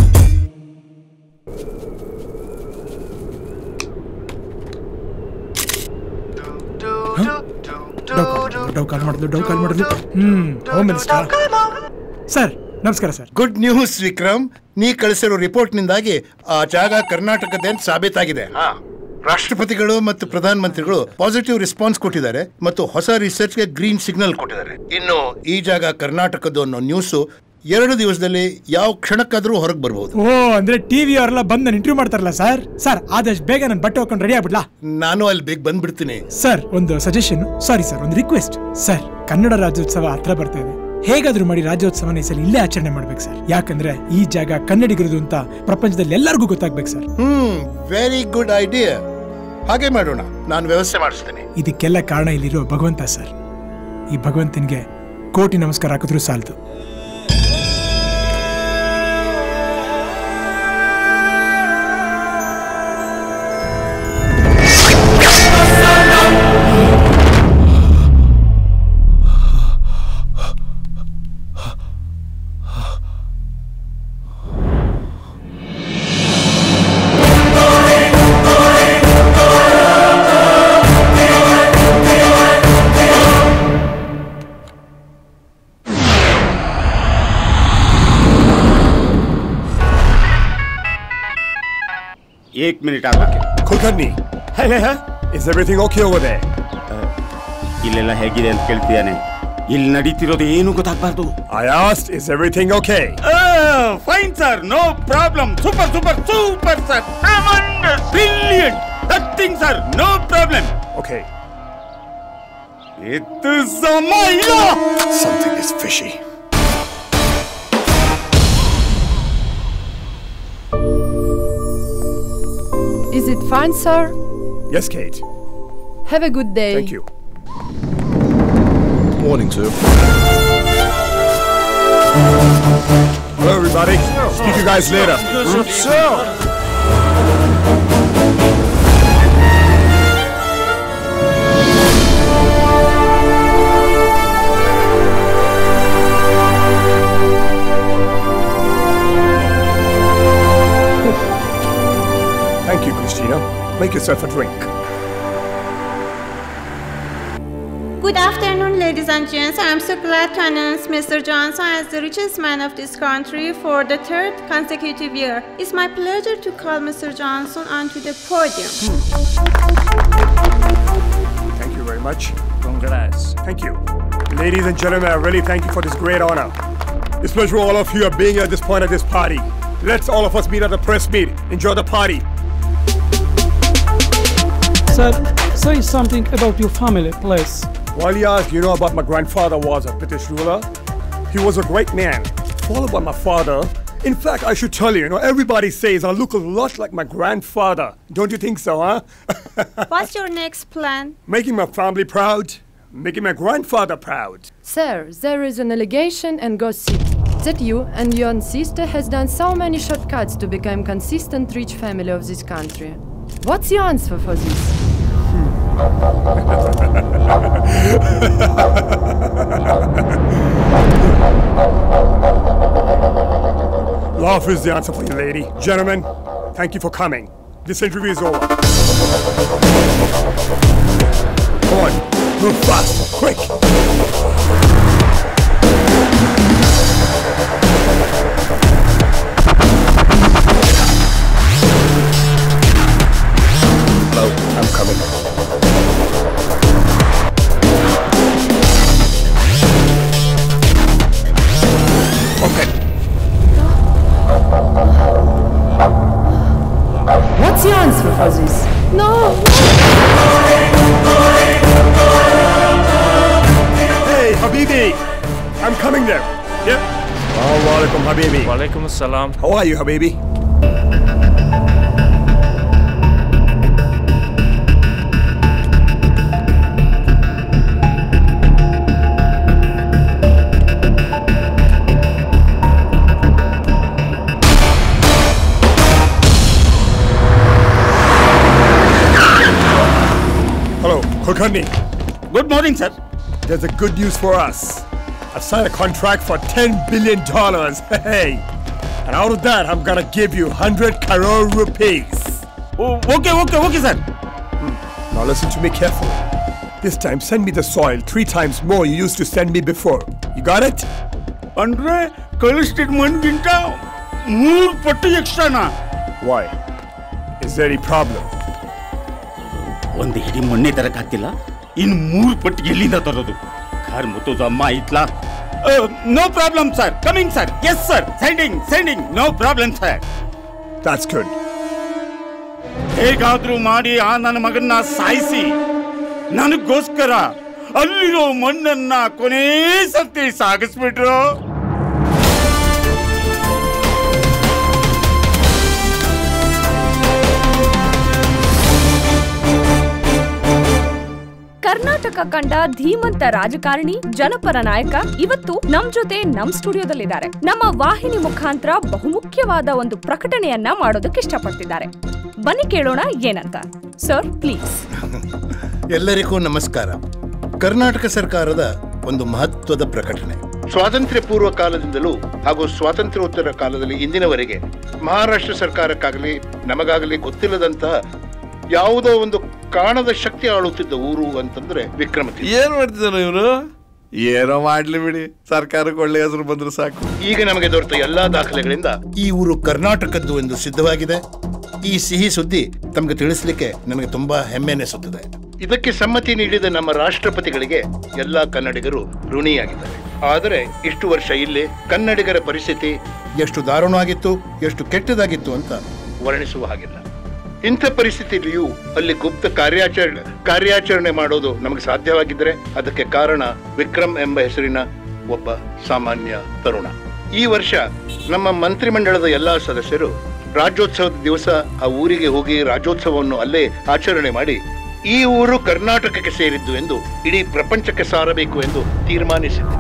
ಡವ್ ಕಾಲ್ ಮಾಡಿದ್ಲು ಡವ್ ಕಾಲ್ ಮಾಡಿದ್ಲು ಹ್ಮ್ ಹೋಮ್ ಮಿನಿಸ್ಟರ್ ಸರ್ ನಮಸ್ಕಾರ ಸರ್ ಗುಡ್ ನ್ಯೂಸ್ ವಿಕ್ರಮ್ ನೀ ಕಳಿಸಿರೋ ರಿಪೋರ್ಟ್ನಿಂದಾಗಿ ಆ ಜಾಗ ಕರ್ನಾಟಕದ ಅಂತ ಸಾಬೀತಾಗಿದೆ ರಾಷ್ಟ್ರಪತಿಗಳು ಮತ್ತು ಪ್ರಧಾನ ಮಂತ್ರಿಗಳು ಪಾಸಿಟಿವ್ ರೆಸ್ಪಾನ್ಸ್ ಕೊಟ್ಟಿದ್ದಾರೆ ಮತ್ತು ಹೊಸ ರಿಸರ್ಚ್ಗೆ ಗ್ರೀನ್ ಸಿಗ್ನಲ್ ಕೊಟ್ಟಿದ್ದಾರೆ ಇನ್ನು ಈ ಜಾಗ ಕರ್ನಾಟಕದ್ದು ಅನ್ನೋ ನ್ಯೂಸ್ ಎರಡು ದಿವಸದಲ್ಲಿ ಯಾವ ಕ್ಷಣಕ್ಕಾದ್ರೂ ಹೊರಗೆ ಬರಬಹುದು ಓ ಅಂದ್ರೆ ಟಿವಿ ಅವರೆಲ್ಲ ಬಂದು ನಾನು ಇಂಟರ್ವ್ಯೂ ಮಾಡ್ತಾರಲ್ಲ ಸರ್ ಸರ್ ಆದಷ್ಟು ಬೇಗ ನಾನು ಬಟ್ಟೆ ಹಾಕೊಂಡು ರೆಡಿ ಆಗ್ಬಿಡ್ಲಾ ನಾನು ಅಲ್ಲಿ ಬೇಗ ಬಂದ್ಬಿಡ್ತೀನಿ ಸರ್ ಒಂದು ಸಜೆಷನ್ ಸಾರಿ ಸರ್ ಒಂದು ರಿಕ್ವೆಸ್ಟ್ ಸರ್ ಕನ್ನಡ ರಾಜ್ಯೋತ್ಸವ ಹತ್ರ ಬರ್ತಾ ಇದೆ ಹೇಗಾದ್ರೂ ಮಾಡಿ ರಾಜ್ಯೋತ್ಸವನ ಈ ಸಲ ಇಲ್ಲೇ ಆಚರಣೆ ಮಾಡ್ಬೇಕು ಸರ್ ಯಾಕಂದ್ರೆ ಈ ಜಾಗ ಕನ್ನಡಿಗರದು ಅಂತ ಪ್ರಪಂಚದಲ್ಲಿ ಎಲ್ಲರಿಗೂ ಗೊತ್ತಾಗ್ಬೇಕು sir hmm very good idea ಹಾಗೆ ಮಾಡೋಣ ನಾನು ವ್ಯವಸ್ಥೆ ಮಾಡಿಸ್ತೀನಿ ಇದಕ್ಕೆಲ್ಲ ಕಾರಣ ಇಲ್ಲಿರೋ ಭಗವಂತ ಸರ್ ಈ ಭಗವಂತನಿಗೆ ಕೋಟಿ ನಮಸ್ಕಾರ ಹಾಕಿದ್ರು ಸಾಲದು एक मिनट ಆಗಕ್ಕೆ Kulkarni is everything okay over there ಇಲ್ಲೆಲ್ಲ ಹೇಗಿದೆ ಅಂತ ಕೇಳ್ತಿದ್ದಾನೆ ಇಲ್ಲಿ ನಡೀತಿರೋದು ಏನು ಗೊತ್ತಾಗ್ಬಾರ್ದು I asked, is everything okay? Fine sir no problem super super super sir brilliant nothing sir no problem Okay. ಇದು ಸಮಯ Something is fishy. Is it fine, sir? Yes, Kate. Have a good day. Thank you. Morning, sir. Hello, everybody. Speak to you guys later. Thank you, Christina. Make yourself a drink. Good afternoon, ladies and gents. I'm so glad to announce Mr. Johnson as the richest man of this country for the third consecutive year. It's my pleasure to call Mr. Johnson onto the podium. Thank you very much. Congrats. Thank you. Ladies and gentlemen, I really thank you for this great honor. It's a pleasure all of you are being at this point at this party. Let's all of us meet at the press meet. Enjoy the party. Sir, say something about your family, please. While you ask, you know about my grandfather was a British ruler. He was a great man, followed by my father. In fact, I should tell you, you know, everybody says I look a lot like my grandfather. Don't you think so, huh? What's your next plan? Making my family proud, making my grandfather proud. Sir, there is an allegation and gossip that you and your sister has done so many shortcuts to become consistent rich family of this country. What's your answer for this? Love is the answer for you, lady. Gentlemen, thank you for coming. This interview is over. Come on, move fast, quick. Hello, I'm coming. Okay. What's your answer for this? No! Hey, Habibi! I'm coming there. Yeah? Assalamu alaikum, Habibi. Walaikum assalam. How are you, Habibi? Hello, Kulkarni. Good morning, sir. There's a good news for us. I've signed a contract for $10 billion. Hey! And out of that, I'm gonna give you 100 crore rupees. okay, okay, okay, sir. Now listen to me carefully. This time, send me the soil three times more you used to send me before. You got it? ಅಂದ್ರೆ ಕಳಿಸ್ತಿದ್ ಮಣ್ಗಿಂತ ಮೂರು ಪಟ್ಟು ಎಕ್ಸ್ಟ್ರಾನಾ Why? Is there any problem? ಒಂದು ಹಿಡಿ ಮಣ್ಣೆ ತರಕ್ಕಾಗ್ತಿಲ್ಲ ಇನ್ನು ಮೂರು ಪಟ್ಟು ಎಲ್ಲಿಂದ ತರೋದು ಕಾರ್ ಮುತ್ತೋದು ಅಮ್ಮ ಇತ್ಲಾ no problem sir coming sir yes sir sending sending no problem sir That's good. ಹೇಗಾದ್ರೂ ಮಾಡಿ ಆ ನನ್ನ ಮಗನ್ನ ಸಾಯಿಸಿ ನನಗೋಸ್ಕರ ಅಲ್ಲಿರೋ ಮಣ್ಣನ್ನ ಕೊನೇ ಸತಿ ಸಾಗಿಸ್ಬಿಟ್ರು ಕರ್ನಾಟಕ ಕಂಡ ಧೀಮಂತ ರಾಜಕಾರಣಿ ಜನಪರ ನಾಯಕ ಇವತ್ತು ನಮ್ ಜೊತೆ ನಮ್ ಸ್ಟುಡಿಯೋದಲ್ಲಿದ್ದಾರೆ ನಮ್ಮ ವಾಹಿನಿ ಮುಖಾಂತರ ಬಹುಮುಖ್ಯವಾದ ಒಂದು ಪ್ರಕಟಣೆಯನ್ನ ಮಾಡೋದಕ್ಕೆ ಇಷ್ಟಪಡ್ತಿದ್ದಾರೆ ಬನ್ನಿ ಕೇಳೋಣ ಏನಂತ ಸರ್ ಪ್ಲೀಸ್ ಎಲ್ಲರಿಗೂ ನಮಸ್ಕಾರ ಕರ್ನಾಟಕ ಸರ್ಕಾರದ ಒಂದು ಮಹತ್ವದ ಪ್ರಕಟಣೆ ಸ್ವಾತಂತ್ರ್ಯ ಪೂರ್ವ ಕಾಲದಿಂದಲೂ ಹಾಗೂ ಸ್ವಾತಂತ್ರ್ಯೋತ್ತರ ಕಾಲದಲ್ಲಿ ಇಂದಿನವರೆಗೆ ಮಹಾರಾಷ್ಟ್ರ ಸರ್ಕಾರಕ್ಕಾಗಲಿ ನಮಗಾಗಲಿ ಗೊತ್ತಿಲ್ಲದಂತಹ ಯಾವುದೋ ಒಂದು ಕಾಣದ ಶಕ್ತಿ ಆಳುತ್ತಿದ್ದ ಊರು ಅಂತಂದ್ರೆ ವಿಕ್ರಮತಿ ಏನ್ ಮಾಡ್ತಿದ್ದಾನೆ ಇವನು ಏನೋ ಮಾಡ್ಲಿ ಬಿಡಿ ಸರ್ಕಾರಕ್ಕೆ ಒಳ್ಳೆ ಹೆಸರು ಬಂದ್ರೆ ಸಾಕು ಈಗ ನಮಗೆ ದೊರೆತ ಎಲ್ಲಾ ದಾಖಲೆಗಳಿಂದ ಈ ಊರು ಕರ್ನಾಟಕದ್ದು ಎಂದು ಸಿದ್ಧವಾಗಿದೆ ಈ ಸಿಹಿ ಸುದ್ದಿ ತಮಗೆ ತಿಳಿಸ್ಲಿಕ್ಕೆ ನನಗೆ ತುಂಬಾ ಹೆಮ್ಮೆ ಅನಿಸುತ್ತದೆ ಇದಕ್ಕೆ ಸಮ್ಮತಿ ನೀಡಿದ ನಮ್ಮ ರಾಷ್ಟ್ರಪತಿಗಳಿಗೆ ಎಲ್ಲ ಕನ್ನಡಿಗರು ಋಣಿಯಾಗಿದ್ದಾರೆ ಆದರೆ ಇಷ್ಟು ವರ್ಷ ಇಲ್ಲಿ ಕನ್ನಡಿಗರ ಪರಿಸ್ಥಿತಿ ಎಷ್ಟು ದಾರುಣವಾಗಿತ್ತು ಎಷ್ಟು ಕೆಟ್ಟದಾಗಿತ್ತು ಅಂತ ವರ್ಣಿಸುವ ಹಾಗಿಲ್ಲ ಇಂಥ ಪರಿಸ್ಥಿತಿಯಲ್ಲಿಯೂ ಅಲ್ಲಿ ಗುಪ್ತ ಕಾರ್ಯಾಚರಣೆ ಕಾರ್ಯಾಚರಣೆ ಮಾಡೋದು ನಮಗೆ ಸಾಧ್ಯವಾಗಿದ್ದರೆ ಅದಕ್ಕೆ ಕಾರಣ ವಿಕ್ರಮ್ ಎಂಬ ಹೆಸರಿನ ಒಬ್ಬ ಸಾಮಾನ್ಯ ತರುಣ ಈ ವರ್ಷ ನಮ್ಮ ಮಂತ್ರಿಮಂಡಲದ ಎಲ್ಲಾ ಸದಸ್ಯರು ರಾಜ್ಯೋತ್ಸವದ ದಿವಸ ಆ ಊರಿಗೆ ಹೋಗಿ ರಾಜ್ಯೋತ್ಸವವನ್ನು ಅಲ್ಲೇ ಆಚರಣೆ ಮಾಡಿ ಈ ಊರು ಕರ್ನಾಟಕಕ್ಕೆ ಸೇರಿದ್ದು ಎಂದು ಇಡೀ ಪ್ರಪಂಚಕ್ಕೆ ಸಾರಬೇಕು ಎಂದು ತೀರ್ಮಾನಿಸಿದ್ದೇವೆ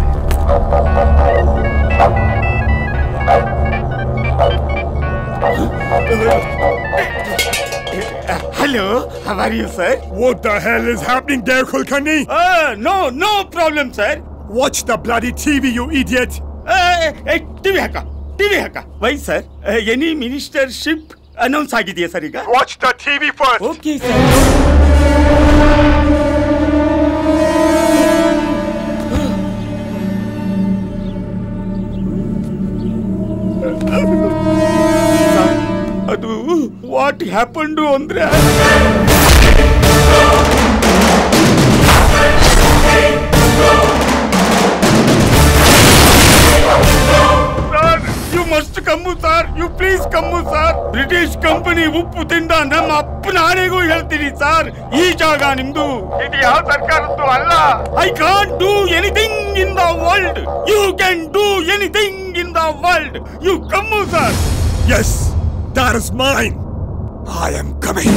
Hello, how are you, sir? What the hell is happening there, Kulkarni? Uh, no, no problem, sir. Watch the bloody TV, you idiot! Uh, TV ಹಾಕ ಟಿವಿ ಹಾಕ why sir any ministership announce ಆಗಿದೆಯಾ sir ಈಗ Watch the TV first! Okay sir ಅದು what happened ಅಂದ್ರೆ you must come sir you please come sir British company ಉಪ್ಪು ತಿಂದ ನಮ್ಮ ಅಪ್ಪನ ಆನೆಗೂ ಹೇಳ್ತೀನಿ ಸರ್ ಈ ಜಾಗ ನಿಮ್ದು ಇದು ಯಾವ ಸರ್ಕಾರದ್ದು ಅಲ್ಲ I can't do anything in the world you can do anything in the world you come sir Yes, that is mine! I am coming!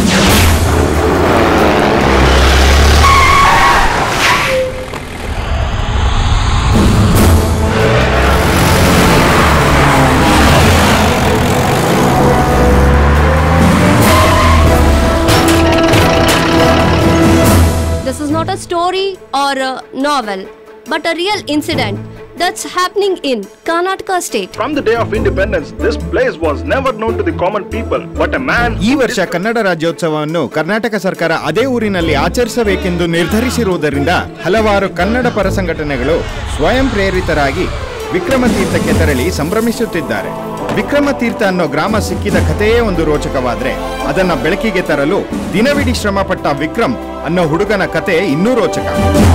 This is not a story or a novel, but a real incident that's happening in Karnataka state. From the day of independence, this place was never known to the common people, but a man ಈ ವರ್ಷ ಕನ್ನಡ ರಾಜ್ಯೋತ್ಸವವನ್ನು ಕರ್ನಾಟಕ ಸರ್ಕಾರ ಅದೇ ಊರಿನಲ್ಲಿ ಆಚರಿಸಬೇಕೆಂದು ನಿರ್ಧರಿಸಿರುವುದರಿಂದ ಹಲವಾರು ಕನ್ನಡ ಪರ ಸಂಘಟನೆಗಳು ಸ್ವಯಂ ಪ್ರೇರಿತರಾಗಿ ವಿಕ್ರಮತೀರ್ಥಕ್ಕೆ ತೆರಳಿ ಸಂಭ್ರಮಿಸುತ್ತಿದ್ದಾರೆ ವಿಕ್ರಮತೀರ್ಥ ಅನ್ನೋ ಗ್ರಾಮ ಸಿಕ್ಕಿದ ಕಥೆಯೇ ಒಂದು ರೋಚಕವಾದ್ರೆ ಅದನ್ನ ಬೆಳಕಿಗೆ ತರಲು ದಿನವಿಡೀ ಶ್ರಮಪಟ್ಟ ವಿಕ್ರಮ್ ಅನ್ನೋ ಹುಡುಗನ ಕತೆ ಇನ್ನೂ ರೋಚಕ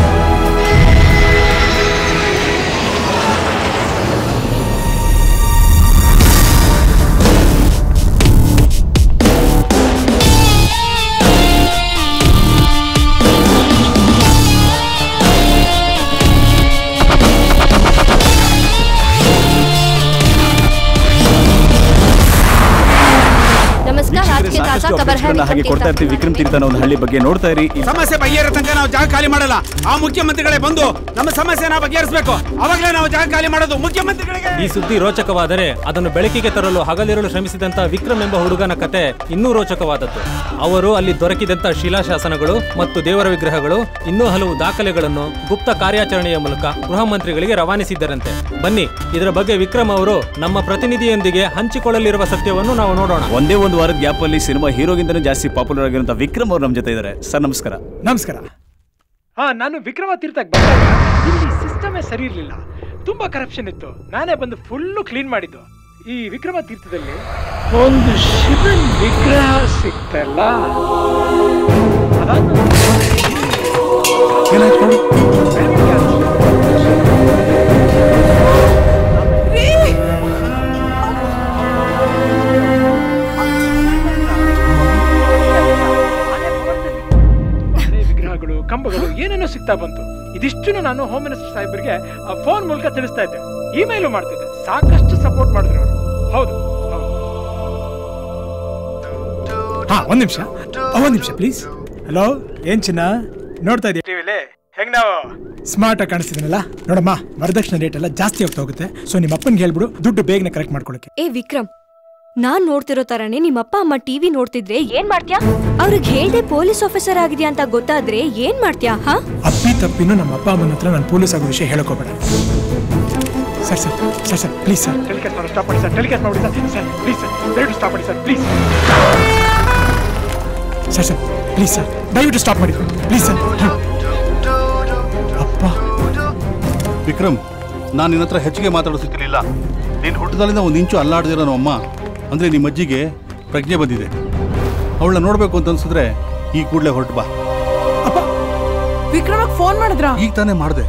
नमस्कार आज के ताजा खबर है ಹಾಗೆ ಕೊಡ್ತಾ ಇರ್ತೀವಿ ವಿಕ್ರಮ್ ತೀರ್ಥನ ಒಂದು ಹಳ್ಳಿ ಬಗ್ಗೆ ನೋಡ್ತಾ ಇರಿ ಸಮಸ್ಯೆ ಬಗೆಹರ ತನಕ ನಾವು ಜಾಗ ಖಾಲಿ ಮಾಡಲ್ಲ ಆ ಮುಖ್ಯಮಂತ್ರಿಗಳೇ ಬಂದು ನಮ್ಮ ಸಮಸ್ಯೆನ ಬಗೆಹರಿಸಬೇಕು ಅವಾಗಲೇ ನಾವು ಜಾಗ ಖಾಲಿ ಮಾಡೋದು ಮುಖ್ಯಮಂತ್ರಿಗಳಿಗೆ ಈ ಸುದ್ದಿ ರೋಚಕವಾದರೆ ಅದನ್ನು ಬೆಳಕಿಗೆ ತರಲು ಹಗಲಿರುಳು ಶ್ರಮಿಸಿದಂತ ವಿಕ್ರಮ್ ಎಂಬ ಹುಡುಗನ ಕತೆ ಇನ್ನೂ ರೋಚಕವಾದದ್ದು ಅವರು ಅಲ್ಲಿ ದೊರಕಿದಂತ ಶಿಲಾಶಾಸನಗಳು ಮತ್ತು ದೇವರ ವಿಗ್ರಹಗಳು ಇನ್ನೂ ಹಲವು ದಾಖಲೆಗಳನ್ನು ಗುಪ್ತ ಕಾರ್ಯಾಚರಣೆಯ ಮೂಲಕ ಗೃಹ ಮಂತ್ರಿಗಳಿಗೆ ರವಾನಿಸಿದ್ದರಂತೆ ಬನ್ನಿ ಇದರ ಬಗ್ಗೆ ವಿಕ್ರಮ್ ಅವರು ನಮ್ಮ ಪ್ರತಿನಿಧಿಯೊಂದಿಗೆ ಹಂಚಿಕೊಳ್ಳಲಿರುವ ಸತ್ಯವನ್ನು ನಾವು ನೋಡೋಣ ಒಂದೇ ಒಂದು ವಾರದ ಗ್ಯಾಪ್ ಅಲ್ಲಿ ಸಿನಿಮಾ ಹೀರೋಗಿಂತನೂ ಜಾಸ್ತಿ ಪಾಪ್ಯುಲರ್ ಆಗಿರುವಂತ ವಿಕ್ರಮ್ ಅವ್ರು ನಮ್ಮ ಜೊತೆ ಇದ್ದಾರೆ ಸರ್ ನಮಸ್ಕಾರ ನಮಸ್ಕಾರ ಹಾ ನಾನು ವಿಕ್ರಮ ತೀರ್ಥಕ್ಕೆ ಬಂದಾಗ ಇಲ್ಲಿ ಸಿಸ್ಟಮೇ ಸರಿ ಇರಲಿಲ್ಲ ತುಂಬಾ ಕರಪ್ಷನ್ ಇತ್ತು ನಾನೇ ಬಂದು ಫುಲ್ಲು ಕ್ಲೀನ್ ಮಾಡಿದ್ದು ಈ ವಿಕ್ರಮ ತೀರ್ಥದಲ್ಲಿ ಒಂದು ಶಿವನ್ ವಿಗ್ರಹ ಸಿಕ್ತಲ್ಲ ಹಳೆ ವಿಗ್ರಹಗಳು ಕಂಬಗಳು ಏನೇನೋ ಸಿಗ್ತಾ ಬಂತು ಇದಿಷ್ಟು ನಾನು ಹೋಮ್ ಮಿನಿಸ್ಟರ್ ಸಾಹೇಬರಿಗೆ ಫೋನ್ ಮೂಲಕ ತಿಳಿಸ್ತಾ ಇದ್ದೆ ಇಮೇಲು ಮಾಡ್ತಿದ್ದೆ ಸಾಕಷ್ಟು ಸಪೋರ್ಟ್ ಮಾಡಿದ್ರು ಅವರು ಹೌದು ಹೌದು. ಹಾ ಒಂದ್ ನಿಮಿಷ ಒಂದ್ ನಿಮಿಷ ಪ್ಲೀಸ್ ಹಲೋ ಏನ್ ಚಿನ್ನ ನೋಡ್ತಾ ಇದೀಯ ಟಿವಿಲಿ ಹೆಂಗ್ ನಾವು ಸ್ಮಾರ್ಟ್ ಆಗಿ ಕಾಣಿಸ್ತಿದ್ದೀನಲ್ಲ ನೋಡಮ್ಮ ವರದಕ್ಷಿಣೆ ರೇಟ್ ಎಲ್ಲ ಜಾಸ್ತಿ ಹೋಗ್ತಾ ಹೋಗುತ್ತೆ ಸೊ ನಿಮ್ಮ ಅಪ್ಪನ್ಗೆ ಹೇಳ್ಬಿಡು ದುಡ್ಡು ಬೇಗನೆ ಕರೆಕ್ಟ್ ಮಾಡ್ಕೊಳಕ್ಕೆ ಏ ವಿಕ್ರಮ್ ನಾನ್ ನೋಡ್ತಿರೋ ತರನೇ ನಿಮ್ಮಪ್ಪ ಅಮ್ಮ ಟಿವಿ ನೋಡ್ತಿದ್ರೆ ಏನ್ ಮಾಡ್ತ್ಯಾ ಅವ್ರಿಗೆ ಹೇಳ್ದೆ ಪೊಲೀಸ್ ಆಫೀಸರ್ ಆಗಿದ್ಯಾ ಅಂತ ಗೊತ್ತಾದ್ರೆ ಏನ್ ಮಾಡ್ತ್ಯಾ ಹಾ ಅಪ್ಪಿ ತಪ್ಪಿನೂ ನಮ್ಮ ಅಪ್ಪ ಅಮ್ಮನ ಹತ್ರ ನಾನು ಪೊಲೀಸ್ ಆಗೋ ವಿಷಯ ಹೇಳಕೋಬೇಡ sir sir sir sir please sir telecast ಮಾಡಿ ಸ್ಟಾಪ್ ಮಾಡಿ ಸರ್ ಟೆಲಿಕಾಸ್ಟ್ ಮಾಡಿ ಸರ್ ಸರ್ ಪ್ಲೀಸ್ ಸರ್ ದಯವಿಟ್ಟು ಸ್ಟಾಪ್ ಮಾಡಿ sir please sir sir please sir ದಯವಿಟ್ಟು ಸ್ಟಾಪ್ ಮಾಡಿ ಪ್ಲೀಸ್ ಸರ್ ವಿಕ್ರಮ್ ನಾನು ನಿನ್ನ ಹತ್ರ ಹೆಚ್ಚಿಗೆ ಮಾತಾಡೋ ಸಿಕ್ಕಿರಲಿಲ್ಲ ನೀನು ಹುಟ್ಟದಾಲಿಂದ ಒಂದು ಇಂಚು ಅಲ್ಲಾಡ್ದಿರೋ ನಮ್ಮ ಅಮ್ಮ ಅಂದರೆ ನಿಮ್ಮ ಅಜ್ಜಿಗೆ ಪ್ರಜ್ಞೆ ಬಂದಿದೆ ಅವಳನ್ನ ನೋಡಬೇಕು ಅಂತ ಅನ್ಸಿದ್ರೆ ಈ ಕೂಡಲೇ ಹೊರಟು ಬಾ ಅಪ್ಪ ವಿಕ್ರಮಕ್ ಫೋನ್ ಮಾಡಿದ್ರ ಈಗ ತಾನೇ ಮಾಡಿದೆ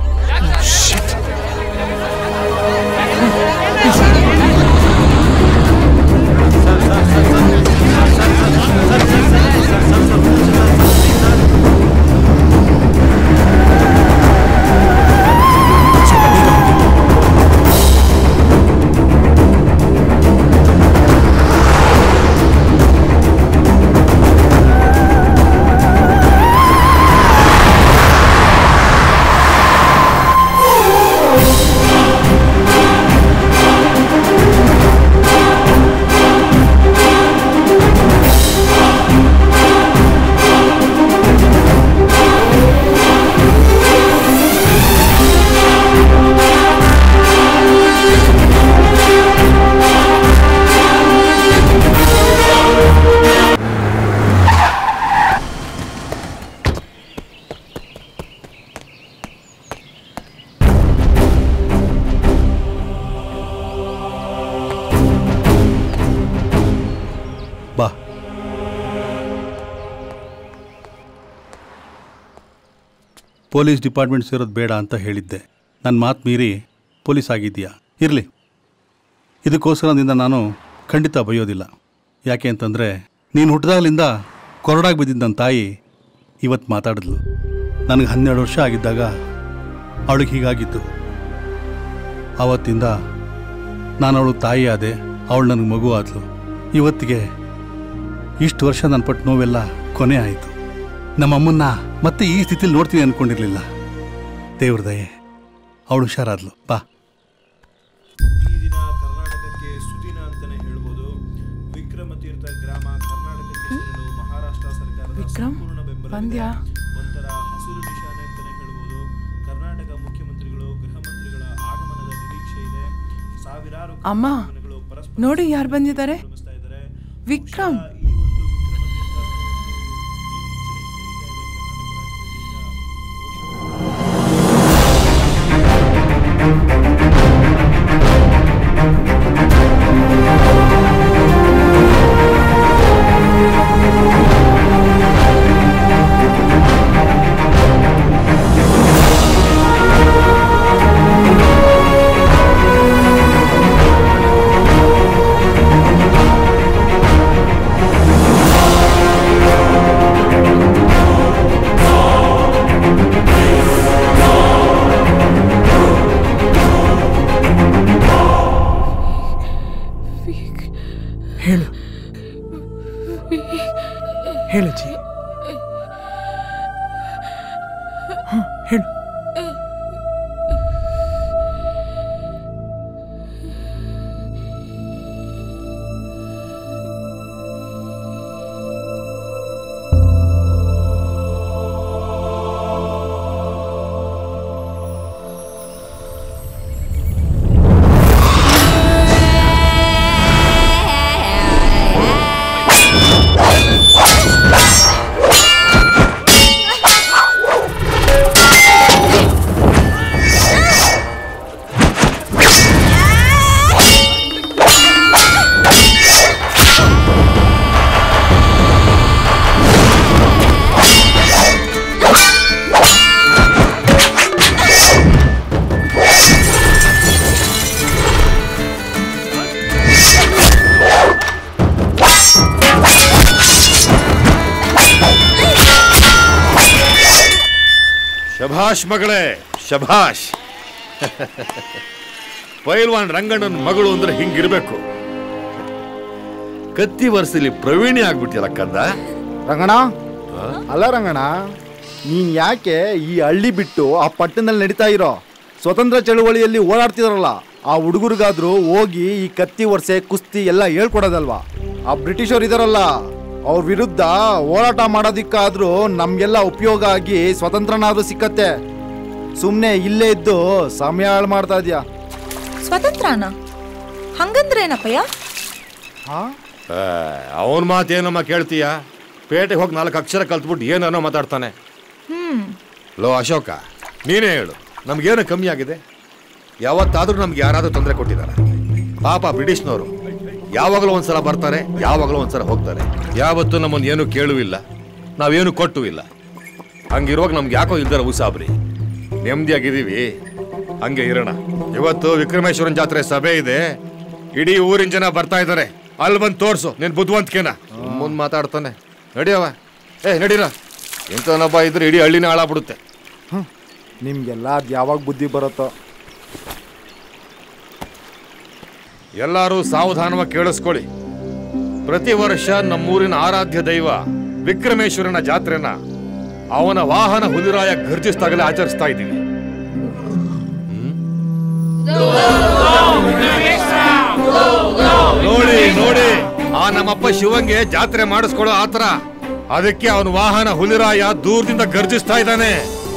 ಬಾ ಪೊಲೀಸ್ ಡಿಪಾರ್ಟ್ಮೆಂಟ್ ಸೇರೋದು ಬೇಡ ಅಂತ ಹೇಳಿದ್ದೆ ನನ್ನ ಮಾತು ಮೀರಿ ಪೊಲೀಸ್ ಆಗಿದ್ದೀಯಾ ಇರಲಿ ಇದಕ್ಕೋಸ್ಕರ ನಿಂದ ನಾನು ಖಂಡಿತ ಬೈಯೋದಿಲ್ಲ ಯಾಕೆ ಅಂತಂದರೆ ನೀನು ಹುಟ್ಟಿದಾಗಲಿಂದ ಕೊರಡಾಗಿ ಬಿದ್ದಿದ್ದ ನನ್ನ ತಾಯಿ ಇವತ್ತು ಮಾತಾಡಿದ್ಲು ನನಗೆ ಹನ್ನೆರಡು ವರ್ಷ ಆಗಿದ್ದಾಗ ಅವಳಿಗೆ ಹೀಗಾಗಿತ್ತು ಆವತ್ತಿಂದ ನಾನು ಅವಳು ತಾಯಿ ಆದೆ ಅವಳು ನನಗೆ ಮಗು ಆದ್ಲು ಇವತ್ತಿಗೆ ಇಷ್ಟು ವರ್ಷ ನನ್ನ ಪಟ್ಟು ನೋವೆಲ್ಲ ಕೊನೆ ಆಯಿತು ನಮ್ಮಮ್ಮನ್ನ ಮತ್ತೆ ಈ ಸ್ಥಿತಿಲಿ ನೋಡ್ತೀನಿ ಅಂದ್ಕೊಂಡಿರಲಿಲ್ಲ ದೇವ್ರ ದಯೆ ಅವಳು ಹುಷಾರಾದ್ಲು ಬಾ ಈ ದಿನ ಕರ್ನಾಟಕಕ್ಕೆ ಸುದಿನ ಅಂತಾನೆ ಹೇಳ್ಬೋದು ವಿಕ್ರಮ ತೀರ್ಥ ಗ್ರಾಮ ಕರ್ನಾಟಕಕ್ಕೆ ಸೇರಲು ಮಹಾರಾಷ್ಟ್ರ ಸರ್ಕಾರದ ವಿಕ್ರಮ್ ಸಂಪೂರ್ಣ ಬೆಂಬಲ ಬಂದ್ಯಾ ಒಂಥರ ಹಸಿರು ನಿಶಾನೆ ಅಂತಾನೆ ಹೇಳ್ಬೋದು ಕರ್ನಾಟಕ ಮುಖ್ಯಮಂತ್ರಿಗಳು ಗೃಹ ಮಂತ್ರಿಗಳ ಆಗಮನದ ನಿರೀಕ್ಷೆ ಇದೆ ಸಾವಿರಾರು ಅಮ್ಮ ನೋಡಿ ಯಾರು ಬಂದಿದ್ದಾರೆ ವಿಕ್ರಮ್ ಹೇಳು ಹೇಳಜ್ಜಿ ಹ, ಹೇಳು ಶಭಾಷ್ ಮಗಳೇ ಶಭಾಷ್ ಪೈಲ್ವಾನ್ ರಂಗಣ್ಣನ ಮಗಳು ಅಂದ್ರೆ ಹಿಂಗಿರ್ಬೇಕು ಕತ್ತಿ ವರ್ಷದಲ್ಲಿ ಪ್ರವೀಣಿ ಆಗ್ಬಿಟ್ಟಿಯಲ್ಲ ಕಂದ ರಂಗಣ ಅಲ್ಲ ರಂಗಣ ನೀನ್ ಯಾಕೆ ಈ ಹಳ್ಳಿ ಬಿಟ್ಟು ಆ ಪಟ್ಟಣದಲ್ಲಿ ನಡೀತಾ ಇರೋ ಸ್ವತಂತ್ರ ಚಳುವಳಿಯಲ್ಲಿ ಓಡಾಡ್ತಿದಾರಲ್ಲ ಆ ಹುಡುಗರಿಗಾದ್ರೂ ಹೋಗಿ ಈ ಕತ್ತಿ ವರ್ಷೆ ಕುಸ್ತಿ ಎಲ್ಲ ಹೇಳ್ಕೊಡೋದಲ್ವಾ ಆ ಬ್ರಿಟಿಷರು ಇದಾರಲ್ಲ ಅವ್ರ ವಿರುದ್ಧ ಹೋರಾಟ ಮಾಡೋದಿಕ್ಕಾದ್ರೂ ನಮ್ಗೆಲ್ಲ ಉಪಯೋಗ ಆಗಿ ಸ್ವತಂತ್ರನಾದ್ರೂ ಸಿಕ್ಕತ್ತೆ ಸುಮ್ಮನೆ ಇಲ್ಲೇ ಇದ್ದು ಸಮಯ ಹಾಳು ಮಾಡ್ತಾ ಇದೀಯಾ ಸ್ವತಂತ್ರನ ಹಂಗಂದ್ರೇನಪ್ಪಯ್ಯ ಅವನ ಮಾತೇನಮ್ಮ ಕೇಳ್ತೀಯ ಪೇಟೆಗೆ ಹೋಗಿ ನಾಲ್ಕು ಅಕ್ಷರ ಕಲ್ತ್ಬಿಟ್ಟು ಏನೋ ಮಾತಾಡ್ತಾನೆ ಹ್ಮ್ ಲೋ ಅಶೋಕ ನೀನೇ ಹೇಳು ನಮ್ಗೇನು ಕಮ್ಮಿ ಆಗಿದೆ ಯಾವತ್ತಾದ್ರೂ ನಮ್ಗೆ ಯಾರಾದ್ರೂ ತೊಂದರೆ ಕೊಟ್ಟಿದ್ದಾರೆ ಪಾಪ ಬ್ರಿಟಿಷ್ನವರು ಯಾವಾಗಲೂ ಒಂದ್ಸಲ ಬರ್ತಾರೆ ಯಾವಾಗಲೂ ಒಂದ್ಸಲ ಹೋಗ್ತಾರೆ ಯಾವತ್ತೂ ನಮ್ಮನ್ನು ಏನು ಕೇಳುವಿಲ್ಲ ನಾವೇನು ಕೊಟ್ಟು ಇಲ್ಲ ಹಂಗಿರುವಾಗ ನಮ್ಗೆ ಯಾಕೋ ಇಲ್ದಾರ ಉಸಾಬ್ರಿ ನೆಮ್ಮದಿಯಾಗಿದ್ದೀವಿ ಹಂಗೆ ಇರೋಣ ಇವತ್ತು ವಿಕ್ರಮೇಶ್ವರನ್ ಜಾತ್ರೆ ಸಭೆ ಇದೆ ಇಡೀ ಊರಿನ ಜನ ಬರ್ತಾ ಇದ್ದಾರೆ ಅಲ್ಲಿ ಬಂದು ತೋರ್ಸು ನೀನ್ ಬುದ್ಧಿವಂತಿಕೆನ ಮುಂದ್ ಮಾತಾಡ್ತಾನೆ ನಡಿಯವ ಏ ನಡೀರ ಎಂತನೊಬ್ಬ ಇದ್ರೆ ಇಡೀ ಹಳ್ಳಿನ ಹಾಳಾಗ್ಬಿಡುತ್ತೆ ನಿಮ್ಗೆಲ್ಲ ಅದು ಯಾವಾಗ ಬುದ್ಧಿ ಬರುತ್ತೋ ಎಲ್ಲರೂ ಸಾವಧಾನವಾಗಿ ಕೇಳಿಸ್ಕೊಳ್ಳಿ ಪ್ರತಿ ವರ್ಷ ನಮ್ಮೂರಿನ ಆರಾಧ್ಯ ದೈವ ವಿಕ್ರಮೇಶ್ವರನ ಜಾತ್ರೆನ ಅವನ ವಾಹನ ಹುಲಿರಾಯ ಗರ್ಜಿಸ್ದಾಗಲೇ ಆಚರಿಸ್ತಾ ಇದ್ದೀವಿ ನೋಡಿ ನೋಡಿ ಆ ನಮ್ಮಪ್ಪ ಶಿವಂಗೆ ಜಾತ್ರೆ ಮಾಡಿಸ್ಕೊಳ್ಳೋ ಆತರ ಅದಕ್ಕೆ ಅವನ ವಾಹನ ಹುಲಿರಾಯ ದೂರದಿಂದ ಗರ್ಜಿಸ್ತಾ ಇದ್ದಾನೆ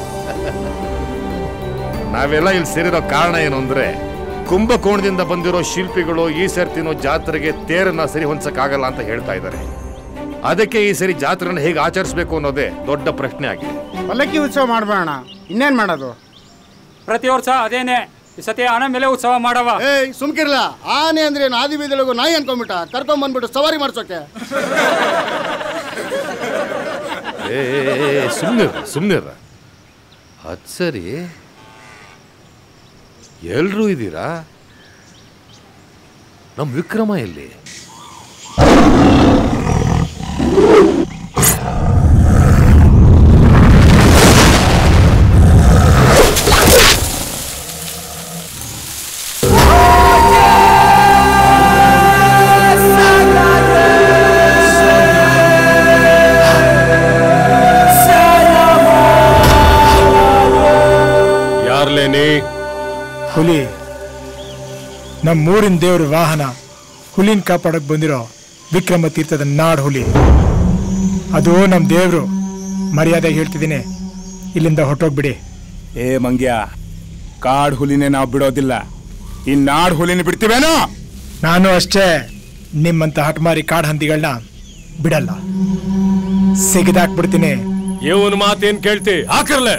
ನಾವೆಲ್ಲ ಇಲ್ಲಿ ಸೇರಿರೋ ಕಾರಣ ಏನು ಅಂದ್ರೆ ಕುಂಭಕೋಣದಿಂದ ಬಂದಿರೋ ಶಿಲ್ಪಿಗಳು ಈ ಸರ್ತಿನೋ ಜಾತ್ರೆಗೆ ತೇರನ್ನ ಸರಿ ಹೊಂದಕ್ಕಾಗಲ್ಲ ಅಂತ ಹೇಳ್ತಾ ಇದ್ದಾರೆ ಅದಕ್ಕೆ ಈ ಸರಿ ಜಾತ್ರೆನ ಹೇಗೆ ಆಚರಿಸಬೇಕು ಅನ್ನೋದೇ ದೊಡ್ಡ ಪ್ರಶ್ನೆ ಆಗಿದೆ ಪಲ್ಲಕ್ಕಿ ಉತ್ಸವ ಮಾಡ್ಬೋಣ ಇನ್ನೇನ್ ಮಾಡೋದು ಪ್ರತಿ ವರ್ಷ ಅದೇನೆ ಈ ಸತಿ ಆನೆ ಮೇಲೆ ಉತ್ಸವ ಮಾಡವ ಏಯ್ ಸುಮ್ಕಿರ್ಲ ಆನೆ ಅಂದ್ರೆ ಏನು ಆದಿ ಬೀದಿಲಗು ನಾಯಿ ಅನ್ಕೊಂಬಿಟ್ಟ ಕರ್ಕೊಂಡ್ ಬಂದ್ಬಿಟ್ಟು ಸವಾರಿ ಮಾಡ್ಸೋಕೆ ಏ ಸುಮ್ಮನೆ ಸುಮ್ಮನಿರ ಅದು ಸರಿ ಎಲ್ರೂ ಇದ್ದೀರಾ ನಮ್ಮ ವಿಕ್ರಮ ಎಲ್ಲಿ ಯಾರ್ಲೇನಿ ಹುಲಿ ನಮ್ಮೂರಿನ ದೇವ್ರ ವಾಹನ ಹುಲಿನ ಕಾಪಾಡಕ್ ಬಂದಿರೋ ವಿಕ್ರಮ ತೀರ್ಥದ ನಾಡ್ ಹುಲಿ ಅದು ನಮ್ಮ ದೇವ್ರು ಮರ್ಯಾದೆ ಹೇಳ್ತಿದ್ದೀನಿ ಇಲ್ಲಿಂದ ಹೊಟ್ಟೋಗ್ಬಿಡಿ ಏ ಮಂಗ್ಯ ಕಾಡ್ ಹುಲಿನೇ ನಾವು ಬಿಡೋದಿಲ್ಲ ಈ ನಾಡ್ ಹುಲಿನ ಬಿಡ್ತೀವೇನೋ ನಾನು ಅಷ್ಟೇ ನಿಮ್ಮಂತ ಹಠಮಾರಿ ಕಾಡ್ ಹಂದಿಗಳನ್ನ ಬಿಡಲ್ಲ ಸಿಗದಾಕ್ಬಿಡ್ತೀನಿ ಇವನ್ ಮಾತೇನ್ ಕೇಳ್ತಿ ಹಾಕರ್ಲೆ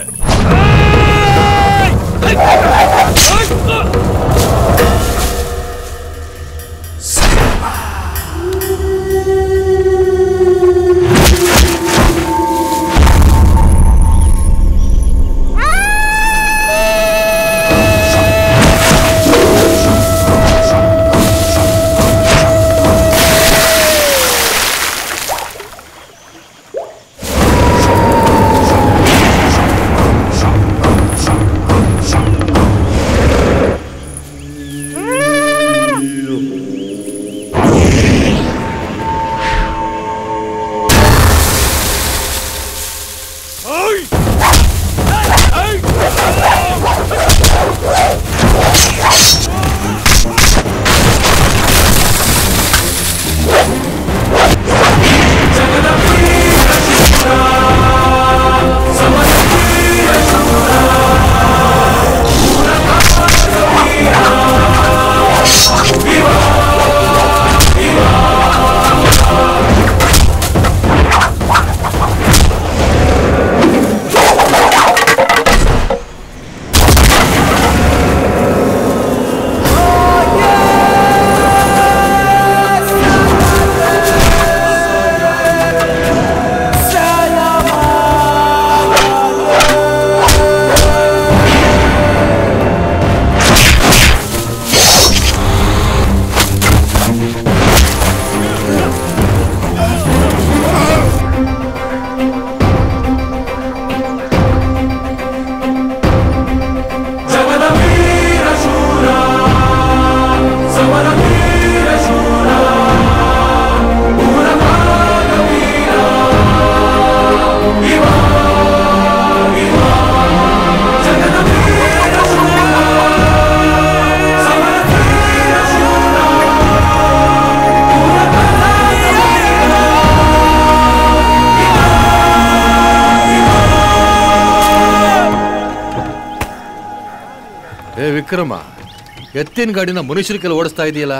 ಏ ವಿಕ್ರಮ ಎತ್ತಿನ ಗಾಡಿನ ಮನುಷ್ಯರ ಕೆಲ ಓಡಿಸ್ತಾ ಇದೆಯಲ್ಲ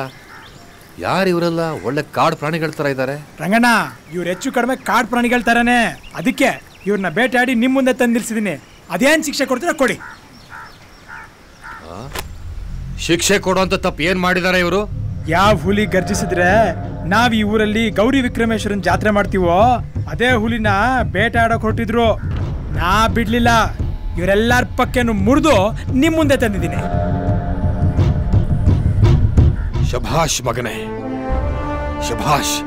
ಯಾರು ಇವರೆಲ್ಲ ಒಳ್ಳೆ ಕಾಡು ಪ್ರಾಣಿಗಳ ತರ ಇದ್ದಾರೆ ರಂಗಣ್ಣ ಇವ್ರು ಹೆಚ್ಚು ಕಡಿಮೆ ಕಾಡ್ ಪ್ರಾಣಿಗಳ ತರನೇ ಅದಕ್ಕೆ ಇವ್ರನ್ನ ಬೇಟೆಯಾಡಿ ನಿಮ್ ಮುಂದೆ ತಂದು ನಿಲ್ಸಿದೀನಿ ಅದೇನ್ ಶಿಕ್ಷೆ ಕೊಡ್ತೀರಾ ಕೊಡಿ ಶಿಕ್ಷೆ ಕೊಡುವಂತ ತಪ್ಪು ಏನ್ ಮಾಡಿದ್ದಾರೆ ಇವರು ಯಾವ ಹುಲಿ ಗರ್ಜಿಸಿದ್ರೆ ನಾವ್ ಈ ಊರಲ್ಲಿ ಗೌರಿ ವಿಕ್ರಮೇಶ್ವರನ್ ಜಾತ್ರೆ ಮಾಡ್ತೀವೋ ಅದೇ ಹುಲಿನ ಬೇಟೆ ಆಡಕ್ ಹೊರಟಿದ್ರು ನಾ ಬಿಡ್ಲಿಲ್ಲ ಇವರೆಲ್ಲರ ಪಕ್ಕೆನು ಮುರಿದು ನಿಮ್ ಮುಂದೆ ತಂದಿದ್ದೀನಿ ಶಭಾಷ್ ಮಗನೇ ಶಭಾಷ್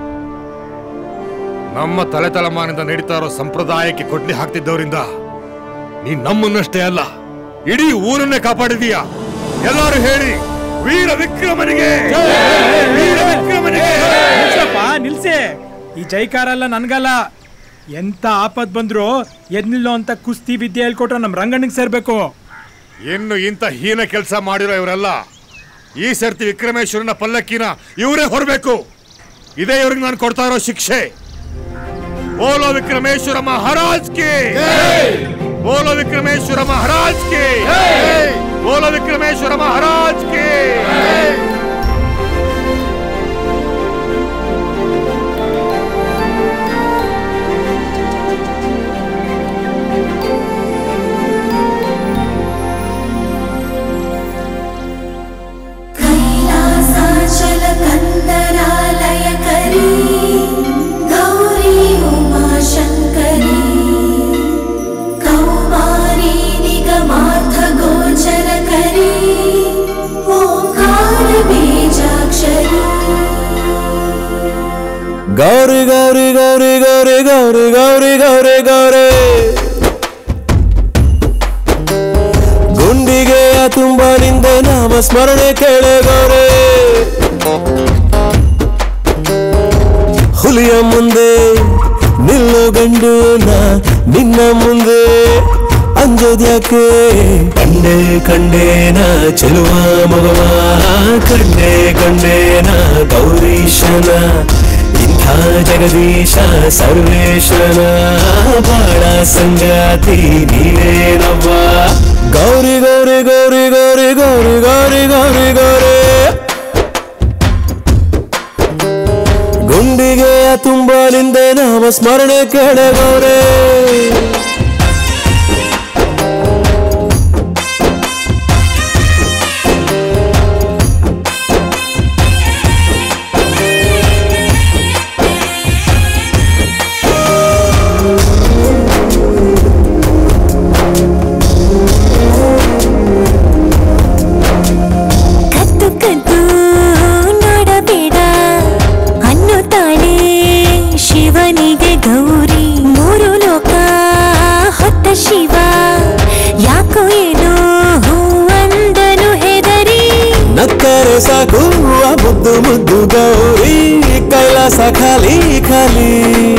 ನಮ್ಮ ತಲೆ ತಲೆಮಾನಿಂದ ನಡೀತಾ ಇರೋ ಸಂಪ್ರದಾಯಕ್ಕೆ ಕೊಡ್ಲಿ ಹಾಕ್ತಿದ್ದವರಿಂದ ನೀನ್ ನಮ್ಮನ್ನಷ್ಟೇ ಅಲ್ಲ ಇಡೀ ಊರನ್ನೇ ಕಾಪಾಡಿದೀಯ ಎಲ್ಲರೂ ಹೇಳಿ ವೀರ ವಿಕ್ರಮನಿಗೆ ವೀರ ವಿಕ್ರಮನಿಗೆ ನಿಲ್ಸಪ್ಪ ನಿಲ್ಸೆ ಈ ಜೈಕಾರ ಎಲ್ಲ ನನ್ಗಲ್ಲ ಎಂತ ಆಪತ್ ಬಂದ್ರು ಎದ್ನಿಲ್ಲೋ ಅಂತ ಕುಸ್ತಿ ವಿದ್ಯೆ ಹೇಳ್ಕೊಟ್ರೆ ನಮ್ ರಂಗಣ್ಣಗೆ ಸೇರ್ಬೇಕು ಇನ್ನು ಇಂಥ ಹೀನ ಕೆಲಸ ಮಾಡಿರೋ ಇವರೆಲ್ಲ ಈ ಸರ್ತಿ ವಿಕ್ರಮೇಶ್ವರನ ಪಲ್ಲಕ್ಕಿನ ಇವರೇ ಹೊರಬೇಕು ಇದೇ ಇವ್ರಿಗೆ ನಾನು ಕೊಡ್ತಾ ಇರೋ ಶಿಕ್ಷೆ ಬೋಲೋ ವಿಕ್ರಮೇಶ್ವರ ಮಹಾರಾಜ್ ಕೆ ಬೋಲೋ ವಿಕ್ರಮೇಶ್ವರ ಮಹಾರಾಜ್ ಕೆ ಬೋಲೋ ವಿಕ್ರಮೇಶ್ವರ ಮಹಾರಾಜ್ ಕೆ कैलासाचल कन्दरालय करी गौरी उमाशङ्करी कौमारी निगमार्थगोचर करी ओङ्कार बीजाक्षरी ಗೌರಿ ಗೌರಿ ಗೌರಿ ಗೌರಿ ಗೌರಿ ಗೌರಿ ಗೌರಿ ಗೌರಿ ಗುಂಡಿಗೆಯ ತುಂಬ ನಿಂದೆ ನಾಮ ಸ್ಮರಣೆ ಕೇಳೆ ಗೌರಿ ಹುಲಿಯ ಮುಂದೆ ನಿಲ್ಲು ಗಂಡು ನಾ ನಿನ್ನ ಮುಂದೆ ಅಂಜೋದ್ಯಾಕೆ ಕಂಡೆ ಕಂಡೇನ ಚೆಲುವ ಮಗವ ಕಂಡೆ ಕಂಡೇನ ಗೌರೀಶನ ಇಂಥ ಜಗದೀಶ ಸರ್ವೇಶ್ವರ ಬಾಳ ಸಂಗಾತಿ ನೀನೇನವ್ವ ಗೌರಿ ಗೌರಿ ಗೌರಿ ಗೌರಿ ಗೌರಿ ಗೌರಿ ಗೌರಿ ಗೌರಿ ಗುಂಡಿಗೆಯ ತುಂಬ ನಿಂದೆ ನಾಮ ಸ್ಮರಣೆ ಕೇಳೆ ಗೌರೇ ಕದ್ದು ಕದ್ದು ನೋಡಬೇಡ ಅನ್ನುತ್ತಾಳೆ ಶಿವನಿಗೆ ಗೌರಿ ಮೂರು ಲೋಕ ಹೊತ್ತ ಶಿವ ಯಾಕೋ ಏನೋ ಹೂವಂದನು ಹೆದರಿ ನಕ್ಕರೆ ಸಾಕು ಆ ಮುದ್ದು ಮುದ್ದು ಗೌರಿ ಕೈಲಾಸ ಖಾಲಿ ಖಾಲಿ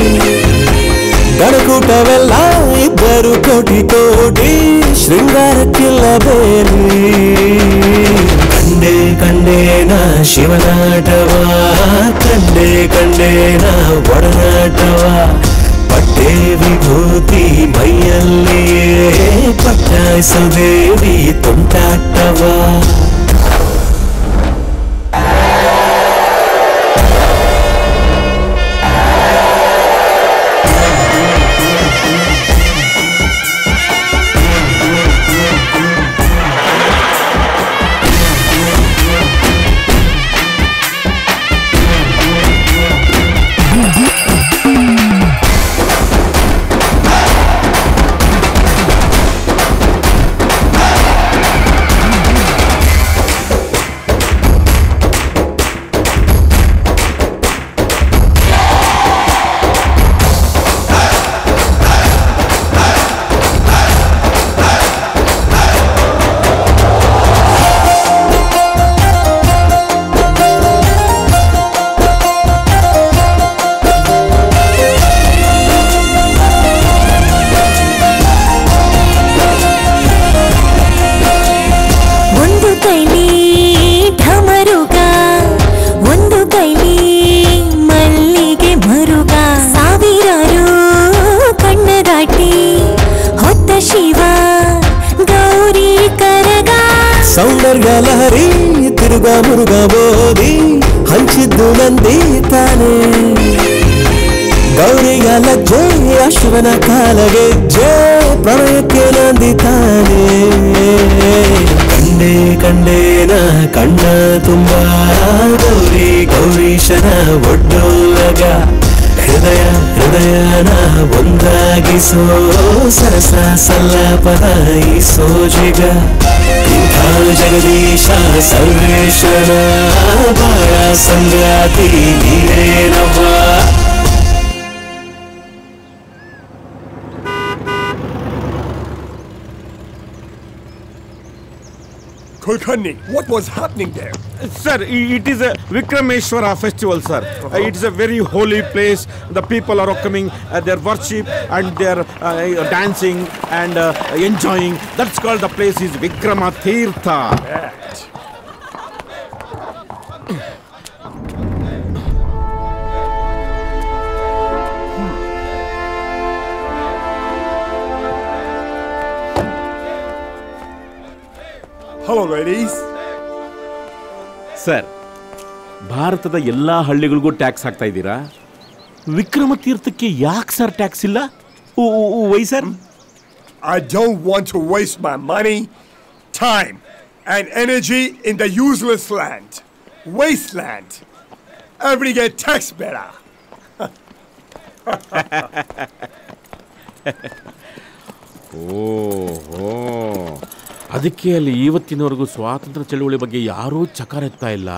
ಗಣಕೂಟವೆಲ್ಲ ಇಬ್ಬರು ಕೋಟಿ ಕೋಟಿ ಶೃಂಗಾರಕ್ಕಿಲ್ಲ ಬೇಲಿ ಕಂಡೆ ಕಂಡೇನ ಶಿವನಾಟವ ಕಂಡೆ ಕಂಡೇನ ಒಡನಾಟವ ಪಟ್ಟೆ ವಿಭೂತಿ ಮೈಯಲ್ಲಿಯೇ ಪಟ್ಟಾಯಿಸೋ ದೇವಿ ತುಂಟಾಟವ ಒಂದು ಕೈಲಿ ಢಮರುಗ ಒಂದು ಕೈಲಿ ಮಲ್ಲಿಗೆ ಮರುಗ ಸಾವಿರಾರು ಕಣ್ಣದಾಟಿ ಹೊತ್ತ ಶಿವ ಗೌರಿ ಕರಗ ಸೌಂದರ್ಯ ಲಹರಿ ತಿರುಗ ಮುರುಗ ಬೋದಿ ಹಂಚಿದ್ದು ನಂದಿ ತಾನೆ ಗೌರಿಯ ಲಜ್ಜೆ ಅಶ್ವನ ಕಾಲಗೆಜ್ಜೆ ಪ್ರಣಯಕ್ಕೆ ನಂದಿ ತಾನೆ ಕಂಡೆ ಕಂಡೇನ ಕಣ್ಣ ತುಂಬ ಗೌರಿ ಗೌರೀಶನ ಒಡ್ಡೋಲಗ ಹೃದಯ ಹೃದಯ ಹೃದಯನ ಒಂದಾಗಿಸೋ ಸರಸ ಸಲ್ಲಾಪದ ಈ ಸೋಜಿಗ ಇಂಥ ಜಗದೀಶ ಸರ್ವೇಶ್ವರ ಬಾಳ ಸಂಗಾತಿ ನೀನೇನವ್ವ Kulkarni, what was happening there? Sir, i- it is a Vikrameshwara festival, sir. Uh, It is a very holy place. The people are coming, uh, their worship and their uh, dancing and uh, enjoying. That's called the place is Vikrama Tirtha. Hello, ladies. Sir ಭಾರತದ ಎಲ್ಲಾ ಹಳ್ಳಿಗಳಿಗೂ tax ಹಾಕ್ತಾ ಇದ್ದೀರಾ ವಿಕ್ರಮ ತೀರ್ಥಕ್ಕೆ ಯಾಕೆ sir tax ಇಲ್ಲ why sir I don't want to waste my money, time, and energy in the useless land. Wasteland. Everybody get taxed better. ಓಹೋ ಅದಕ್ಕೆ ಅಲ್ಲಿ ಇವತ್ತಿನವರೆಗೂ ಸ್ವಾತಂತ್ರ್ಯ ಚಳುವಳಿ ಬಗ್ಗೆ ಯಾರೂ ಚಕಾರ ಎತ್ತಾ ಇಲ್ಲ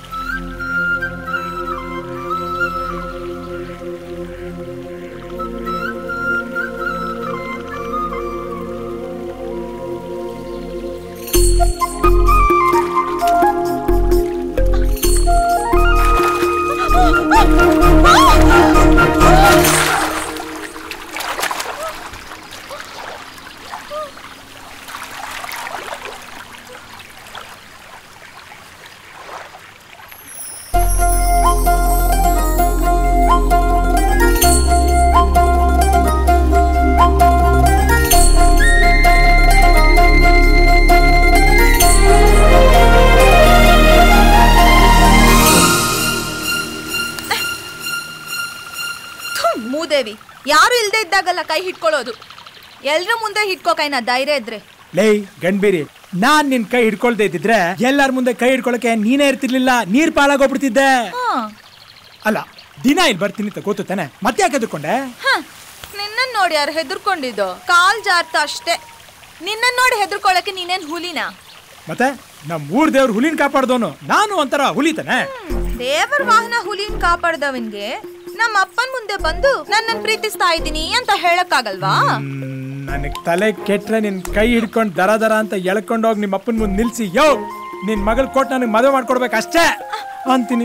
ಥು, ಮೂದೇವಿ ಯಾರು ಇಲ್ದೇ ಇದ್ದಾಗಲ್ಲ ಕೈ ಹಿಡ್ಕೊಳ್ಳೋದು ಎಲ್ರ ಮುಂದೆ ಹಿಡ್ಕೋ ಕೈನ ಧೈರ್ಯ ಇದ್ರೆ ಲೇ ಗಂಡ್ಬೇರಿ ನಾನ್ ನಿನ್ ಕೈ ಹಿಡ್ಕೊಳ್ದೆ ಇದ್ದಿದ್ರೆ ಎಲ್ಲಾರ ಮುಂದೆ ಕೈ ಹಿಡ್ಕೊಳಕ್ಕೆ ನೀನೇ ಇರ್ತಿರ್ಲಿಲ್ಲ ನೀರ್ ಪಾಲಾಗೋಗ್ಬಿಡ್ತಿದ್ದೆ ಅಲ್ಲ ದಿನ ಇಲ್ಲಿ ಬರ್ತೀನಿ ಅಂತ ಗೊತ್ತು ತಾನೆ ಮತ್ತೆ ಯಾಕೆ ಎದ್ಕೊಂಡೆ ನಿನ್ನನ್ ನೋಡಿ ಯಾರು ಹೆದರ್ಕೊಂಡಿದ್ದು ಕಾಲ್ ಜಾರ್ತ ಅಷ್ಟೇ ನಿನ್ನನ್ ನೋಡಿ ಹೆದರ್ಕೊಳ್ಳಕ್ಕೆ ನೀನೇನ್ ಹುಲಿನಾ ಮತ್ತೆ ನಮ್ ಊರ್ ದೇವ್ರ ಹುಲಿನ ಕಾಪಾಡ್ದವನು ನಾನು ಒಂಥರ ಹುಲಿ ತಾನೆ ದೇವರ ವಾಹನ ಹುಲಿನ್ ಕಾಪಾಡ್ದವನ್ಗೆ ನಮ್ಮ ಅಪ್ಪನ್ ಮುಂದೆ ಬಂದು ನನ್ನನ್ ಪ್ರೀತಿಸ್ತಾ ಇದ್ದೀನಿ ಅಂತ ಹೇಳಕ್ಕಾಗಲ್ವಾ ನನಗ್ ತಲೆ ಕೆಟ್ರೆ ನಿನ್ ಕೈ ಹಿಡ್ಕೊಂಡು ದರ ದರ ಅಂತ ಎಳ್ಕೊಂಡೋಗಿ ನಿಮ್ಮ ಅಪ್ಪನ ಮುಂದೆ ನಿಲ್ಸಿ ಯೋ ನಿನ್ ಮಗಳ ಕೊಟ್ಟು ನನಗೆ ಮದುವೆ ಮಾಡ್ಕೊಡ್ಬೇಕು ಅಷ್ಟೇ ಅಂತೀನಿ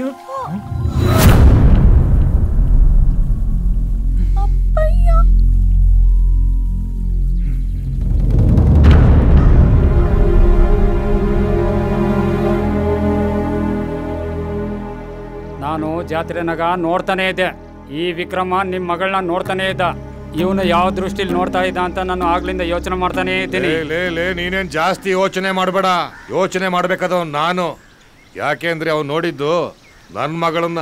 ನಾನು ಜಾತ್ರೆನಾಗ ನೋಡ್ತಾನೆ ಇದ್ದೆ ಈ ವಿಕ್ರಮ ನಿಮ್ಮ ಮಗಳನ್ನ ನೋಡ್ತಾನೆ ಇದ್ದ ಇವನು ಯಾವ ದೃಷ್ಟಿಲಿ ನೋಡ್ತಾ ಇದ್ದ ಅಂತ ನಾನು ಆಗ್ಲಿಂದ ಯೋಚನೆ ಮಾಡ್ತಾನೆ ಇದ್ದೀನಿ ಲೇ, ಲೇ ಲೇ ನೀನೇನ್ ಜಾಸ್ತಿ ಯೋಚನೆ ಮಾಡಬೇಡ ಯೋಚನೆ ಮಾಡ್ಬೇಕಾದವ್ ನಾನು ಯಾಕೆಂದ್ರೆ ಅವ್ನು ನೋಡಿದ್ದು ನನ್ನ ಮಗಳನ್ನ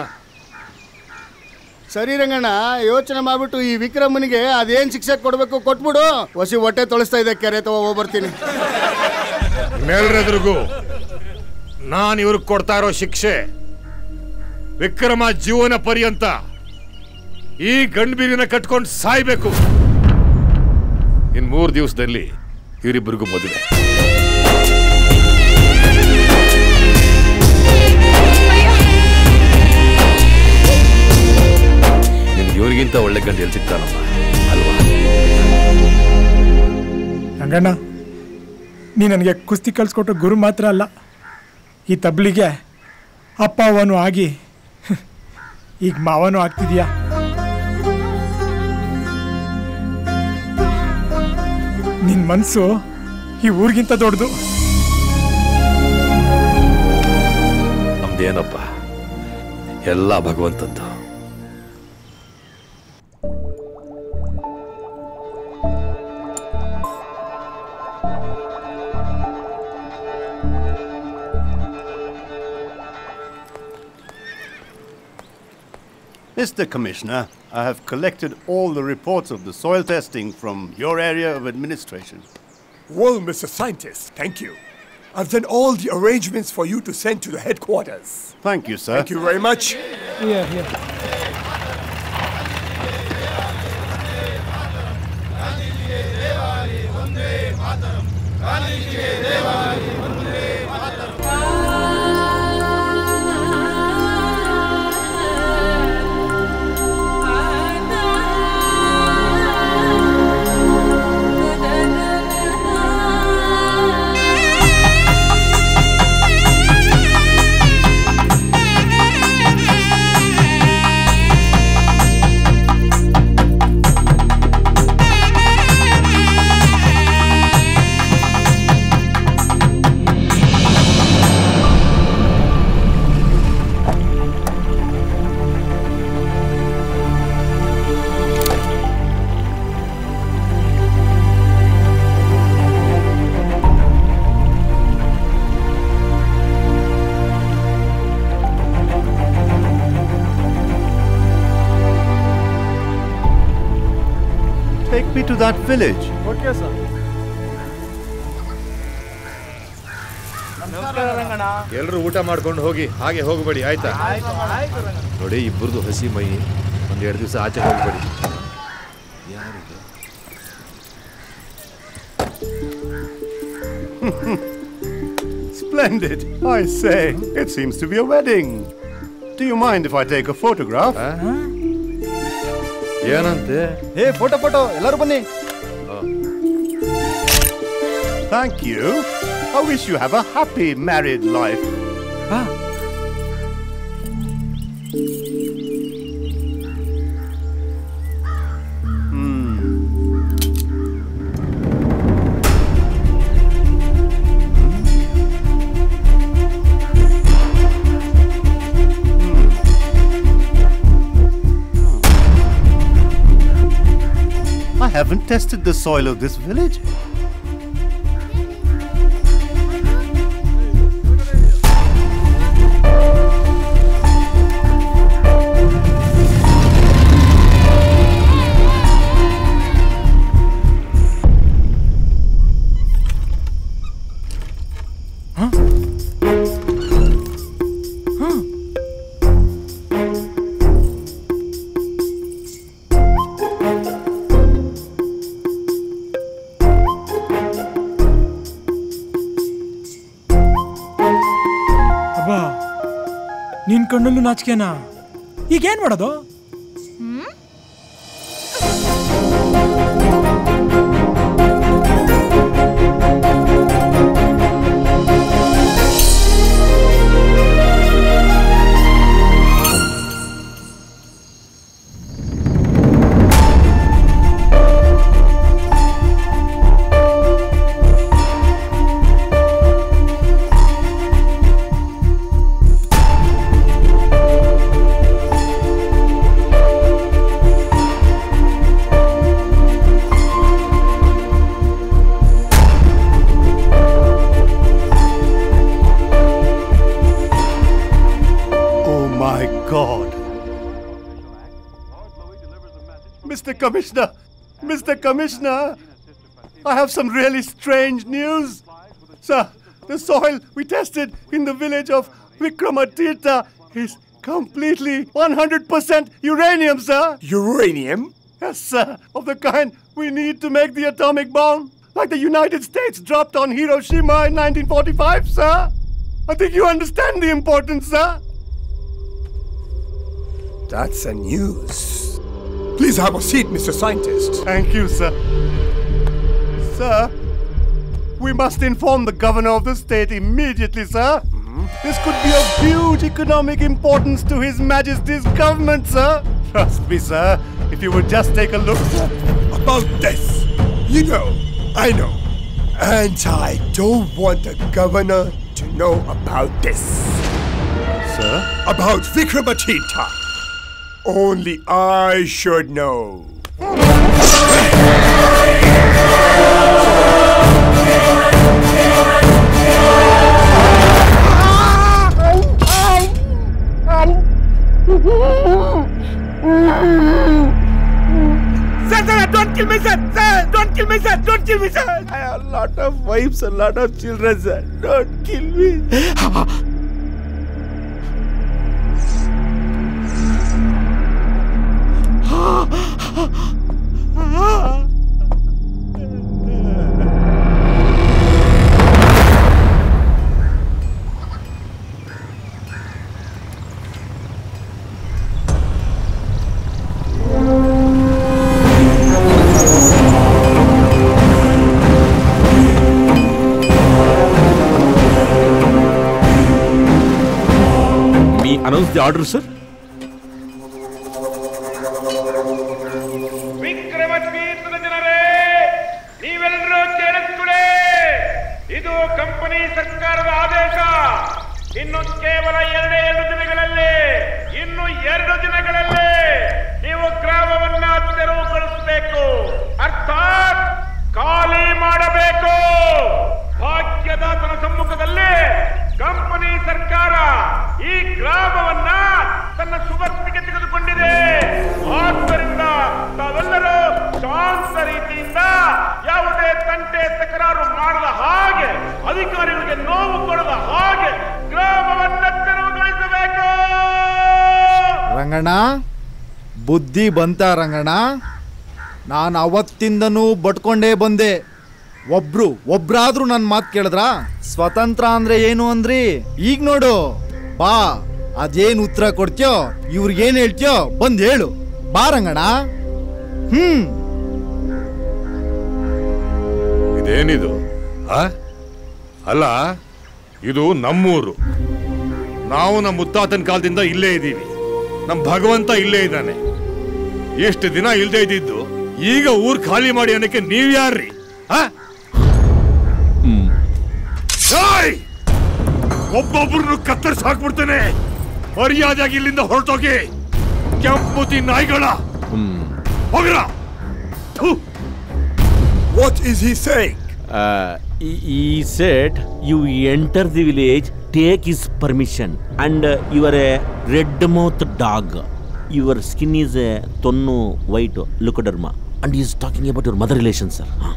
ಸರಿ ರಂಗಣ್ಣ ಯೋಚನೆ ಮಾಡ್ಬಿಟ್ಟು ಈ ವಿಕ್ರಮನಿಗೆ ಅದೇನ್ ಶಿಕ್ಷೆ ಕೊಡ್ಬೇಕು ಕೊಟ್ಬಿಡು ಹೊಸಿ ಹೊಟ್ಟೆ ತೊಳಸ್ತಾ ಇದೆ ಕೆರೆ ತಗೋ ಹೋಗ್ಬರ್ತೀನಿ ಮೇಲ್ರೆದ್ರಿಗೂ ನಾನು ಇವ್ರಿಗೆ ಕೊಡ್ತಾ ಇರೋ ಶಿಕ್ಷೆ ವಿಕ್ರಮ ಜೀವನ ಪರ್ಯಂತ ಈ ಗಂಡ್ಬೀರಿನ ಕಟ್ಕೊಂಡು ಸಾಯ್ಬೇಕು ಇನ್ ಮೂರು ದಿವಸದಲ್ಲಿ ಇವರಿಬ್ಬರಿಗೂ ಮದುವೆ ನಿಮ್ಗೆ ಇವ್ರಿಗಿಂತ ಒಳ್ಳೆ ಗಂಡು ಎಲ್ಲಿ ಸಿಗ್ತಾನಮ್ಮ ಅಲ್ವಾ ರಂಗಣ್ಣ ನೀ ನನಗೆ ಕುಸ್ತಿ ಕಳ್ಸಿಕೊಟ್ಟ ಗುರು ಮಾತ್ರ ಅಲ್ಲ ಈ ತಬ್ಲಿಗೆ ಅಪ್ಪ ಅವನು ಆಗಿ ಈಗ ಮಾವನು ಆಗ್ತಿದ್ಯಾ ನಿನ್ ಮನ್ಸು ಈ ಊರಿಗಿಂತ ದೊಡ್ಡದು ನಮ್ದೇನಪ್ಪ ಎಲ್ಲ ಭಗವಂತಂದು Mr. Commissioner, I have collected all the reports of the soil testing from your area of administration. Well, Mr. Scientist, thank you. I've done all the arrangements for you to send to the headquarters. Thank you, sir. Thank you very much. Here, here. Take me to that village. Okay sir ಎಲ್ರು ಊಟ ಮಾಡ್ಕೊಂಡು ಹೋಗಿ ಹಾಗೆ ಹೋಗಬೇಡಿ ಆಯ್ತಾ ನೋಡಿ ಇಬ್ಬರದು ಹಸಿ ಮೈ ಒಂದ್ ಎರಡು ದಿವಸ ಆಚೆ ಹೋಗ್ಬೇಡಿ ಯಾರಿಗೆ Splendid. I say, it seems to be a wedding. Do you mind if I take a photograph? ಏನಂತೆ ಏ ಫೋಟೋ ಫೋಟೋ ಎಲ್ಲರೂ ಬನ್ನಿ Thank you. I wish you have a happy married life. I haven't tested the soil of this village. ಅಬ್ಬಾ ನಿನ್ ಕಣ್ಣಲ್ಲೂ ನಾಚಿಕೆನಾ ಈಗೇನ್ ಮಾಡೋದು Oh my god. Mr. Commissioner! Mr. Commissioner! I have some really strange news. Sir, the soil we tested in the village of Vikramatirtha is completely 100% uranium, sir. Uranium? Yes, sir. Of the kind we need to make the atomic bomb. Like the United States dropped on Hiroshima in 1945, sir. I think you understand the importance, sir. That's a news. Please have a seat, Mr. Scientist. Thank you, sir. Sir, we must inform the governor of the state immediately, sir. This could be of huge economic importance to His Majesty's government, sir. Trust me, sir. If you would just take a look, sir. About this, you know, I know. And I don't want the governor to know about this. Sir? About Vikramatita. Only I should know. Sir, sir, don't kill me, sir. Sir, don't kill me, sir. Don't kill me, sir. I have a lot of wives, a lot of children, sir. Don't kill me. Announce the order sir ವಿಕ್ರಮತೀರ್ಥದ ಜನರೇ ನೀವೆಲ್ಲರೂ ಕೇಳಿಸ್ಕೊಳ್ಳಿ ಇದು company ಸರ್ಕಾರದ ಆದೇಶ ಇನ್ನು ಕೇವಲ ಎರಡೇ ಎರಡು ದಿನಗಳಲ್ಲಿ ಇನ್ನು ಎರಡು ದಿನಗಳಲ್ಲಿ ನೀವು ಗ್ರಾಮವನ್ನ ತೆರವುಗೊಳಿಸಬೇಕು ಅರ್ಥಾತ್ ಖಾಲಿ ಮಾಡಬೇಕು ಭಾಗ್ಯದಾತನ ಸಮ್ಮುಖದಲ್ಲಿ ಕಂಪನಿ ಸರ್ಕಾರ ಈ ಗ್ರಾಮವನ್ನ ತನ್ನ ಸುಭಕ್ತಿಗೆ ತೆಗೆದುಕೊಂಡಿದೆ ಆದ್ದರಿಂದ ತಾವೆಲ್ಲರೂ ಶಾಂತ ರೀತಿಯಿಂದ ಯಾವುದೇ ತಂಟೆ ತಕರಾರು ಮಾಡದ ಹಾಗೆ ಅಧಿಕಾರಿಗಳಿಗೆ ನೋವು ಕೊಡದ ಹಾಗೆ ಗ್ರಾಮವನ್ನ ತೆರವುಗೊಳಿಸಬೇಕು ರಂಗಣ್ಣ ಬುದ್ಧಿ ಬಂತ ರಂಗಣ್ಣ ನಾನು ಅವತ್ತಿಂದನೂ ಬಟ್ಕೊಂಡೇ ಬಂದೆ ಒಬ್ರು ಒಬ್ರಾದ್ರೂ ನನ್ನ ಮಾತು ಕೇಳಿದ್ರ ಸ್ವತಂತ್ರ ಅಂದ್ರೆ ಏನು ಅಂದ್ರಿ ಈಗ ನೋಡು ಬಾ ಅದೇನ್ ಉತ್ತರ ಕೊಡ್ತೀಯೋ ಇವ್ರಿಗೇನ್ ಹೇಳ್ತೀಯೋ ಬಂದ್ ಹೇಳು ಬಾ ರಂಗಣ್ಣ ಹ್ಮ್ ಇದೇನಿದು ಆ? ಅಲ್ಲ ಇದು ನಮ್ಮೂರು ನಾವು ನಮ್ಮ ಮುತ್ತಾತನ ಕಾಲದಿಂದ ಇಲ್ಲೇ ಇದ್ದೀವಿ ನಮ್ಮ ಭಗವಂತ ಇಲ್ಲೇ ಇದ್ದಾನೆ ಎಷ್ಟು ದಿನ ಇಲ್ದೇ ಇದ್ದಿದ್ದು ಈಗ ಊರ್ ಖಾಲಿ ಮಾಡಿ ಅನ್ನಕ್ಕೆ ನೀವ್ ಯಾರ್ರಿ ಆ? ಏಯ್! ಒಬ್ಬೊಬ್ರನ್ನು ಕತ್ತರಿಸಿ ಹಾಕ್ಬಿಡ್ತೇನೆ ಮರ್ಯಾದೆಯಾಗಿ ಇಲ್ಲಿಂದ ಹೊರಟೋಗಿ ಕೆಂಪುತಿ ನಾಯಿಗಳ ಹೋಗ್ರ What is he saying? Uh, he, he said you enter the village, take his permission, and uh, you are a red mouth dog. Your skin is a tonnu white leukoderma, and he is talking about your mother relations, sir. Huh?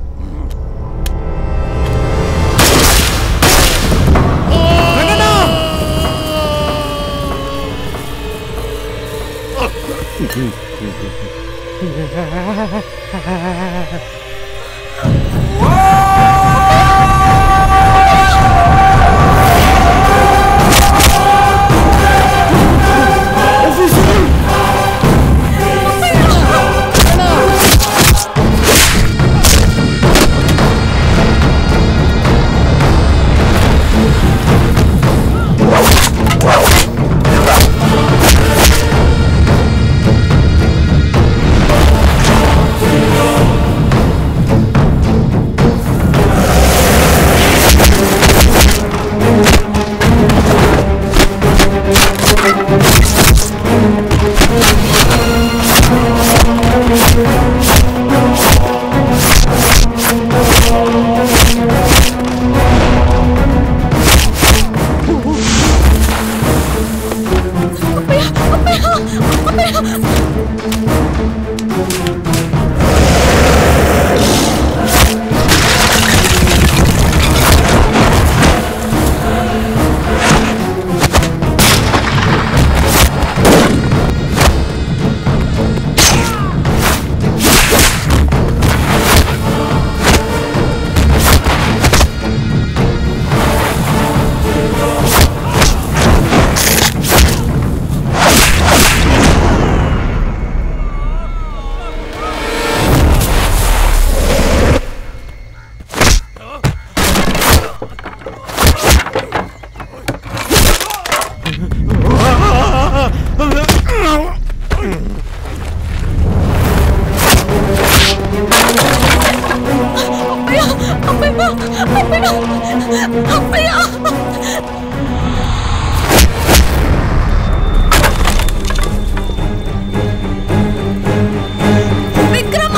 Vikrama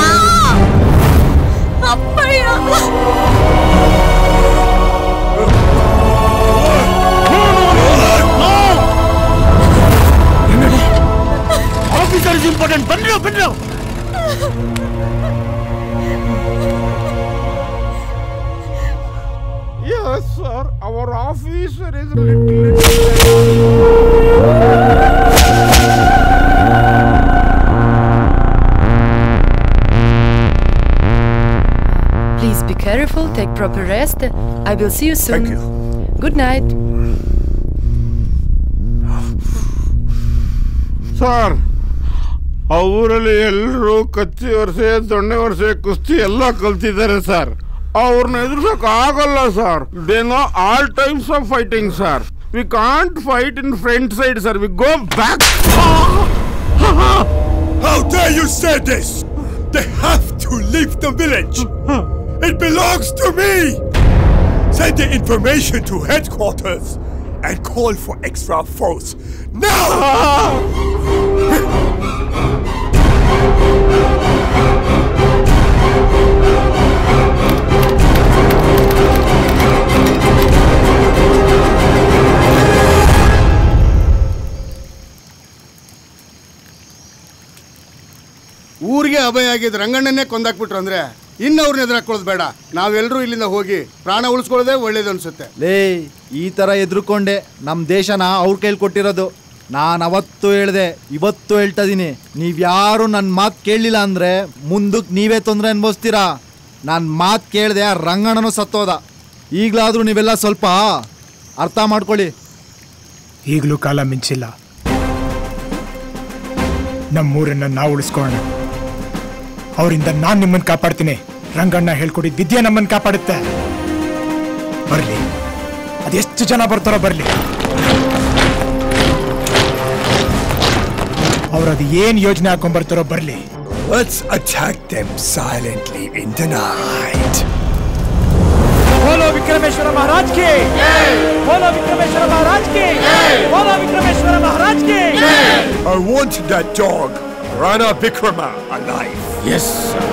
ಅಪ್ಪಯ್ಯ Officer is important. ಬನ್ನಿ ಬನ್ನಿ Yes, sir. Our officer is Please be careful, take proper rest. I will see you soon. Thank you. Good night. Sir ಆ ಊರಲ್ಲಿ ಎಲ್ಲರೂ ಕತ್ತಿ ವರ್ಷೆ ದೊಣ್ಣೆ ವರ್ಷೆ ಕುಸ್ತಿ ಎಲ್ಲ ಕಲ್ತಿದ್ದಾರೆ sir ಅವ್ರನ್ನ ಎದುರ್ಸಕ್ ಆಗಲ್ಲ sir they know all times of fighting sir We can't fight in front side, sir. We go back. How dare you say this? They have to leave the village. It belongs to me. Send the information to headquarters and call for extra force now. ಊರಿಗೆ ಅಭಯ ಆಗಿದ್ ರಂಗಣ್ಣನ್ನೇ ಕೊಂದಾಕ್ಬಿಟ್ರು ಅಂದ್ರೆ ಇನ್ನವ್ರನ್ನ ಎದುರಾಕೊಳ್ಳೋದು ಬೇಡ ನಾವೆಲ್ಲರೂ ಇಲ್ಲಿಂದ ಹೋಗಿ ಪ್ರಾಣ ಉಳಿಸ್ಕೊಳ್ಳೋದೇ ಒಳ್ಳೇದು ಅನ್ಸುತ್ತೆ ಲೇ ಈ ಥರ ಎದ್ರುಕೊಂಡೆ ನಮ್ಮ ದೇಶನ ಅವ್ರ ಕೈಲಿ ಕೊಟ್ಟಿರೋದು ನಾನು ಅವತ್ತು ಹೇಳ್ದೆ ಇವತ್ತು ಹೇಳ್ತಾ ಇದೀನಿ ನೀವ್ಯಾರು ನನ್ನ ಮಾತು ಕೇಳಲಿಲ್ಲ ಅಂದರೆ ಮುಂದಕ್ಕೆ ನೀವೇ ತೊಂದರೆ ಅನ್ಭವಿಸ್ತೀರಾ ನನ್ನ ಮಾತು ಕೇಳಿದೆ ಆ ರಂಗಣ್ಣನೂ ಸತ್ತೋದ ಈಗಲಾದರೂ ನೀವೆಲ್ಲ ಸ್ವಲ್ಪ ಅರ್ಥ ಮಾಡ್ಕೊಳ್ಳಿ ಈಗಲೂ ಕಾಲ ಮಿಂಚಿಲ್ಲ ನಮ್ಮೂರನ್ನ ನಾವು ಉಳಿಸ್ಕೊಳ್ಳೋಣ ಅವರಿಂದ ನಾನು ನಿಮ್ಮನ್ನು ಕಾಪಾಡ್ತೀನಿ ರಂಗಣ್ಣ ಹೇಳ್ಕೊಟ್ಟಿದ್ದ ವಿದ್ಯೆ ನಮ್ಮನ್ನು ಕಾಪಾಡುತ್ತೆ ಬರಲಿ ಅದೆಷ್ಟು ಜನ ಬರ್ತಾರೋ ಬರಲಿ ಅವ್ರು ಅದು ಏನು ಯೋಜನೆ ಹಾಕೊಂಡ್ಬರ್ತಾರೋ ಬರಲಿ Let's attack them silently in the night. बोलो विक्रमेश्वर महाराज की बोलो विक्रमेश्वर महाराज की बोलो विक्रमेश्वर महाराज की I want that dog, Rana Vikrama, alive. Yes,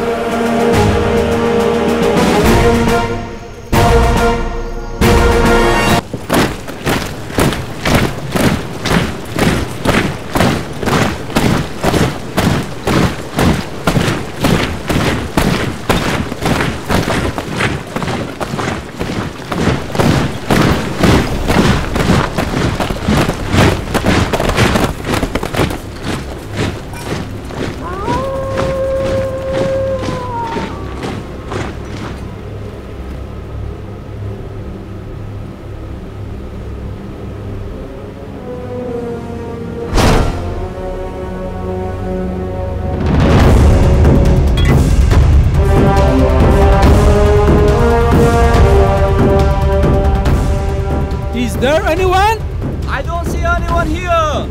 Is there anyone? I don't see anyone here.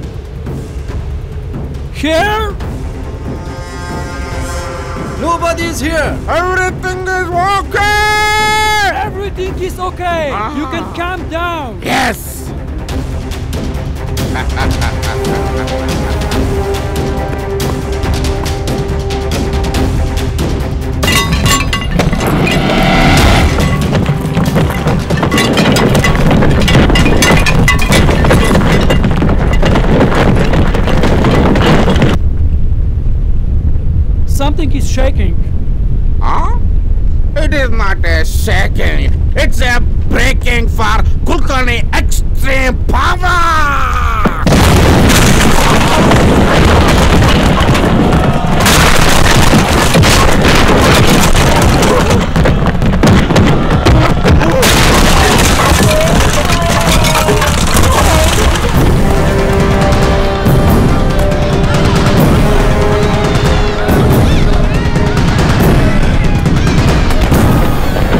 Here? Nobody is here. Everything is okay. Everything is okay. You can calm down. Yes. Something is shaking. Huh? It is not a shaking. It's a breaking for Kulkarni extreme power.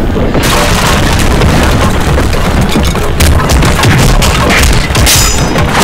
Hey!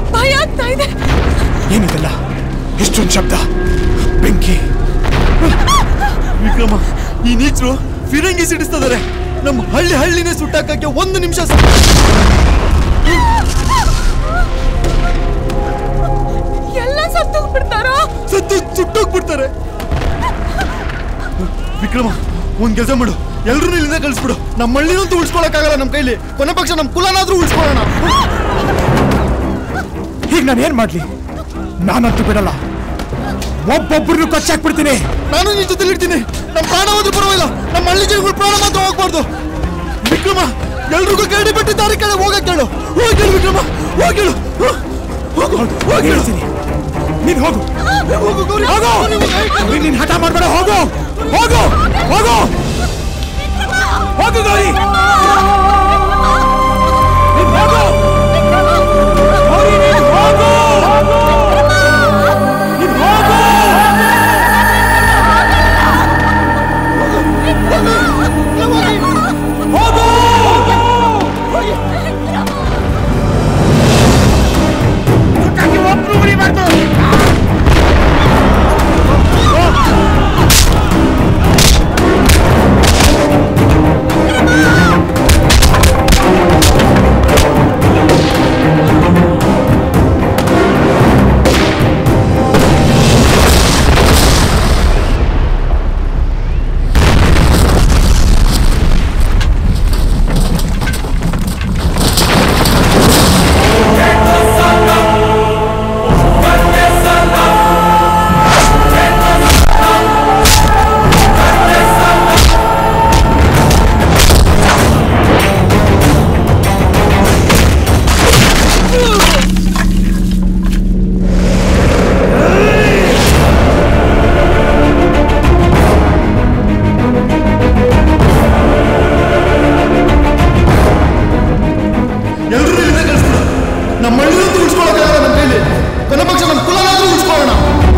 ಭಯ ಆಗ್ತಾ ಇದೆ ಏನಿದೆಲ್ಲ ಎಷ್ಟೊಂದು ಶಬ್ದ ಬೆಂಕಿ ವಿಕ್ರಮ ಈ ನೀಚರು ಫಿರಂಗಿ ಸಿಡಿಸ್ತಿದ್ದಾರೆ ನಮ್ಮ ಹಳ್ಳಿ ಹಳ್ಳಿನೇ ಸುಟ್ಟಾಕಕ್ಕೆ ಒಂದು ನಿಮಿಷ ಎಲ್ಲ ಸತ್ತೋಗ್ಬಿಡ್ತಾರೋ ಸತ್ತು ಸುಟ್ಟೋಗ್ಬಿಡ್ತಾರೆ ವಿಕ್ರಮ ಒಂದ್ ಕೆಲಸ ಮಾಡು ಎಲ್ರೂ ಇಲ್ಲಿಂದ ಕಳಿಸ್ಬಿಡು ನಮ್ಮ ಹಳ್ಳಿನಂತೂ ಉಳಿಸ್ಕೊಳಕ್ಕಾಗಲ್ಲ ನಮ್ಮ ಕೈಲಿ ಕೊನೆ ಪಕ್ಷ ನಮ್ಮ ಕುಲನಾದ್ರೂ ಉಳಿಸ್ಕೊಳ್ಳೋಣ ಈಗ ನಾನು ಏನ್ ಮಾಡ್ಲಿ ನಾನಂತೂ ಬಿಡಲ್ಲ ಒಬ್ಬೊಬ್ಬರನ್ನು ಕಚ್ಚಾಕ್ಬಿಡ್ತೀನಿ ನಾನು ನಿನ್ ಜೊತೆ ಇರ್ತೀನಿ ನಮ್ಮ ಪ್ರಾಣ ಹೋದ್ರೂ ಪರವಾಗಿಲ್ಲ ನಮ್ಮ ಹಳ್ಳಿ ಜನಗಳು ಪ್ರಾಣ ಮಾತ್ರ ಹೋಗ್ಬಾರ್ದು ವಿಕ್ರಮ ಎಲ್ರಿಗೂ ಕೇಳಿ ಬಿಟ್ಟು ದಾರಿ ಕೆಳಗೆ ಹೋಗಕ್ ಕೇಳು ಹೋಗಿ ಕೇಳು ವಿಕ್ರಮ ಹೋಗಿ ಕೇಳು ಹೋಗು ಹೋಗಿ ಹೇಳ್ತೀನಿ ನೀನ್ ಹೋಗು ಹೋಗು ಗೌರಿ ಹೋಗು ನೀನ್ ನೀನ್ ಹಠ ಮಾಡ್ಬೇಡ ಹೋಗು ಹೋಗು ಹೋಗು ಹೋಗು ಗೌರಿ ನೀನ್ ಹೋಗು ಗೌರಿ ನೀನ್ ಹೋಗು ನೀನ್ ಹೋಗು ಎಲ್ರೂ ಇಲ್ಲಿಂದ ಕಳಿಸ್ಬಿಡು ನಮ್ಮ ಹಳ್ಳಿನಂತೂ ಉಳಿಸ್ಕೊಳಕ್ಕಾಗಲ್ಲ ನಮ್ಮ ಕೈಲಿ ಕೊನೆ ಪಕ್ಷ ನಮ್ಮ ಕುಲನಾದ್ರೂ ಉಳಿಸ್ಕೊಳ್ಳೋಣ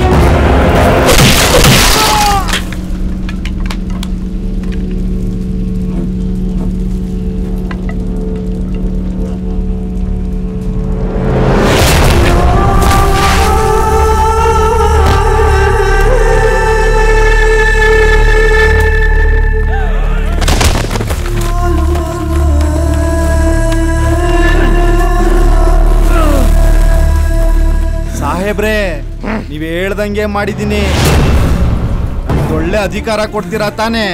ಸಾಹೇಬ್ರೆ ನೀವ್ ಹೇಳ್ದಂಗೆ ಮಾಡಿದ್ದೀನಿ ನಮ್ಗೆ ಒಳ್ಳೆ ಅಧಿಕಾರ ಕೊಡ್ತೀರಾ ತಾನೇ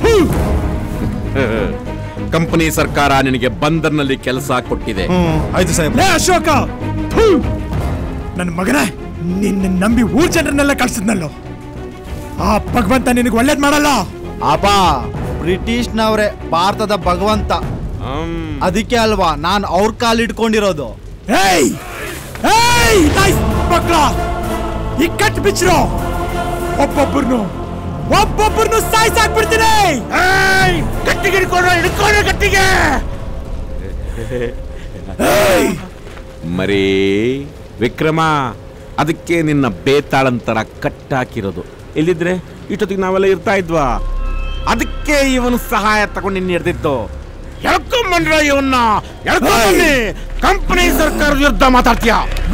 ಕಂಪನಿ ಸರ್ಕಾರ ನಿನಗೆ ಬಂದರ್ನಲ್ಲಿ ಕೆಲಸ ಕೊಟ್ಟಿದೆ ಆಯ್ತು ಸಾಹೇಬ್ ಲೇ ಅಶೋಕ ನನ್ನ ಮಗನೇ ನಿನ್ನ ನಂಬಿ ಊರ್ ಜನರನ್ನೆಲ್ಲ ಕಳ್ಸಿದ್ನಲ್ಲೋ ಆ ಭಗವಂತ ನಿನಗೆ ಒಳ್ಳೇದ್ ಮಾಡಲ್ಲ ಅಪ್ಪ ಬ್ರಿಟಿಷ್ನವ್ರೆ ಭಾರತದ ಭಗವಂತ ಅದಕ್ಕೆ ಅಲ್ವಾ ನಾನ್ ಅವ್ರ ಕಾಲ್ ಇಟ್ಕೊಂಡಿರೋದು ಏಯ್ ಏಯ್ ನೈಸ್ ಮಕ್ಳ ಈ ಕಟ್ ಬಿಚ್ರು ಒಬ್ಬೊಬ್ಬರನ್ನು ಒಬ್ಬೊಬ್ಬರನ್ನು ಸಾಯ್ಸಾಕ್ಬಿಡ್ತೀನಿ ಏಯ್ ಗಟ್ಟಿಗೆ ಹಿಡ್ಕೊಂಡ್ರೆ ಹಿಡ್ಕೊಂಡ್ರೆ ಗಟ್ಟಿಗೆ ಮರೇ ವಿಕ್ರಮ ಅದಕ್ಕೆ ನಿನ್ನ ಬೇತಾಳಂತರ ಕಟ್ಟಾಕಿರೋದು ಇಲ್ಲಿದ್ರೆ ಇಷ್ಟೊತ್ತಿಗೆ ನಾವೆಲ್ಲ ಇರ್ತಾ ಇದ್ವಾ ಅದಕ್ಕೆ ಇವನು ಸಹಾಯ ತಗೊಂಡು ನಿನ್ನ ಹಿಡ್ದಿದ್ದು ಎಳ್ಕೊಂಬಂದ್ರ ಇವನ್ನ ಎಳ್ಕೊಂಬನ್ನಿ ಕಂಪನಿ ಸರ್ಕಾರದ ವಿರುದ್ಧ ಮಾತಾಡ್ತೀಯ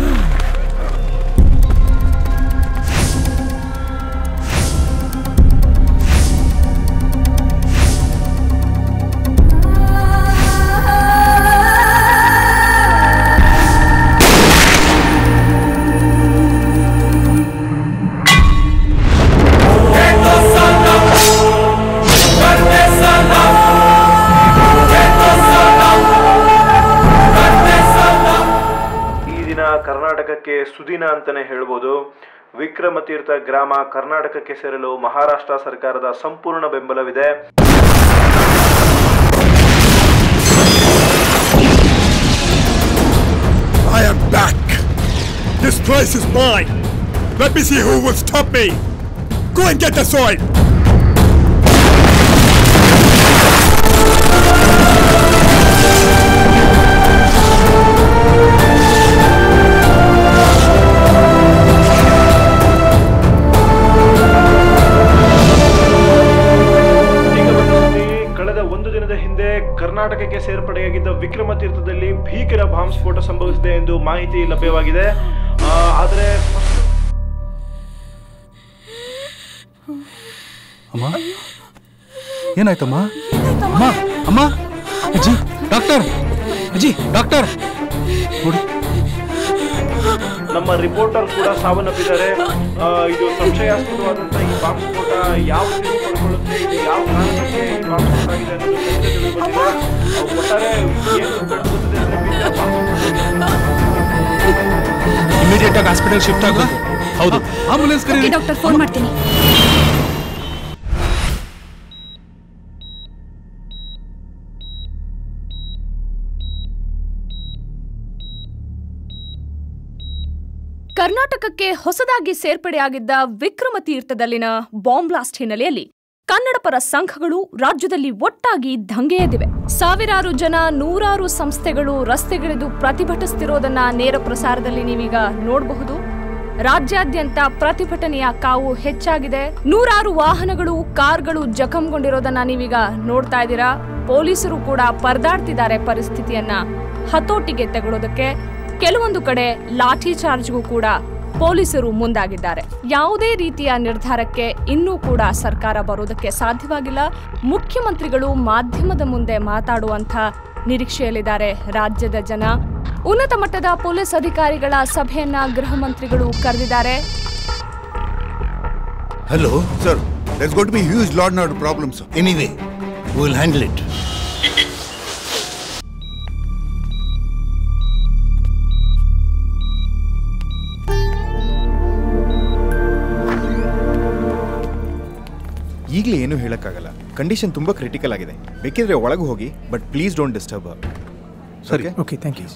ಈ ದಿನ ಕರ್ನಾಟಕಕ್ಕೆ ಸುದಿನ ಅಂತಾನೆ ಹೇಳ್ಬೋದು ವಿಕ್ರಮತೀರ್ಥ ಗ್ರಾಮ ಕರ್ನಾಟಕಕ್ಕೆ ಸೇರಲು ಮಹಾರಾಷ್ಟ್ರ ಸರ್ಕಾರದ ಸಂಪೂರ್ಣ ಬೆಂಬಲವಿದೆ I am back. This place is mine. Let me see who will stop me. Go and get the sword. ಈಗ ಬಂದ ಸುದ್ದಿ ಕಳೆದ ಒಂದು ದಿನದ ಹಿಂದೆ ಕರ್ನಾಟಕಕ್ಕೆ ಸೇರ್ಪಡೆಯಾಗಿದ್ದ ವಿಕ್ರಮತೀರ್ಥದಲ್ಲಿ ಭೀಕರ ಬಾಂಬ್ ಸ್ಫೋಟ ಸಂಭವಿಸಿದೆ ಸಂಭವಿಸಿದೆ ಎಂದು ಮಾಹಿತಿ ಲಭ್ಯವಾಗಿದೆ ಆ, ಆದರೆ ಅಮ್ಮ ಏನಾಯ್ತಮ್ಮ ಅಮ್ಮ ಅಮ್ಮ ಅಜ್ಜಿ ಡಾಕ್ಟರ್ ಅಜ್ಜಿ ಡಾಕ್ಟರ್ ನೋಡಿ ನಮ್ಮ ರಿಪೋರ್ಟರ್ ಕೂಡ ಸಾವನ್ನಪ್ಪಿದ್ದಾರೆ ಆ, ಇದು ಸಂಶಯಾಸ್ಪದವಾದಂತಹ ಈ ಬಾಂಬ್ ಸ್ಫೋಟ ಯಾವ ರೀತಿ ಪಡ್ಕೊಳ್ಳುತ್ತೆ ಇದು ಯಾವ ಕಾರಣಕ್ಕೆ ಈ ಬಾಂಬ್ ಸ್ಫೋಟ ಆಗಿದೆ ಅನ್ನೋದು ಖಂಡಿತ ತಿಳಿದುಬಂದಿಲ್ಲ. ಆ, ಒಟ್ಟಾರೆ ಏನು ಕಂಡುಬಂದಿದೆ ಅಂದ್ರೆ ಬೀಜ ಬಾಂಬ್ ಇಮಿಡಿಯೇಟ್ ಆಗಿ ಹಾಸ್ಪಿಟಲ್ ಶಿಫ್ಟ್ ಆಗಬೇಕು ಹೌದು ಆಂಬುಲೆನ್ಸ್ ಕರೀರಿ ಡಾಕ್ಟರ್ ಫೋನ್ ಮಾಡ್ತೀನಿ ಕರ್ನಾಟಕಕ್ಕೆ ಹೊಸದಾಗಿ ಸೇರ್ಪಡೆಯಾಗಿದ್ದ ವಿಕ್ರಮ ತೀರ್ಥದಲ್ಲಿನ ಬಾಂಬ್ ಬ್ಲಾಸ್ಟ್ ಹಿನ್ನೆಲೆಯಲ್ಲಿ ಕನ್ನಡ ಪರ ಸಂಘಗಳು ರಾಜ್ಯದಲ್ಲಿ ಒಟ್ಟಾಗಿ ದಂಗೆ ಎದ್ದಿವೆ ಸಾವಿರಾರು ಜನ ನೂರಾರು ಸಂಸ್ಥೆಗಳು ರಸ್ತೆಗಿಳಿದು ಪ್ರತಿಭಟಿಸುತ್ತಿರೋದನ್ನ ನೇರ ಪ್ರಸಾರದಲ್ಲಿ ನೀವೀಗ ನೋಡಬಹುದು ರಾಜ್ಯಾದ್ಯಂತ ಪ್ರತಿಭಟನೆಯ ಕಾವು ಹೆಚ್ಚಾಗಿದೆ ನೂರಾರು ವಾಹನಗಳು ಕಾರ್ಗಳು ಜಖಂಗೊಂಡಿರೋದನ್ನ ನೀವೀಗ ನೋಡ್ತಾ ಇದ್ದೀರಾ ಪೊಲೀಸರು ಕೂಡ ಪರದಾಡ್ತಿದ್ದಾರೆ ಪರಿಸ್ಥಿತಿಯನ್ನ ಹತೋಟಿಗೆ ತೆಗೊಳ್ಳೋದಕ್ಕೆ ಕೆಲವೊಂದು ಕಡೆ ಲಾಠಿ ಚಾರ್ಜ್ಗೂ ಕೂಡ ಪೊಲೀಸರು ಮುಂದಾಗಿದ್ದಾರೆ ಯಾವುದೇ ರೀತಿಯ ನಿರ್ಧಾರಕ್ಕೆ ಇನ್ನೂ ಕೂಡ ಸರ್ಕಾರ ಬರೋದಕ್ಕೆ ಸಾಧ್ಯವಾಗಿಲ್ಲ ಮುಖ್ಯಮಂತ್ರಿಗಳು ಮಾಧ್ಯಮದ ಮುಂದೆ ಮಾತಾಡುವಂತ ನಿರೀಕ್ಷೆಯಲ್ಲಿದ್ದಾರೆ ರಾಜ್ಯದ ಜನ ಉನ್ನತ ಮಟ್ಟದ ಪೊಲೀಸ್ ಅಧಿಕಾರಿಗಳ ಸಭೆಯನ್ನ ಗೃಹ ಮಂತ್ರಿಗಳು ಕರೆದಿದ್ದಾರೆ Hello, sir. There's going to be huge law and order problems. sir. Anyway, we'll handle it. ಈಗಲೇ ಏನೂ ಹೇಳಕ್ಕಾಗಲ್ಲ ಕಂಡೀಷನ್ ತುಂಬಾ ಕ್ರಿಟಿಕಲ್ ಆಗಿದೆ ಬೇಕಿದ್ರೆ ಒಳಗೆ ಹೋಗಿ ಬಟ್ ಪ್ಲೀಸ್ ಡೋಂಟ್ ಡಿಸ್ಟರ್ಬ್ ಸರಿ ಓಕೆ ಥ್ಯಾಂಕ್ ಯು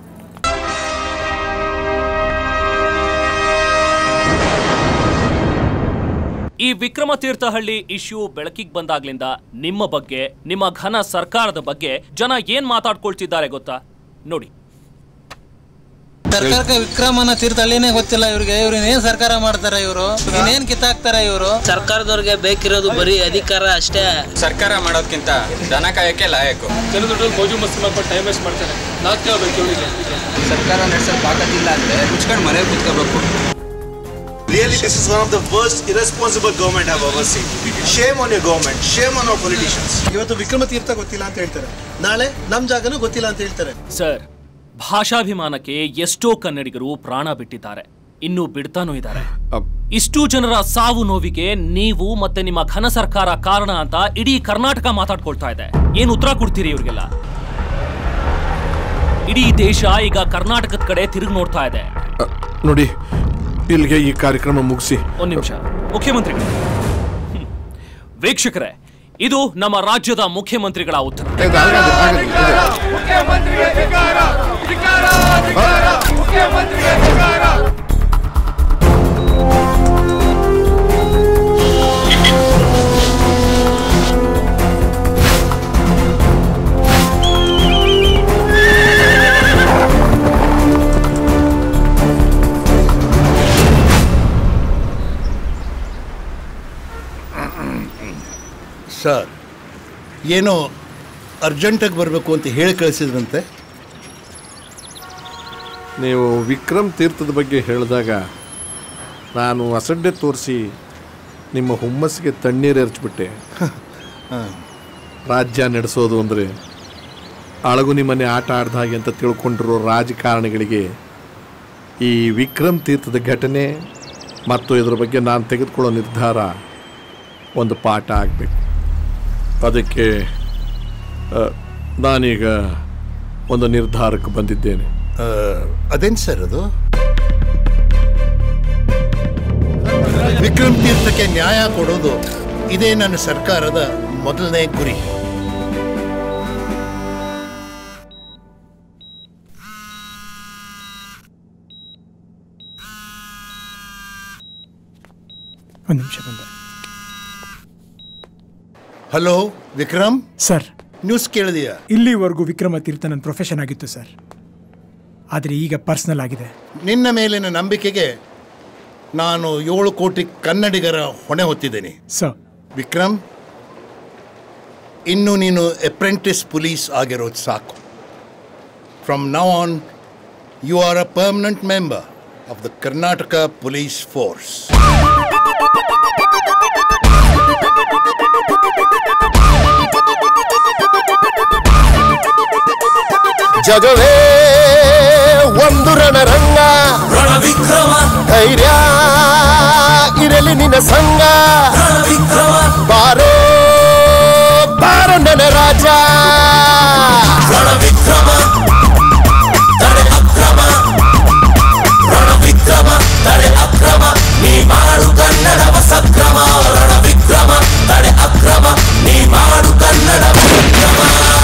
ಈ ವಿಕ್ರಮ ತೀರ್ಥಹಳ್ಳಿ ಇಶ್ಯೂ ಬೆಳಕಿಗೆ ಬಂದಾಗ್ಲಿಂದ ನಿಮ್ಮ ಬಗ್ಗೆ ನಿಮ್ಮ ಘನ ಸರ್ಕಾರದ ಬಗ್ಗೆ ಜನ ಏನ್ ಮಾತಾಡ್ಕೊಳ್ತಿದ್ದಾರೆ ಗೊತ್ತಾ ನೋಡಿ ಸರ್ಕಾರಕ್ಕೆ ವಿಕ್ರಮನ ತೀರ್ಥಹಳ್ಳಿನೇ ಗೊತ್ತಿಲ್ಲ ಇವ್ರಿಗೆ ಇವ್ರು ಏನ್ ಸರ್ಕಾರ ಮಾಡ್ತಾರ ಇವರು ಏನ್ ಕಿತ್ತಾಕ್ತಾರ ಇವರು ಸರ್ಕಾರದವ್ರಿಗೆ ಬೇಕಿರೋದು ಬರೀ ಅಧಿಕಾರ ಅಷ್ಟೇ ಸರ್ಕಾರ ಮಾಡೋದ್ಕಿಂತ ದನ ಕಾಯಕ್ಕೆ ಲಾಯಕು ಕೆಲವು ದುಡ್ಡಲ್ಲಿ ಮೋಜು ಮಸ್ತಿ ಮಾಡ್ಕೊಂಡು ಟೈಮ್ ವೇಸ್ಟ್ ಮಾಡ್ತಾರೆ ನಾಲ್ಕು ಕೇಳಬೇಕು ಇವರಿಗೆ ಸರ್ಕಾರ ನಡೆಸೋಕೆ ಆಗೋದಿಲ್ಲ ಅಂದ್ರೆ ಮುಚ್ಕೊಂಡು ಮನೇಲಿ ಕುತ್ಕೋಬೇಕು Really, this is one of the worst irresponsible government I've ever seen. Shame on your government. Shame on our politicians. ಇವತ್ತು ವಿಕ್ರಮ ತೀರ್ಥ ಗೊತ್ತಿಲ್ಲ ಅಂತ ಹೇಳ್ತಾರೆ ನಾಳೆ ನಮ್ ಜಾಗನೂ ಗೊತ್ತಿಲ್ಲ ಅಂತ ಹೇಳ್ತಾರೆ ಸರ್ ಭಾಷಾಭಿಮಾನಕ್ಕೆ ಎಷ್ಟೋ ಕನ್ನಡಿಗರು ಪ್ರಾಣ ಬಿಟ್ಟಿದ್ದಾರೆ ಇನ್ನೂ ಬಿಡ್ತಾನೂ ಇದ್ದಾರೆ ಇಷ್ಟು ಜನರ ಸಾವು ನೋವಿಗೆ ನೀವು ಮತ್ತೆ ನಿಮ್ಮ ಘನ ಸರ್ಕಾರ ಕಾರಣ ಅಂತ ಇಡೀ ಕರ್ನಾಟಕ ಮಾತಾಡ್ಕೊಳ್ತಾ ಇದೆ ಏನ್ ಉತ್ತರ ಕೊಡ್ತೀರಿ ಇವ್ರಿಗೆಲ್ಲ ಇಡೀ ದೇಶ ಈಗ ಕರ್ನಾಟಕದ ಕಡೆ ತಿರುಗಿ ನೋಡ್ತಾ ಇದೆ ನೋಡಿ ಇಲ್ಲಿಗೆ ಈ ಕಾರ್ಯಕ್ರಮ ಮುಗಿಸಿ ಒಂದ್ ನಿಮಿಷ ಮುಖ್ಯಮಂತ್ರಿಗಳು ಹ್ಮ್. ವೀಕ್ಷಕರೇ ಇದು ನಮ್ಮ ರಾಜ್ಯದ ಮುಖ್ಯಮಂತ್ರಿಗಳ ಉತ್ತರ ಮುಖ್ಯಮಂತ್ರಿಗೆ ಧಿಕ್ಕಾರ ಧಿಕ್ಕಾರ ಧಿಕ್ಕಾರ ಮುಖ್ಯಮಂತ್ರಿಗೆ ಧಿಕ್ಕಾರ ಸರ್ ಏನೋ ಅರ್ಜೆಂಟಾಗಿ ಬರಬೇಕು ಅಂತ ಹೇಳಿ ಕಳಿಸಿದ್ರಂತೆ ನೀವು ವಿಕ್ರಮ್ ತೀರ್ಥದ ಬಗ್ಗೆ ಹೇಳಿದಾಗ ನಾನು ಅಸಡ್ಡೆ ತೋರಿಸಿ ನಿಮ್ಮ ಹುಮ್ಮಸ್ಸಿಗೆ ತಣ್ಣೀರು ಎರಚ್ಬಿಟ್ಟೆ ರಾಜ್ಯ ನಡೆಸೋದು ಅಂದರೆ ಅಳಗು ನಿಮ್ಮನೆ ಆಟ ಆಡ್ದ ಹಾಗೆ ಅಂತ ತಿಳ್ಕೊಂಡಿರೋ ರಾಜಕಾರಣಿಗಳಿಗೆ ಈ ವಿಕ್ರಮ್ ತೀರ್ಥದ ಘಟನೆ ಮತ್ತು ಇದರ ಬಗ್ಗೆ ನಾನು ತೆಗೆದುಕೊಳ್ಳೋ ನಿರ್ಧಾರ ಒಂದು ಪಾಠ ಆಗಬೇಕು ಅದಕ್ಕೆ ಆ, ನಾನೀಗ ಒಂದು ನಿರ್ಧಾರಕ್ಕೆ ಬಂದಿದ್ದೇನೆ ಅದೇನು ಸರ್ ಅದು ವಿಕ್ರಮ್ ತೀರ್ಥಕ್ಕೆ ನ್ಯಾಯ ಕೊಡೋದು ಇದೇ ನನ್ನ ಸರ್ಕಾರದ ಮೊದಲನೇ ಗುರಿ ಒಂದು ನಿಮಿಷ ಬಂದೆ ಹಲೋ ವಿಕ್ರಮ್ ಸರ್ ನ್ಯೂಸ್ ಕೇಳಿದೆಯಾ ಇಲ್ಲಿವರೆಗೂ ವಿಕ್ರಮ ತೀರ್ಥ ನನ್ನ ಪ್ರೊಫೆಷನ್ ಆಗಿತ್ತು ಸರ್ ಆದರೆ ಈಗ ಪರ್ಸನಲ್ ಆಗಿದೆ ನಿನ್ನ ಮೇಲಿನ ನಂಬಿಕೆಗೆ ನಾನು ಏಳು ಕೋಟಿ ಕನ್ನಡಿಗರ ಹೊಣೆ ಹೊತ್ತಿದ್ದೇನೆ ಸರ್ ವಿಕ್ರಮ್ ಇನ್ನು ನೀನು ಅಪ್ರೆಂಟಿಸ್ ಪೊಲೀಸ್ ಆಗಿರೋದು ಸಾಕು from now on You are a permanent member of the Karnataka Police Force. ಜಗವೇ ಒಂದು ರಣರಂಗ ರಣವಿಕ್ರಮ ಧೈರ್ಯ ಇರಲಿ ನಿನ್ನ ಸಂಗ ರಣವಿಕ್ರಮ ಬಾರೋ ಬಾರೋ ನನ್ನ ರಾಜ ರಣವಿಕ್ರಮ ತಡೆ ಅಕ್ರಮ ರಣವಿಕ್ರಮ ತಡೆ ಅಕ್ರಮ ನೀ ಮಾಡು ಕನ್ನಡವ ಸಕ್ರಮ ರಣವಿಕ್ರಮ ತಡೆ ಅಕ್ರಮ ನೀ ಮಾಡು ಕನ್ನಡವ ಸಕ್ರಮ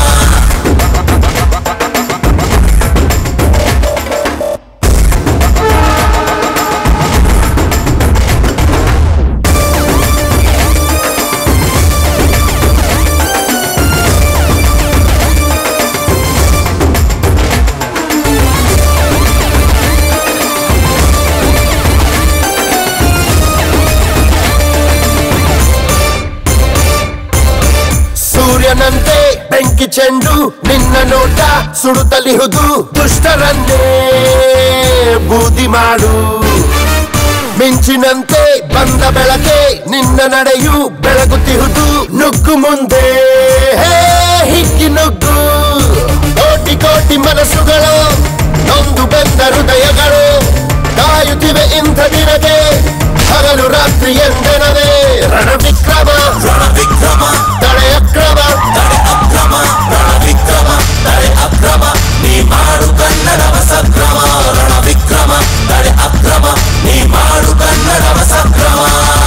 ಸೂರ್ಯನಂತೆ ಬೆಂಕಿ ಚೆಂಡು ನಿನ್ನ ನೋಟ ಸುಡುತ್ತಲಿಹುದು ದುಷ್ಟರನ್ನೇ ಬೂದಿ ಮಾಡು ಮಿಂಚಿನಂತೆ ಬಂದ ಬೆಳಕೆ ನಿನ್ನ ನಡೆಯು ಬೆಳಗುತ್ತಿಹುದು ನುಗ್ಗು ಮುಂದೆ ಹೇ, ಹಿಕ್ಕಿ ನುಗ್ಗು ಕೋಟಿ ಕೋಟಿ ಮನಸ್ಸುಗಳು ನೊಂದು ಬೆಂದ ಹೃದಯಗಳು ಕಾಯುತ್ತಿವೆ ಇಂಥ ದಿನಗೆ ಹಗಲು ರಾತ್ರಿ ಎಂದೆನವೇ ರಣವಿಕ್ರಮ ರಣವಿಕ್ರಮ ತಡೆ ಅಕ್ರಮ ತಡೆ ಅಕ್ರಮ ರಣವಿಕ್ರಮ ತಡೆ ಅಕ್ರಮ ನೀ ಮಾಡು ಕನ್ನಡವ ಸಕ್ರಮ ರಣವಿಕ್ರಮ ತಡೆ ಅಕ್ರಮ ನೀ ಮಾಡು ಕನ್ನಡವ ಸಕ್ರಮ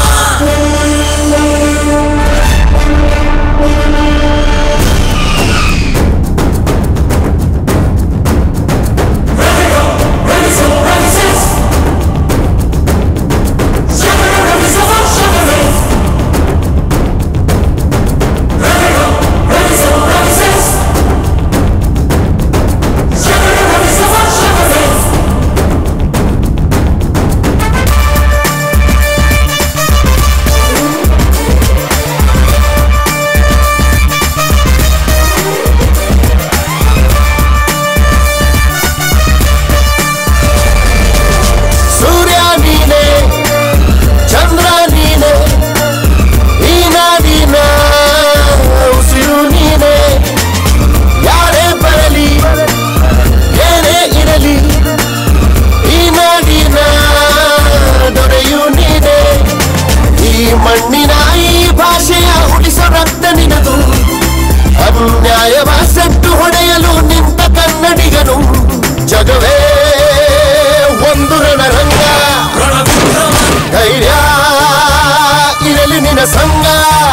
ಸೂರ್ಯ ನೀನೆ ಚಂದ್ರ ನೀನೆ ಈ ನಾಡಿನ ಉಸಿರು ನೀನೆ ಯಾರೇ ಬರಲಿ ಏನೇ ಇರಲಿ ಈ ನಾಡಿನ ದೊರೆಯು ನೀನೆ ಈ ಮಣ್ಣಿನ ಈ ಭಾಷೆಯ ಉಳಿಸೋ ರಕ್ತ ನಿನದು ಅನ್ಯಾಯವ ಸೆಟ್ಟು ಹೊಡೆಯಲು ನಿಂತ ಕನ್ನಡಿಗನು ಜಗವೇ ಒಂದು ರಣರಂಗ ಧೈರ್ಯ ಇರಲಿ ನಿನ್ನ ಸಂಗ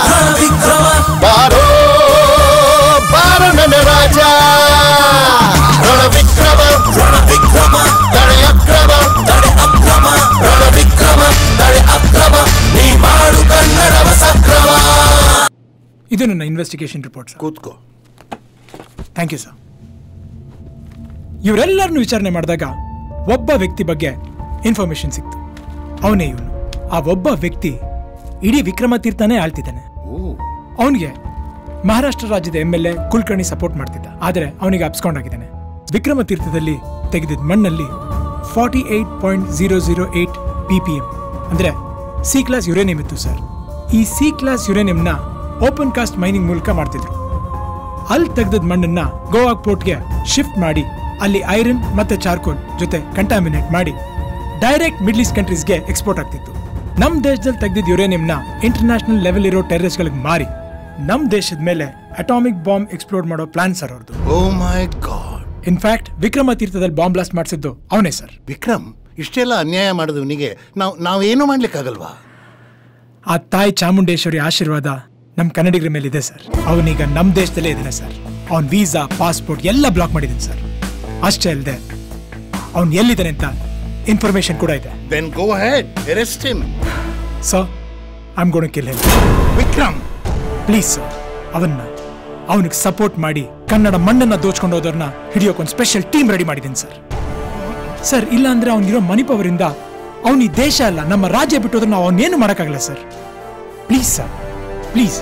ಬಾರೋ ಬಾರೋ ನನ್ನ ರಾಜ ರಣವಿಕ್ರಮ ರಣವಿಕ್ರಮ ತಡೆ ಅಕ್ರಮ ತಡೆ ಅಕ್ರಮ ರಣವಿಕ್ರಮ ತಡೆ ಅಕ್ರಮ ನೀ ಮಾಡು ಕನ್ನಡವ ಸಕ್ರಮ ಇದು ನನ್ನ ಇನ್ವೆಸ್ಟಿಗೇಷನ್ ರಿಪೋರ್ಟ್ ಕೂತ್ಕೋ ಥ್ಯಾಂಕ್ ಯು ಸರ್ ಇವರೆಲ್ಲರನ್ನು ವಿಚಾರಣೆ ಮಾಡಿದಾಗ ಒಬ್ಬ ವ್ಯಕ್ತಿ ಬಗ್ಗೆ ಇನ್ಫಾರ್ಮೇಶನ್ ಸಿಕ್ತು ಅವನೇ ಇವನು ಆ ಒಬ್ಬ ವ್ಯಕ್ತಿ ಇಡೀ ವಿಕ್ರಮ ತೀರ್ಥನೇ ಆಳ್ತಿದ್ದಾನೆ ಅವನಿಗೆ ಮಹಾರಾಷ್ಟ್ರ ರಾಜ್ಯದ M L A Kulkarni support ಮಾಡ್ತಿದ್ದ ಆದರೆ ಅವನಿಗೆ ಅಪ್ಸ್ಕೊಂಡಾಗಿದ್ದಾನೆ ವಿಕ್ರಮ ತೀರ್ಥದಲ್ಲಿ ತೆಗೆದಿದ್ದ ಮಣ್ಣಲ್ಲಿ forty eight point zero zero eight P P M ಅಂದರೆ ಸಿ ಕ್ಲಾಸ್ ಯುರೇನಿಯಂ ಇತ್ತು ಸರ್ ಈ ಸಿ ಕ್ಲಾಸ್ ಯುರೇನಿಯಂನ ಓಪನ್ ಕಾಸ್ಟ್ ಮೈನಿಂಗ್ ಮೂಲಕ ಮಾಡ್ತಿದ್ರು ಅಲ್ಲಿ ತೆಗೆದ ಮಣ್ಣನ್ನ ಗೋವಾ ಪೋರ್ಟ್ಗೆ ಶಿಫ್ಟ್ ಮಾಡಿ ಅಲ್ಲಿ ಐರನ್ ಮತ್ತೆ ಚಾರ್ಕೋಲ್ ಜೊತೆ ಕಂಟಾಮಿನೇಟ್ ಮಾಡಿ ಡೈರೆಕ್ಟ್ ಮಿಡ್ಲ್ ಈಸ್ಟ್ ಕಂಟ್ರೀಸ್ಗೆ ಎಕ್ಸ್ಪೋರ್ಟ್ ಆಗ್ತಿತ್ತು ನಮ್ ದೇಶದಲ್ಲಿ ತೆಗೆದಿದ್ದ ಯುರೇನಿಯಂನ ಇಂಟರ್ನ್ಯಾಷನಲ್ ಲೆವೆಲ್ ಇರೋ ಟೆರರಿಸ್ಟ್ಗಳಿಗೆ ಮಾರಿ ನಮ್ ದೇಶದ ಮೇಲೆ ಅಟಾಮಿಕ್ ಬಾಂಬ್ ಎಕ್ಸ್ಪ್ಲೋರ್ ಮಾಡೋ ಪ್ಲಾನ್ ಸರ್ ಅವ್ರದ್ದು oh my god in fact Vikrama ತೀರ್ಥದಲ್ಲಿ ಬಾಂಬ್ ಬ್ಲಾಸ್ಟ್ ಮಾಡಿಸಿದ್ದು ಅವನೇ ಸರ್ ವಿಕ್ರಮ್ ಇಷ್ಟೆಲ್ಲ ಅನ್ಯಾಯ ಮಾಡಿದವನಿಗೆ ನಾವು ನಾವೇನು ಮಾಡ್ಲಿಕ್ಕಾಗಲ್ವಾ ಆ ತಾಯಿ ಚಾಮುಂಡೇಶ್ವರಿ ಆಶೀರ್ವಾದ ನಮ್ ಕನ್ನಡಿಗರ ಮೇಲೆ ಇದೆ ಸರ್ ಅವನೀಗ ನಮ್ ದೇಶದಲ್ಲೇ ಇದ್ದಾನೆ ಸರ್ ಅವನ್ ವೀಸಾ ಪಾಸ್ಪೋರ್ಟ್ ಎಲ್ಲ ಬ್ಲಾಕ್ ಮಾಡಿದ್ದೀನಿ ಸರ್ ಅಷ್ಟೇ ಅಲ್ಲದೆ ಅವ್ನ್ ಎಲ್ಲಿದ್ದಾನೆ ಅಂತ ಇನ್ಫಾರ್ಮೇಶನ್ ಕೂಡ ಇದೆ then go head arrest him so I'm gonna kill him Vikram please sir ಅವನ್ನ ಅವನಿಗೆ ಸಪೋರ್ಟ್ ಮಾಡಿ ಕನ್ನಡ ಮಣ್ಣನ್ನ ದೋಚ್ಕೊಂಡು ಹೋದವ್ರನ್ನ ಹಿಡಿಯೋಕೆ ಒಂದು ಸ್ಪೆಷಲ್ ಟೀಮ್ ರೆಡಿ ಮಾಡಿದ್ದೀನಿ ಸರ್ ಸರ್ ಇಲ್ಲ ಅಂದ್ರೆ ಅವ್ನಿಗಿರೋ ಮನಿ ಪವರ್ ಇಂದ ಅವ್ನ ಈ ದೇಶ ಅಲ್ಲ ನಮ್ಮ ರಾಜ್ಯ ಬಿಟ್ಟು ಹೋದ್ರೆ ನಾವು ಅವನೇನು ಮಾಡೋಕ್ಕಾಗಲ್ಲ sir please sir please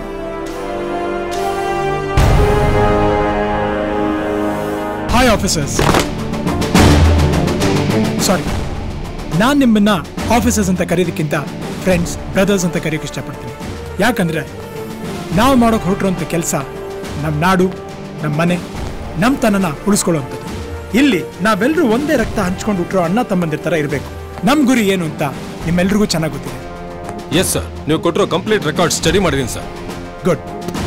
hi officers sorry ನಾನು ನಿಮ್ಮನ್ನ ಆಫೀಸರ್ಸ್ ಅಂತ ಕರೆಯೋದಕ್ಕಿಂತ ಫ್ರೆಂಡ್ಸ್ ಬ್ರದರ್ಸ್ ಅಂತ ಕರೆಯೋಕೆ ಇಷ್ಟಪಡ್ತೀನಿ ಯಾಕಂದ್ರೆ ನಾವು ಮಾಡೋಕೆ ಹೊರಟಿರುವಂಥ ಕೆಲಸ ನಮ್ಮ ನಾಡು ನಮ್ಮ ಮನೆ ನಮ್ಮ ತನನ ಉಳಿಸ್ಕೊಳ್ಳುವಂಥದ್ದು ಇಲ್ಲಿ ನಾವೆಲ್ಲರೂ ಒಂದೇ ರಕ್ತ ಹಂಚ್ಕೊಂಡು ಹುಟ್ಟಿರೋ ಅಣ್ಣ ತಮ್ಮಂದಿರ ಥರ ಇರಬೇಕು ನಮ್ಮ ಗುರಿ ಏನು ಅಂತ ನಿಮ್ಮೆಲ್ರಿಗೂ ಚೆನ್ನಾಗಿ ಗೊತ್ತಿದೆ ಎಸ್ ಸರ್ ನೀವು ಕೊಟ್ಟಿರೋ ಕಂಪ್ಲೀಟ್ ರೆಕಾರ್ಡ್ ಸ್ಟಡಿ ಮಾಡಿದ್ದೀನಿ sir good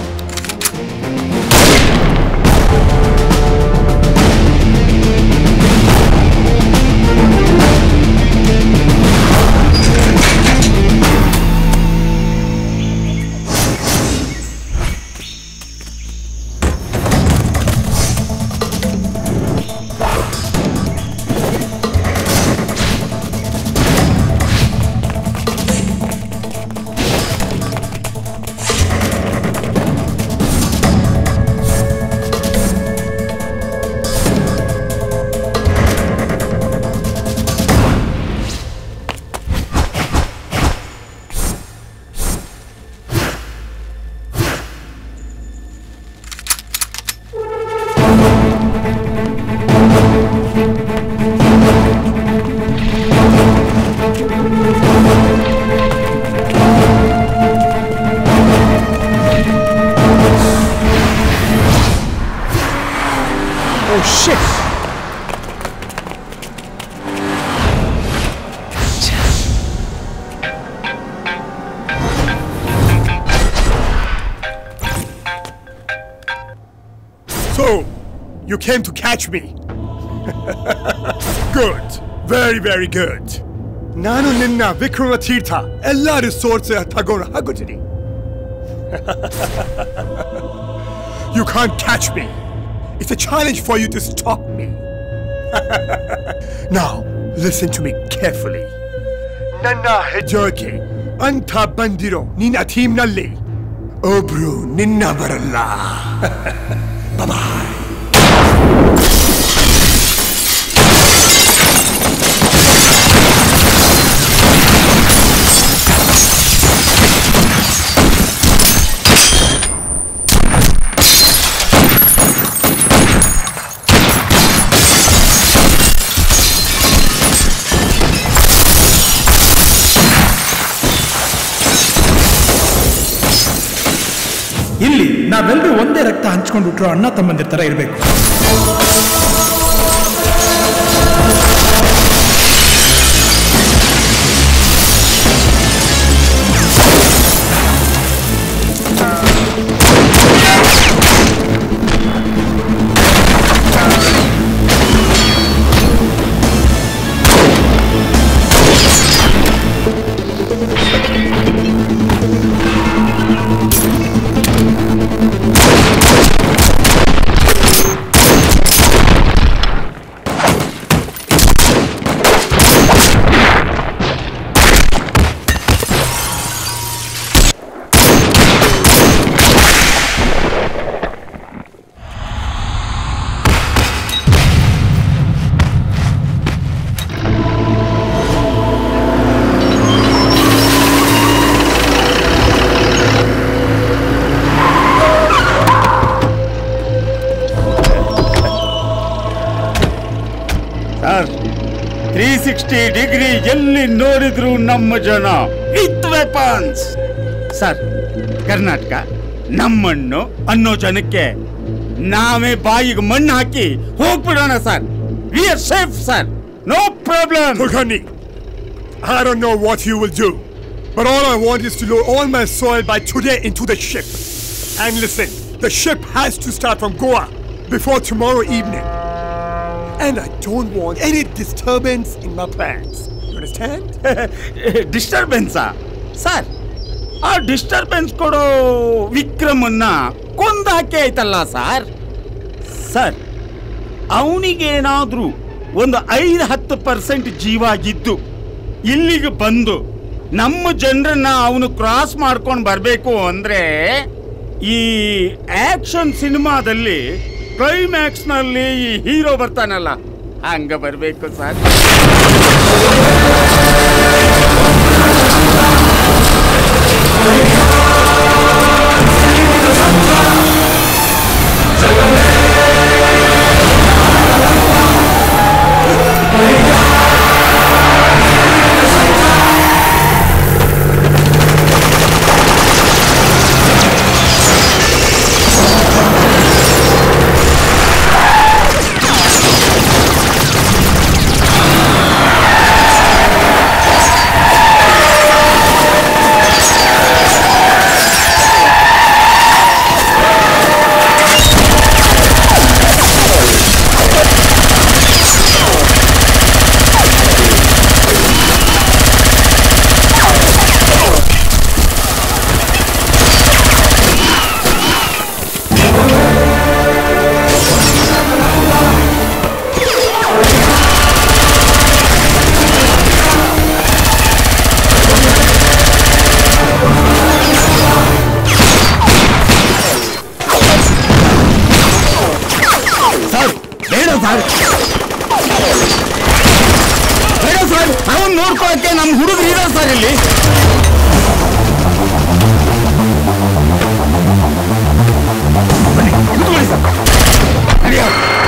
Oh shit! So, you came to catch me. good. Very, very good. ನಾನು ನಿನ್ನ ವಿಕ್ರಮ ತೀರ್ಥ ಎಲ್ಲ ರಿಸೋರ್ಸ್ ತಗೊಂಡು ಹಾಕೋತೀನಿ You can't catch me. It's a challenge for you to stop me. now, listen to me carefully. ನನ್ನ ಹೆಜ್ಜೋಕೆ ಅಂತ ಬಂದಿರೋ ನಿನ್ನ ಟೀಮ್ನಲ್ಲಿ ಒಬ್ರು ನಿನ್ನ ಬರಲ್ಲ Bye-bye. ಇಲ್ಲಿ ನಾವೆಲ್ಲರೂ ಒಂದೇ ರಕ್ತ ಹಂಚ್ಕೊಂಡು ಹುಟ್ಟಿರೋ ಅಣ್ಣ ತಮ್ಮಂದಿರ ಥರ ಇರಬೇಕು ಸರ್ ತ್ರೀ ಸಿಕ್ಸ್ಟಿ ಡಿಗ್ರಿ ಎಲ್ಲಿ ನೋಡಿದ್ರು ನಮ್ಮ ಜನ ವಿತ್ ವೆಪನ್ಸ್ ಸರ್ ಕರ್ನಾಟಕ ನಮ್ಮಣ್ಣು ಅನ್ನೋ ಜನಕ್ಕೆ ನಾವೇ ಬಾಯಿಗೆ ಮಣ್ಣು ಹಾಕಿ ಹೋಗ್ಬಿಡೋಣ sir we are safe sir no problem Turkani, I don't know what you will do, but all I want is to load all my soil by today into the ship. And listen, the ship has to start from Goa before tomorrow evening. And I don't want any disturbance in my plans. You understand? ಡಿಸ್ಟರ್ಬೆನ್ಸಾ sir ಆ disturbance ಕೊಡೋ ವಿಕ್ರಮನ್ನ ಕೊಂದಾಕೆ ಆಯ್ತಲ್ಲ sir sir ಅವನಿಗೇನಾದ್ರೂ ಒಂದು ಐದು ಹತ್ತು percent ಜೀವ ಇದ್ದು ಇಲ್ಲಿಗೆ ಬಂದು ನಮ್ಮ ಜನರನ್ನ ಅವನು ಕ್ರಾಸ್ ಮಾಡ್ಕೊಂಡು ಬರಬೇಕು ಅಂದ್ರೆ ಈ ಆಕ್ಷನ್ ಸಿನಿಮಾದಲ್ಲಿ ಕ್ಲೈಮ್ಯಾಕ್ಸ್ನಲ್ಲಿ ಈ ಹೀರೋ ಬರ್ತಾನಲ್ಲ ಹಂಗ ಬರಬೇಕು ಸರ್ Hey! ನಿಮ್ಮನ್ನ ನೋಡ್ಕೊಳಕ್ಕೆ ನಮ್ಮ ಹುಡುಗರು ಇದ್ದಾರೆ ಸರ್ ಇಲ್ಲಿ ಕೂತ್ಕೊಳ್ಳಿ ಸರ್ ನಡೆಯೋ.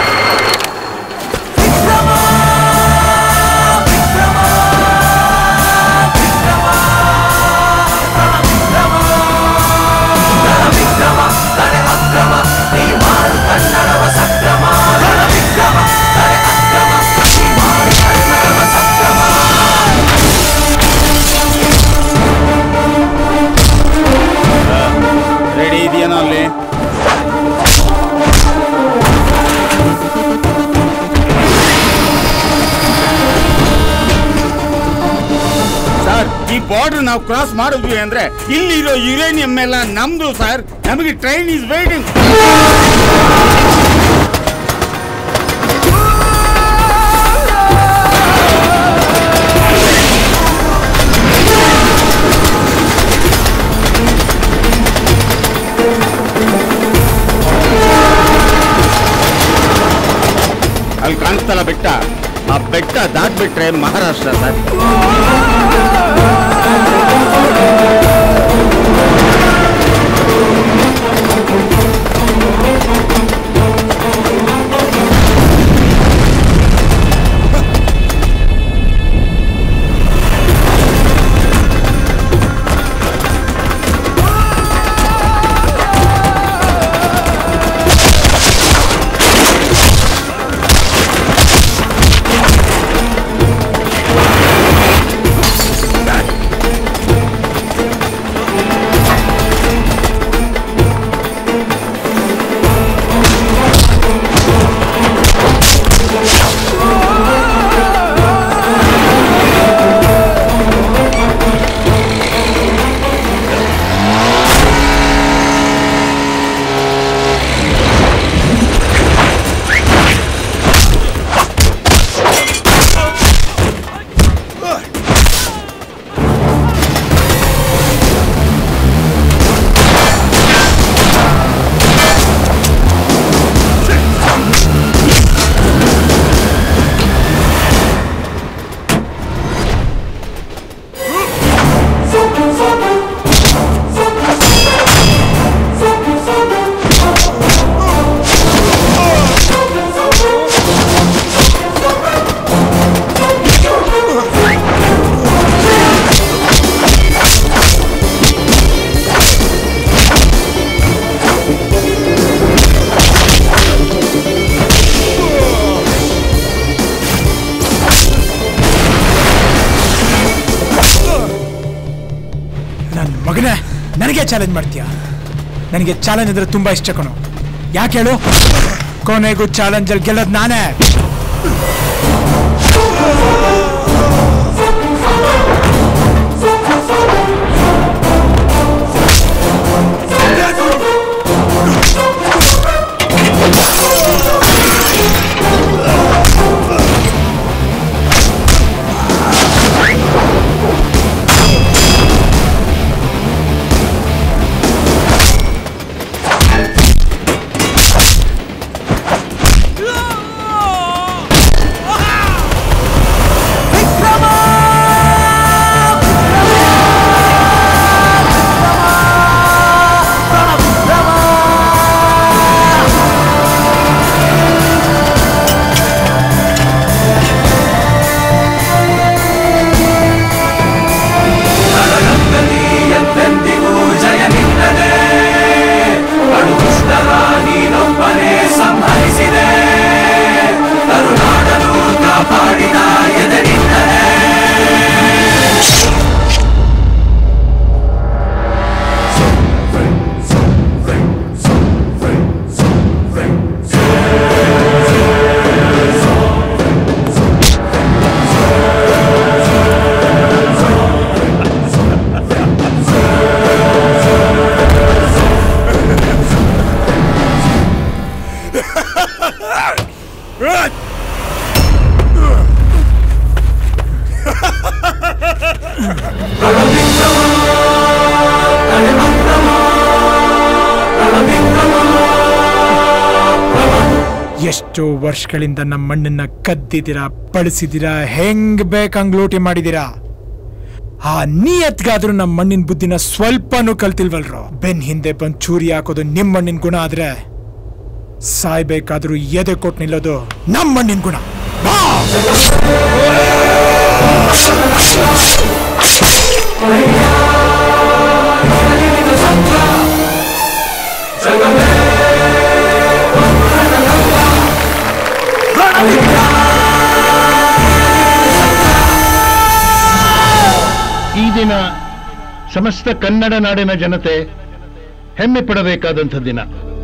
ರೆಡಿ ಇದೆಯೇನೋ ಅಲ್ಲಿ ಸರ್ ಈ ಬಾರ್ಡರ್ ನಾವು ಕ್ರಾಸ್ ಮಾಡಿದ್ವಿ ಅಂದ್ರೆ ಇಲ್ಲಿರೋ ಯುರೇನಿಯಂ ಎಲ್ಲ ನಮ್ದು ಸರ್ ನಮಗೆ ಟ್ರೈನ್ ಇಸ್ ವೇಟಿಂಗ್ ಅಲ್ಲಿ ಕಾಣಿಸ್ತಲ್ಲ ಬೆಟ್ಟ ಆ ಬೆಟ್ಟ ದಾಟ್ಬಿಟ್ರೆ ಮಹಾರಾಷ್ಟ್ರ ಸರ್ ನನ್ನ ಮಗನೇ ನನಗೆ ಚಾಲೆಂಜ್ ಮಾಡ್ತೀಯ ನನಗೆ ಚಾಲೆಂಜ್ ಅಂದ್ರೆ ತುಂಬಾ ಇಷ್ಟ ಕಣೋ ಯಾಕೆ ಹೇಳು ಕೊನೆಗೂ ಚಾಲೆಂಜಲ್ಲಿ ಗೆಲ್ಲೋದು ನಾನೇ ಎಂದೆಂದಿಗೂ ಜಯ ನಿನ್ನದೇ ಕಡು ದುಷ್ಟರ ನೀನೊಬ್ಬನೇ ಸಂಹರಿಸಿದೆ ಕರುನಾಡಲು ಕಾಪಾಡಿದ ಎದೆ ನಿನ್ನದೇ ಎಷ್ಟೋ ವರ್ಷಗಳಿಂದ ನಮ್ಮ ಮಣ್ಣನ್ನ ಕದ್ದಿದ್ದೀರಾ ಬಳಸಿದ್ದೀರಾ ಹೆಂಗ್ ಬೇಕಂಗ್ ಲೂಟಿ ಮಾಡಿದ್ದೀರಾ ಆ ನಿಯತ್ಗಾದ್ರೂ ನಮ್ಮ ಮಣ್ಣಿನ ಬುದ್ಧಿನ ಸ್ವಲ್ಪನೂ ಕಲ್ತಿಲ್ವಲ್ರೋ ಬೆನ್ ಹಿಂದೆ ಬಂದ್ ಚೂರಿ ಹಾಕೋದು ನಿಮ್ ಮಣ್ಣಿನ ಗುಣ ಆದ್ರೆ ಸಾಯ್ಬೇಕಾದ್ರೂ ಎದೆ ಕೊಟ್ಟು ನಿಲ್ಲೋದು ನಮ್ಮ ಮಣ್ಣಿನ ಗುಣ ಬಾ! ಈ ದಿನ ಸಮಸ್ತ ಕನ್ನಡ ನಾಡಿನ ಜನತೆ ಹೆಮ್ಮೆ ಪಡಬೇಕಾದಂಥ ದಿನ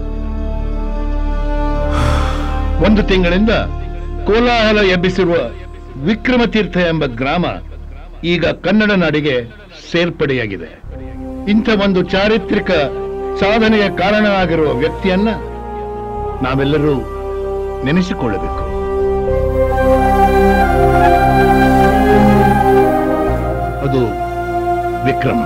ಒಂದು ತಿಂಗಳಿಂದ ಕೋಲಾಹಲ ಎಬ್ಬಿಸಿರುವ ವಿಕ್ರಮತೀರ್ಥ ಎಂಬ ಗ್ರಾಮ ಈಗ ಕನ್ನಡ ನಾಡಿಗೆ ಸೇರ್ಪಡೆಯಾಗಿದೆ ಇಂಥ ಒಂದು ಚಾರಿತ್ರಿಕ ಸಾಧನೆಯ ಕಾರಣವಾಗಿರುವ ವ್ಯಕ್ತಿಯನ್ನ ನಾವೆಲ್ಲರೂ ನೆನೆಸಿಕೊಳ್ಳಬೇಕು ಅದು ವಿಕ್ರಮ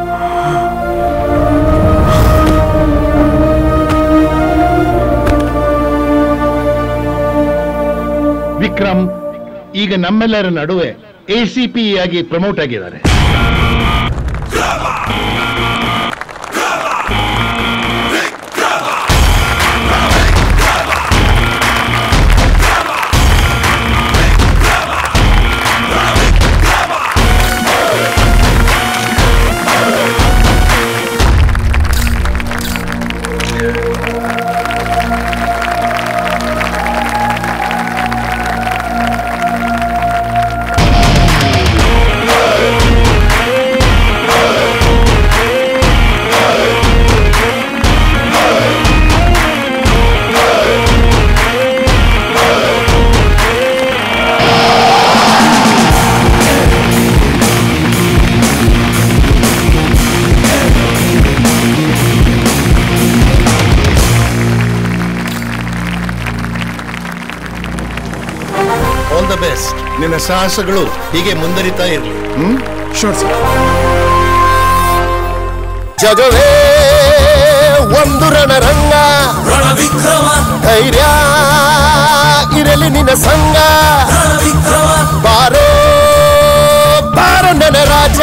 ವಿಕ್ರಮ್ ಈಗ ನಮ್ಮೆಲ್ಲರ ನಡುವೆ ಎಸಿಪಿ ಆಗಿ ಪ್ರಮೋಟ್ ಆಗಿದ್ದಾರೆ ಆಲ್ ದ ಬೆಸ್ಟ್ ನಿನ್ನ ಸಾಹಸಗಳು ಹೀಗೆ ಮುಂದರಿತಾ ಇರಲಿ ಹ್ಮ್ ಶೋರ್ ಜಗವೇ ಒಂದು ರಣರಂಗ ರಣವಿಕ್ರಮ ಧೈರ್ಯ ಇರಲಿ ನಿನ್ನ ಸಂಗ ರಣವಿಕ್ರಮ ಬಾರೋ ಬಾರೋ ನನ್ನ ರಾಜ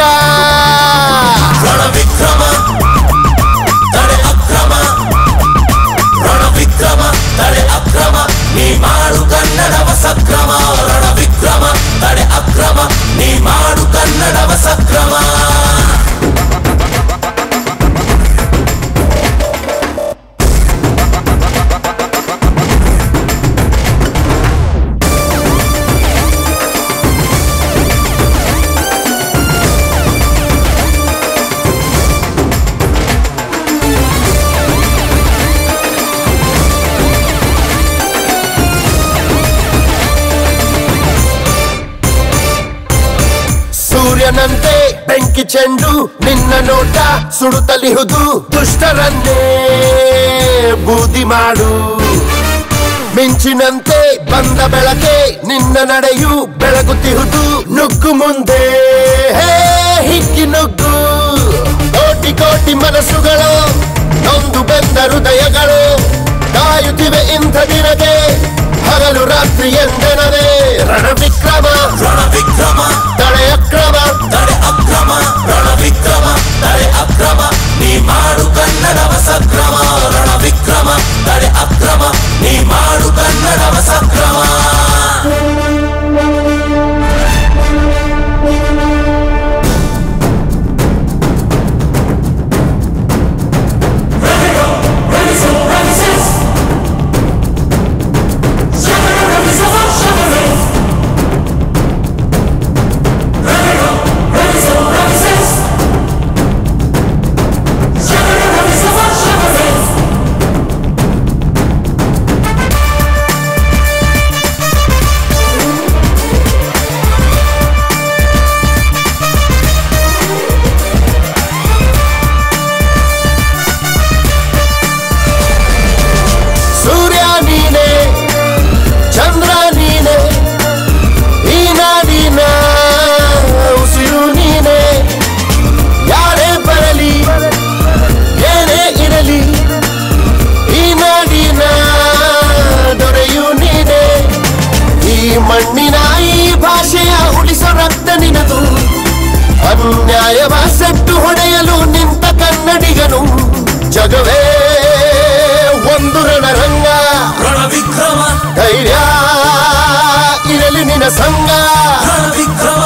ರಣವಿಕ್ರಮ ತಡೆ ಅಕ್ರಮ ರಣವಿಕ್ರಮ ತಡೆ ಅಕ್ರಮ ನೀ ಮಾಡು ಕನ್ನಡವ ಸಕ್ರಮ ರಣವಿಕ್ರಮ ತಡೆ ಅಕ್ರಮ ನೀ ಮಾಡು ಕನ್ನಡವ ಸಕ್ರಮ ಸೂರ್ಯನಂತೆ ಬೆಂಕಿ ಚೆಂಡು ನಿನ್ನ ನೋಟ ಸುಡುತ್ತಲಿಹುದು ದುಷ್ಟರನ್ನೇ ಬೂದಿ ಮಾಡು ಮಿಂಚಿನಂತೆ ಬಂದ ಬೆಳಕೆ ನಿನ್ನ ನಡೆಯು ಬೆಳಗುತ್ತಿಹುದು ನುಗ್ಗು ಮುಂದೆ ಹೇ ಹಿಕ್ಕಿ ನುಗ್ಗು ಕೋಟಿ ಕೋಟಿ ಮನಸ್ಸುಗಳು ನೊಂದು ಬೆಂದ ಹೃದಯಗಳು ಕಾಯುತ್ತಿವೆ ಇಂಥ ದಿನಗೆ ಹಗಲು ರಾತ್ರಿ ಎಂದೆನವೇ ರಣವಿಕ್ರಮ ರಣವಿಕ್ರಮ ತಡೆ ಅಕ್ರಮ ತಡೆ ಅಕ್ರಮ ರಣವಿಕ್ರಮ ತಡೆ ಅಕ್ರಮ ನೀ ಮಾಡು ಕನ್ನಡವ ಸಕ್ರಮ ರಣವಿಕ್ರಮ ತಡೆ ಅಕ್ರಮ ನೀ ಮಾಡು ಕನ್ನಡವ ಸಕ್ರಮ ನ್ಯಾಯವ ಸೆಟ್ಟು ಹೊಡೆಯಲು ನಿಂತ ಕನ್ನಡಿಗನು ಜಗವೇ ಒಂದು ರಣರಂಗ ರಣವಿಕ್ರಮ ಧೈರ್ಯ ಇರಲಿ ನಿನ ಸಂಗ ರಣವಿಕ್ರಮ